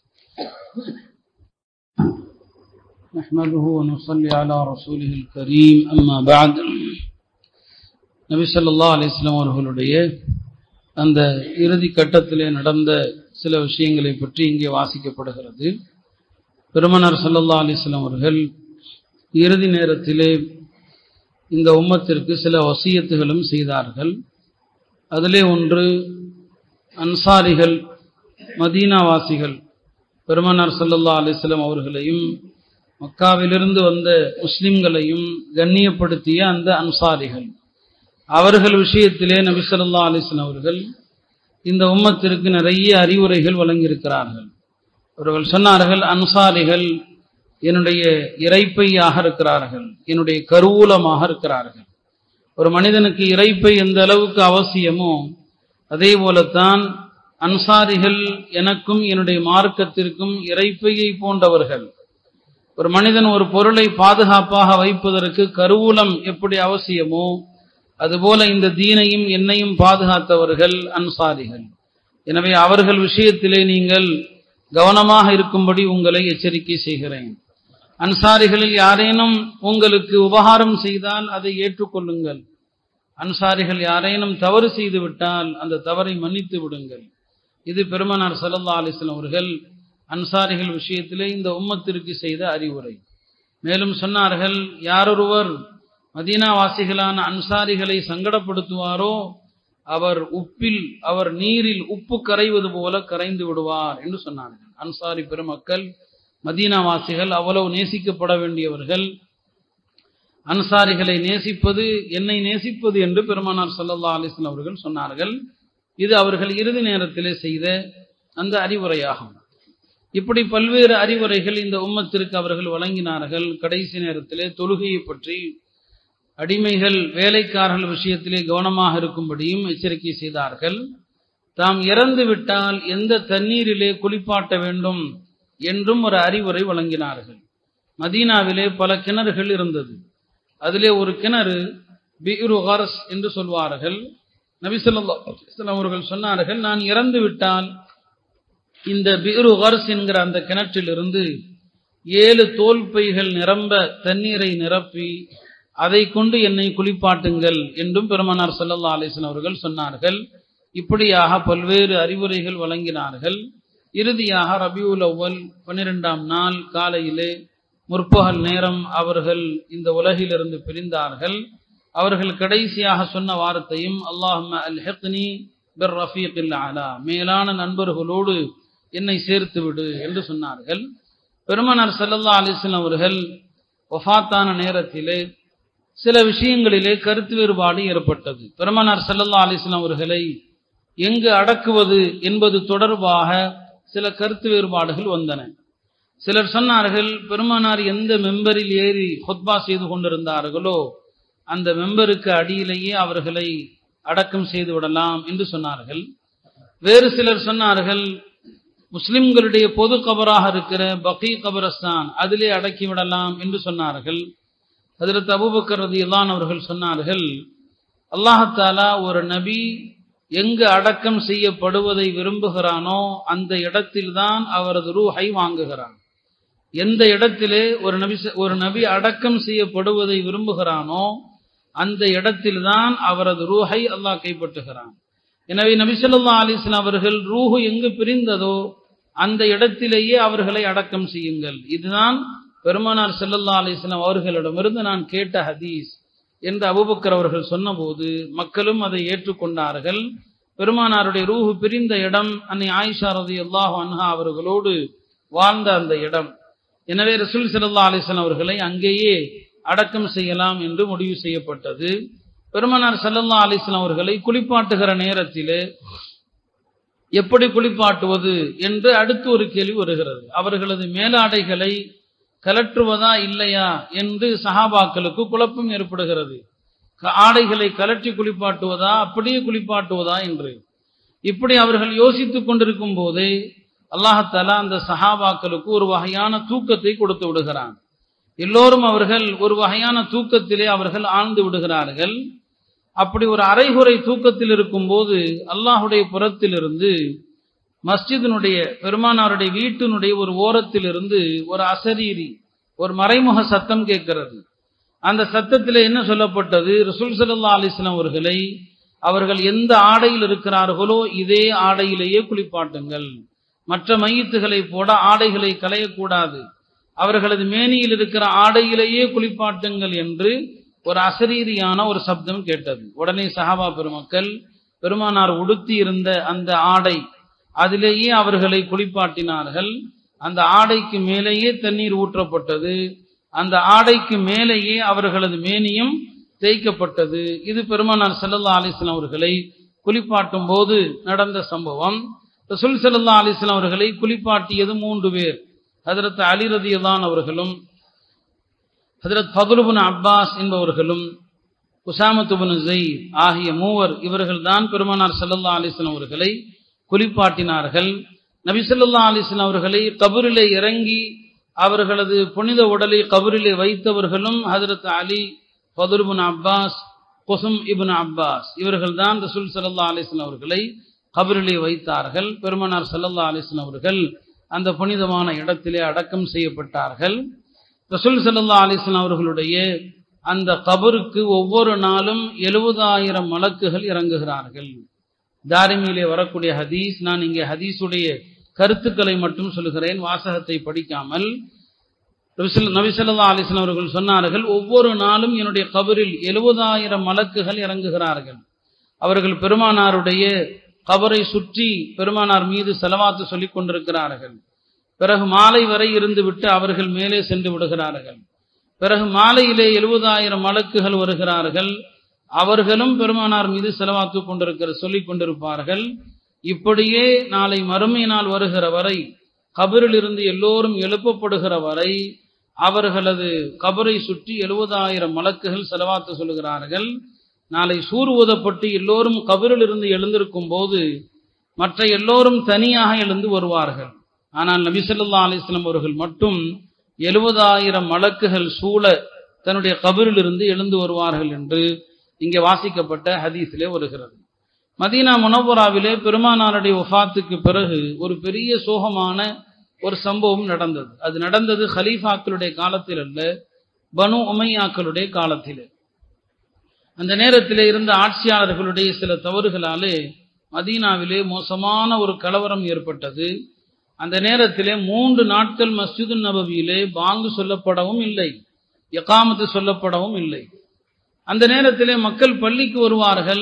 نحمده ونصلي على رسوله الكريم أما بعد நபி ஸல்லல்லாஹு அலைஹி வஸல்லம் அவர்களுடைய அந்த இறுதி கட்டத்திலே நடந்த சில விஷயங்களை பற்றி இங்கே வாசிக்கப்படுகிறது பெருமனார் ஸல்லல்லாஹு அலைஹி வஸல்லம் அவர்கள் இறுதி நேரத்திலே இந்த உம்மத்திற்கு சில வசியத்துகளும் செய்தார்கள் அதிலே ஒன்று அன்சாரிகள் மதீனாவாசிகள் பெருமனார் ஸல்லல்லாஹு அலைஹி வஸல்லம் அவர்களையும் மக்காவிலிருந்து வந்த முஸ்லிம்களையும் கண்ணியப்படுத்திய அந்த அன்சாரிகள் அவர்கள் விஷயத்திலே நபி ஸல்லல்லாஹு அலைஹி வஸல்லம் அவர்கள் இந்த உம்மத்திற்கு நிறைய அறிவுரைகள் வழங்கியிருக்கிறார்கள் அவர்கள் சொன்னார்கள் அன்சாரிகள் என்னுடைய இறைப்பையாக இருக்கிறார்கள் என்னுடைய கருவூலமாக இருக்கிறார்கள் ஒரு மனிதனுக்கு இறைப்பை எந்த அளவுக்கு அவசியமோ அதே போலத்தான் அன்சாரிகள் எனக்கும் என்னுடைய மார்க்கத்திற்கும் இறைப்பையை போன்றவர்கள் ஒரு மனிதன் ஒரு பொருளை பாதுகாப்பாக வைப்பதற்கு கருவூலம் எப்படி அவசியமோ அதுபோல இந்த தீனையும் என்னையும் பாதுகாத்தவர்கள் அன்சாரிகள் எனவே அவர்கள் விஷயத்திலே நீங்கள் கவனமாக இருக்கும்படி உங்களை எச்சரிக்கை செய்கிறேன் அன்சாரிகளில் யாரேனும் உங்களுக்கு உபகாரம் செய்தால் அதை ஏற்றுக்கொள்ளுங்கள் அன்சாரிகள் யாரேனும் தவறு செய்து விட்டால் அந்த தவறை மன்னித்து விடுங்கள் இது பெருமனார் சல்லா அலிஸ்லாம் அவர்கள் அன்சாரிகள் விஷயத்திலே இந்த உம்மத்திற்கு செய்த அறிவுரை மேலும் சொன்னார்கள் யாரொருவர் மதீனாவாசிகளான அன்சாரிகளை சங்கடப்படுத்துவாரோ அவர் உப்பில் அவர் நீரில் உப்பு கரைவது போல கரைந்து விடுவார் என்று சொன்னார்கள் அன்சாரி பெருமக்கள் மதீனாவாசிகள் அவ்வளவு நேசிக்கப்பட வேண்டியவர்கள் அன்சாரிகளை நேசிப்பது என்னை நேசிப்பது என்று பெருமானார் சல்லல்லா அலிஸ்லாம் அவர்கள் சொன்னார்கள் இது அவர்கள் இறுதி நேரத்திலே செய்த அந்த அறிவுரையாகும் இப்படி பல்வேறு அறிவுரைகள் இந்த உம்மத்திற்கு அவர்கள் வழங்கினார்கள் கடைசி நேரத்திலே தொழுகையை பற்றி அடிமைகள் வேலைக்காரர்கள் விஷயத்திலே கவனமாக இருக்கும்படியும் எச்சரிக்கை செய்தார்கள் தாம் இறந்து விட்டால் எந்த தண்ணீரிலே குளிப்பாட்ட வேண்டும் என்றும் ஒரு அறிவுரை வழங்கினார்கள் மதீனாவிலே பல கிணறுகள் இருந்தது அதிலே ஒரு கிணறு பிரு ஹர்ஸ் என்று சொல்வார்கள் நபிசல்லாம் அவர்கள் சொன்னார்கள் நான் இறந்து விட்டால் இந்த பிரு ஹர்ஸ் என்கிற அந்த கிணற்றிலிருந்து ஏழு தோல் பைகள் நிரம்ப தண்ணீரை நிரப்பி அதை கொண்டு என்னை குளிப்பாட்டுங்கள் என்றும் பெருமனார் சல்லல்லா அலிஸ்லாம் அவர்கள் சொன்னார்கள் இப்படியாக பல்வேறு அறிவுரைகள் வழங்கினார்கள் இறுதியாக ரபியுல் அவ்வல் பன்னிரெண்டாம் நாள் காலையிலே முற்பகல் நேரம் அவர்கள் இந்த உலகிலிருந்து பிரிந்தார்கள் அவர்கள் கடைசியாக சொன்ன வார்த்தையும் அல்லாஹ் அல் ஹெக்னி பிர் ரஃபீக் அலா மேலான நண்பர்களோடு என்னை சேர்த்து விடு என்று சொன்னார்கள் பெருமனார் சல்லல்லா அலிஸ்லாம் அவர்கள் ஒஃபாத்தான நேரத்திலே சில விஷயங்களிலே கருத்து வேறுபாடு ஏற்பட்டது பெருமனார் சல்லல்லா அலிஸ்லாம் அவர்களை எங்கு அடக்குவது என்பது தொடர்பாக சில கருத்து வேறுபாடுகள் வந்தன சிலர் சொன்னார்கள் பெருமானார் எந்த மெம்பரில் ஏறி ஹொத்பா செய்து கொண்டிருந்தார்களோ அந்த மெம்பருக்கு அடியிலேயே அவர்களை அடக்கம் செய்து விடலாம் என்று சொன்னார்கள் வேறு சிலர் சொன்னார்கள் முஸ்லிம்களுடைய பொது கபராக இருக்கிற பகி கபரஸ்தான் அதிலே அடக்கி விடலாம் என்று சொன்னார்கள் அதில் அபுபக்கர் ரதியல்லான் அவர்கள் சொன்னார்கள் அல்லாஹாலா ஒரு நபி எங்கு அடக்கம் செய்யப்படுவதை விரும்புகிறானோ அந்த இடத்தில்தான் அவரது ரூஹை வாங்குகிறான் எந்த இடத்திலே ஒரு நபி ஒரு நபி அடக்கம் செய்யப்படுவதை விரும்புகிறானோ அந்த இடத்தில்தான் அவரது ரூஹை அல்லாஹ் கைப்பற்றுகிறான் எனவே நபிசல்லா அலிஸ்லாம் அவர்கள் ரூஹு எங்கு பிரிந்ததோ அந்த இடத்திலேயே அவர்களை அடக்கம் செய்யுங்கள் இதுதான் பெருமானார் செல்லல்லா அலிஸ்லாம் அவர்களிடமிருந்து நான் கேட்ட ஹதீஸ் என்று அபுபக்கர் அவர்கள் சொன்னபோது மக்களும் அதை ஏற்றுக்கொண்டார்கள் பெருமானாருடைய ரூஹு பிரிந்த இடம் அன்னை ஆயிஷா ரதி அல்லாஹ் அன்ஹா அவர்களோடு வாழ்ந்த அந்த இடம் எனவே ரசூல் சல்லா அலிஸ்லாம் அவர்களை அங்கேயே அடக்கம் செய்யலாம் என்று முடிவு செய்யப்பட்டது பெருமனார் சல்லல்லா அலிஸ்லாம் அவர்களை குளிப்பாட்டுகிற நேரத்திலே எப்படி குளிப்பாட்டுவது என்று அடுத்து ஒரு கேள்வி வருகிறது அவர்களது மேலாடைகளை கலற்றுவதா இல்லையா என்று சஹாபாக்களுக்கு குழப்பம் ஏற்படுகிறது ஆடைகளை கலற்றி குளிப்பாட்டுவதா அப்படியே குளிப்பாட்டுவதா என்று இப்படி அவர்கள் யோசித்துக் கொண்டிருக்கும் போதே அல்லாஹாலா அந்த சஹாபாக்களுக்கு ஒரு வகையான தூக்கத்தை கொடுத்து விடுகிறான் எல்லோரும் அவர்கள் ஒரு வகையான தூக்கத்திலே அவர்கள் ஆழ்ந்து விடுகிறார்கள் அப்படி ஒரு அரைகுறை தூக்கத்தில் இருக்கும் போது அல்லாஹுடைய புறத்திலிருந்து மஸ்ஜிதினுடைய பெருமானாருடைய வீட்டினுடைய ஒரு ஓரத்திலிருந்து ஒரு அசரீரி ஒரு மறைமுக சத்தம் கேட்கிறது அந்த சத்தத்தில் என்ன சொல்லப்பட்டது ரசூல் சல்லா அலிஸ்லாம் அவர்களை அவர்கள் எந்த ஆடையில் இருக்கிறார்களோ இதே ஆடையிலேயே குளிப்பாட்டுங்கள் மற்ற மையத்துகளை போட ஆடைகளை களையக்கூடாது அவர்களது மேனியில் இருக்கிற ஆடையிலேயே குளிப்பாட்டுங்கள் என்று ஒரு அசரீரியான ஒரு சப்தம் கேட்டது உடனே சஹாபா பெருமக்கள் பெருமானார் உடுத்தி இருந்த அந்த ஆடை அதிலேயே அவர்களை குளிப்பாட்டினார்கள் அந்த ஆடைக்கு மேலேயே தண்ணீர் ஊற்றப்பட்டது அந்த ஆடைக்கு மேலேயே அவர்களது மேனியும் தேய்க்கப்பட்டது இது பெருமானார் செல்லல்லா அலிஸ்லாம் அவர்களை குளிப்பாட்டும் போது நடந்த சம்பவம் ரசூல் செல்லல்லா அலிஸ்லாம் அவர்களை குளிப்பாட்டியது மூன்று பேர் ஹதரத் அலிரதியதான் அவர்களும் ஹதரத் ஃபதுலுபுன் அப்பாஸ் என்பவர்களும் உசாமத்துபுன் ஜெயித் ஆகிய மூவர் இவர்கள் தான் பெருமானார் சல்லல்லா அலிஸ்லாம் அவர்களை குளிப்பாட்டினார்கள் நபி சொல்லா அலிஸ்லாம் அவர்களை கபரிலே இறங்கி அவர்களது புனித உடலை கபரிலே வைத்தவர்களும் ஹதரத் அலி ஃபதுலுபுன் அப்பாஸ் குசும் இபுன் அப்பாஸ் இவர்கள் தான் ரசூல் சல்லா அலிஸ்லாம் அவர்களை கபரிலே வைத்தார்கள் பெருமானார் சல்லல்லா அலிஸ்லாம் அவர்கள் அந்த புனிதமான இடத்திலே அடக்கம் செய்யப்பட்டார்கள் ரசூல் சல்லா அலிஸ்லாம் அவர்களுடைய அந்த கபருக்கு ஒவ்வொரு நாளும் எழுபதாயிரம் மலக்குகள் இறங்குகிறார்கள் தாரிமியிலே வரக்கூடிய ஹதீஸ் நான் இங்கே ஹதீஸுடைய கருத்துக்களை மட்டும் சொல்லுகிறேன் வாசகத்தை படிக்காமல் நபிசல்லா அலிஸ்லாம் அவர்கள் சொன்னார்கள் ஒவ்வொரு நாளும் என்னுடைய கபரில் எழுபதாயிரம் மலக்குகள் இறங்குகிறார்கள் அவர்கள் பெருமானாருடைய கபரை சுற்றி பெருமானார் மீது செலவாத்து சொல்லிக் கொண்டிருக்கிறார்கள் பிறகு மாலை வரை இருந்துவிட்டு அவர்கள் மேலே சென்று விடுகிறார்கள் பிறகு மாலையிலே எழுபதாயிரம் மலக்குகள் வருகிறார்கள் அவர்களும் பெருமானார் மீது செலவாத்து கொண்டிருக்கிற சொல்லிக் கொண்டிருப்பார்கள் இப்படியே நாளை மறுமை நாள் வருகிற வரை கபரில் இருந்து எல்லோரும் எழுப்பப்படுகிற வரை அவர்களது கபரை சுற்றி எழுபதாயிரம் மலக்குகள் செலவாத்து சொல்லுகிறார்கள் நாளை சூர் ஊதப்பட்டு எல்லோரும் கபரில் இருந்து எழுந்திருக்கும் போது மற்ற எல்லோரும் தனியாக எழுந்து வருவார்கள் ஆனால் நபிசல்லா அலிஸ்லாம் அவர்கள் மட்டும் எழுபதாயிரம் மலக்குகள் சூழ தன்னுடைய கபரில் இருந்து எழுந்து வருவார்கள் என்று இங்கே வாசிக்கப்பட்ட ஹதீஸிலே வருகிறது மதீனா முனவராவிலே பெருமானாருடைய ஒஃபாத்துக்கு பிறகு ஒரு பெரிய சோகமான ஒரு சம்பவம் நடந்தது அது நடந்தது ஹலீஃபாக்களுடைய காலத்தில் அல்ல பனு உமையாக்களுடைய காலத்திலே அந்த நேரத்திலே இருந்த ஆட்சியாளர்களுடைய சில தவறுகளாலே மதீனாவிலே மோசமான ஒரு கலவரம் ஏற்பட்டது அந்த நேரத்திலே மூன்று நாட்கள் மஸ்ஜிது நபவியிலே பாங்கு சொல்லப்படவும் இல்லை எகாமத்து சொல்லப்படவும் இல்லை அந்த நேரத்திலே மக்கள் பள்ளிக்கு வருவார்கள்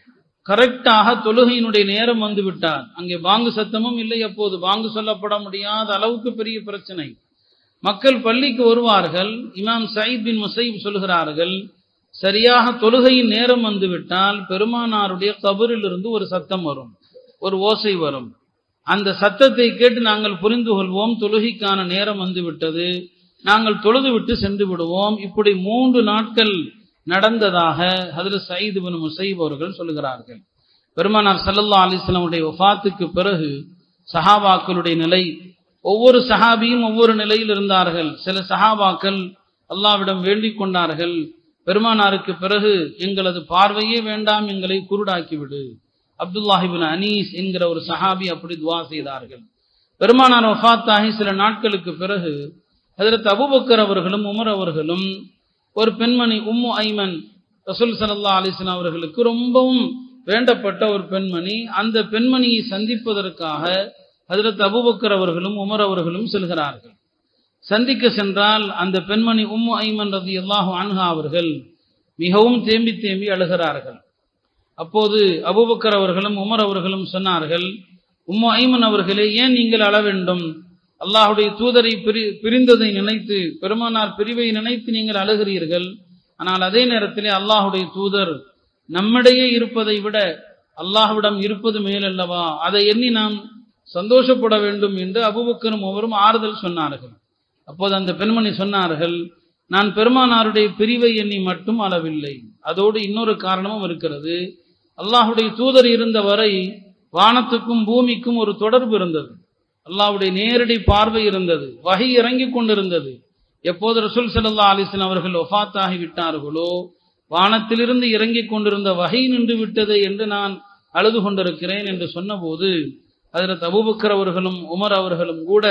கரெக்டாக தொழுகையினுடைய நேரம் வந்து விட்டார் அங்கே பாங்கு சத்தமும் இல்லை அப்போது பாங்கு சொல்லப்பட முடியாத அளவுக்கு பெரிய பிரச்சனை மக்கள் பள்ளிக்கு வருவார்கள் இமாம் சயீத் பின் முசைப் சொல்கிறார்கள் சரியாக தொழுகையின் நேரம் வந்துவிட்டால் பெருமானாருடைய கபரில் இருந்து ஒரு சத்தம் வரும் ஒரு ஓசை வரும் அந்த சத்தத்தை கேட்டு நாங்கள் புரிந்து கொள்வோம் தொழுகைக்கான நேரம் வந்துவிட்டது நாங்கள் தொழுது விட்டு சென்று விடுவோம் இப்படி மூன்று நாட்கள் நடந்ததாக ஹதரத் சயீத் பின் முசைப் அவர்கள் சொல்லுகிறார்கள் பெருமானார் சல்லல்லா அலிஸ்லாமுடைய வஃபாத்துக்கு பிறகு சஹாபாக்களுடைய நிலை ஒவ்வொரு சஹாபியும் ஒவ்வொரு நிலையில் இருந்தார்கள் சில சஹாபாக்கள் அல்லாவிடம் வேண்டிக் கொண்டார்கள் பெருமானாருக்கு பிறகு எங்களது பார்வையே வேண்டாம் எங்களை குருடாக்கிவிடு அப்துல்லாஹிபின் அனீஸ் என்கிற ஒரு சஹாபி அப்படி துவா செய்தார்கள் பெருமானார் வஃபாத்தாகி சில நாட்களுக்கு பிறகு ஹதரத் அபுபக்கர் அவர்களும் உமர் அவர்களும் ஒரு பெண்மணி உம்மு ஐமன் ரசூல் சல்லா அலிஸ்லாம் அவர்களுக்கு ரொம்பவும் வேண்டப்பட்ட ஒரு பெண்மணி அந்த பெண்மணியை சந்திப்பதற்காக ஹதரத் அபுபக்கர் அவர்களும் உமர் அவர்களும் செல்கிறார்கள் சந்திக்க சென்றால் அந்த பெண்மணி உம்மு ஐமன் ரதி அல்லாஹு அன்ஹா அவர்கள் மிகவும் தேம்பி தேம்பி அழுகிறார்கள் அப்போது அபுபக்கர் அவர்களும் உமர் அவர்களும் சொன்னார்கள் உம்மு ஐமன் அவர்களே ஏன் நீங்கள் அழ வேண்டும் அல்லாஹுடைய தூதரை பிரி பிரிந்ததை நினைத்து பெருமானார் பிரிவை நினைத்து நீங்கள் அழுகிறீர்கள் ஆனால் அதே நேரத்திலே அல்லாஹுடைய தூதர் நம்மிடையே இருப்பதை விட அல்லாஹ்விடம் இருப்பது மேலல்லவா அதை எண்ணி நாம் சந்தோஷப்பட வேண்டும் என்று அபுபக்கரும் ஒவ்வொரும் ஆறுதல் சொன்னார்கள் அப்போது அந்த பெண்மணி சொன்னார்கள் நான் பெருமானாருடைய பிரிவை எண்ணி மட்டும் அளவில்லை அதோடு இன்னொரு காரணமும் இருக்கிறது அல்லாஹுடைய தூதர் இருந்த வரை வானத்துக்கும் பூமிக்கும் ஒரு தொடர்பு இருந்தது அல்லாஹ்வுடைய நேரடி பார்வை இருந்தது வகை இறங்கி கொண்டிருந்தது எப்போது ரசூல் சல்லா அலிஸ்லாம் அவர்கள் ஒஃபாத்தாகி விட்டார்களோ வானத்திலிருந்து இறங்கிக் கொண்டிருந்த வகை நின்று விட்டது என்று நான் அழுது கொண்டிருக்கிறேன் என்று சொன்னபோது அதில் அபூபக்கர் அவர்களும் உமர் அவர்களும் கூட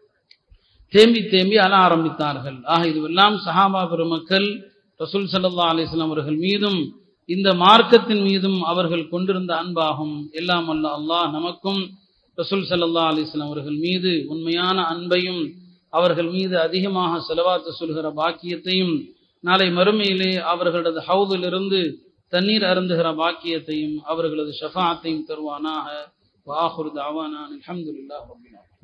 தேம்பி தேம்பி அழ ஆரம்பித்தார்கள் ஆக இதுவெல்லாம் சஹாபா பெருமக்கள் ரசூல் சல்லா அலிஸ்லாம் அவர்கள் மீதும் இந்த மார்க்கத்தின் மீதும் அவர்கள் கொண்டிருந்த அன்பாகும் எல்லாம் அல்ல அல்லாஹ் நமக்கும் ரசூல் சல்லா அலிஸ்லாம் அவர்கள் மீது உண்மையான அன்பையும் அவர்கள் மீது அதிகமாக செலவாத்து சொல்கிற பாக்கியத்தையும் நாளை மறுமையிலே அவர்களது ஹவுதிலிருந்து தண்ணீர் அருந்துகிற பாக்கியத்தையும் அவர்களது ஷஃபாத்தையும் தருவானாக வாஹுர் தாவானான் அல்ஹம்துலில்லாஹ் ரப்பில் ஆலமீன்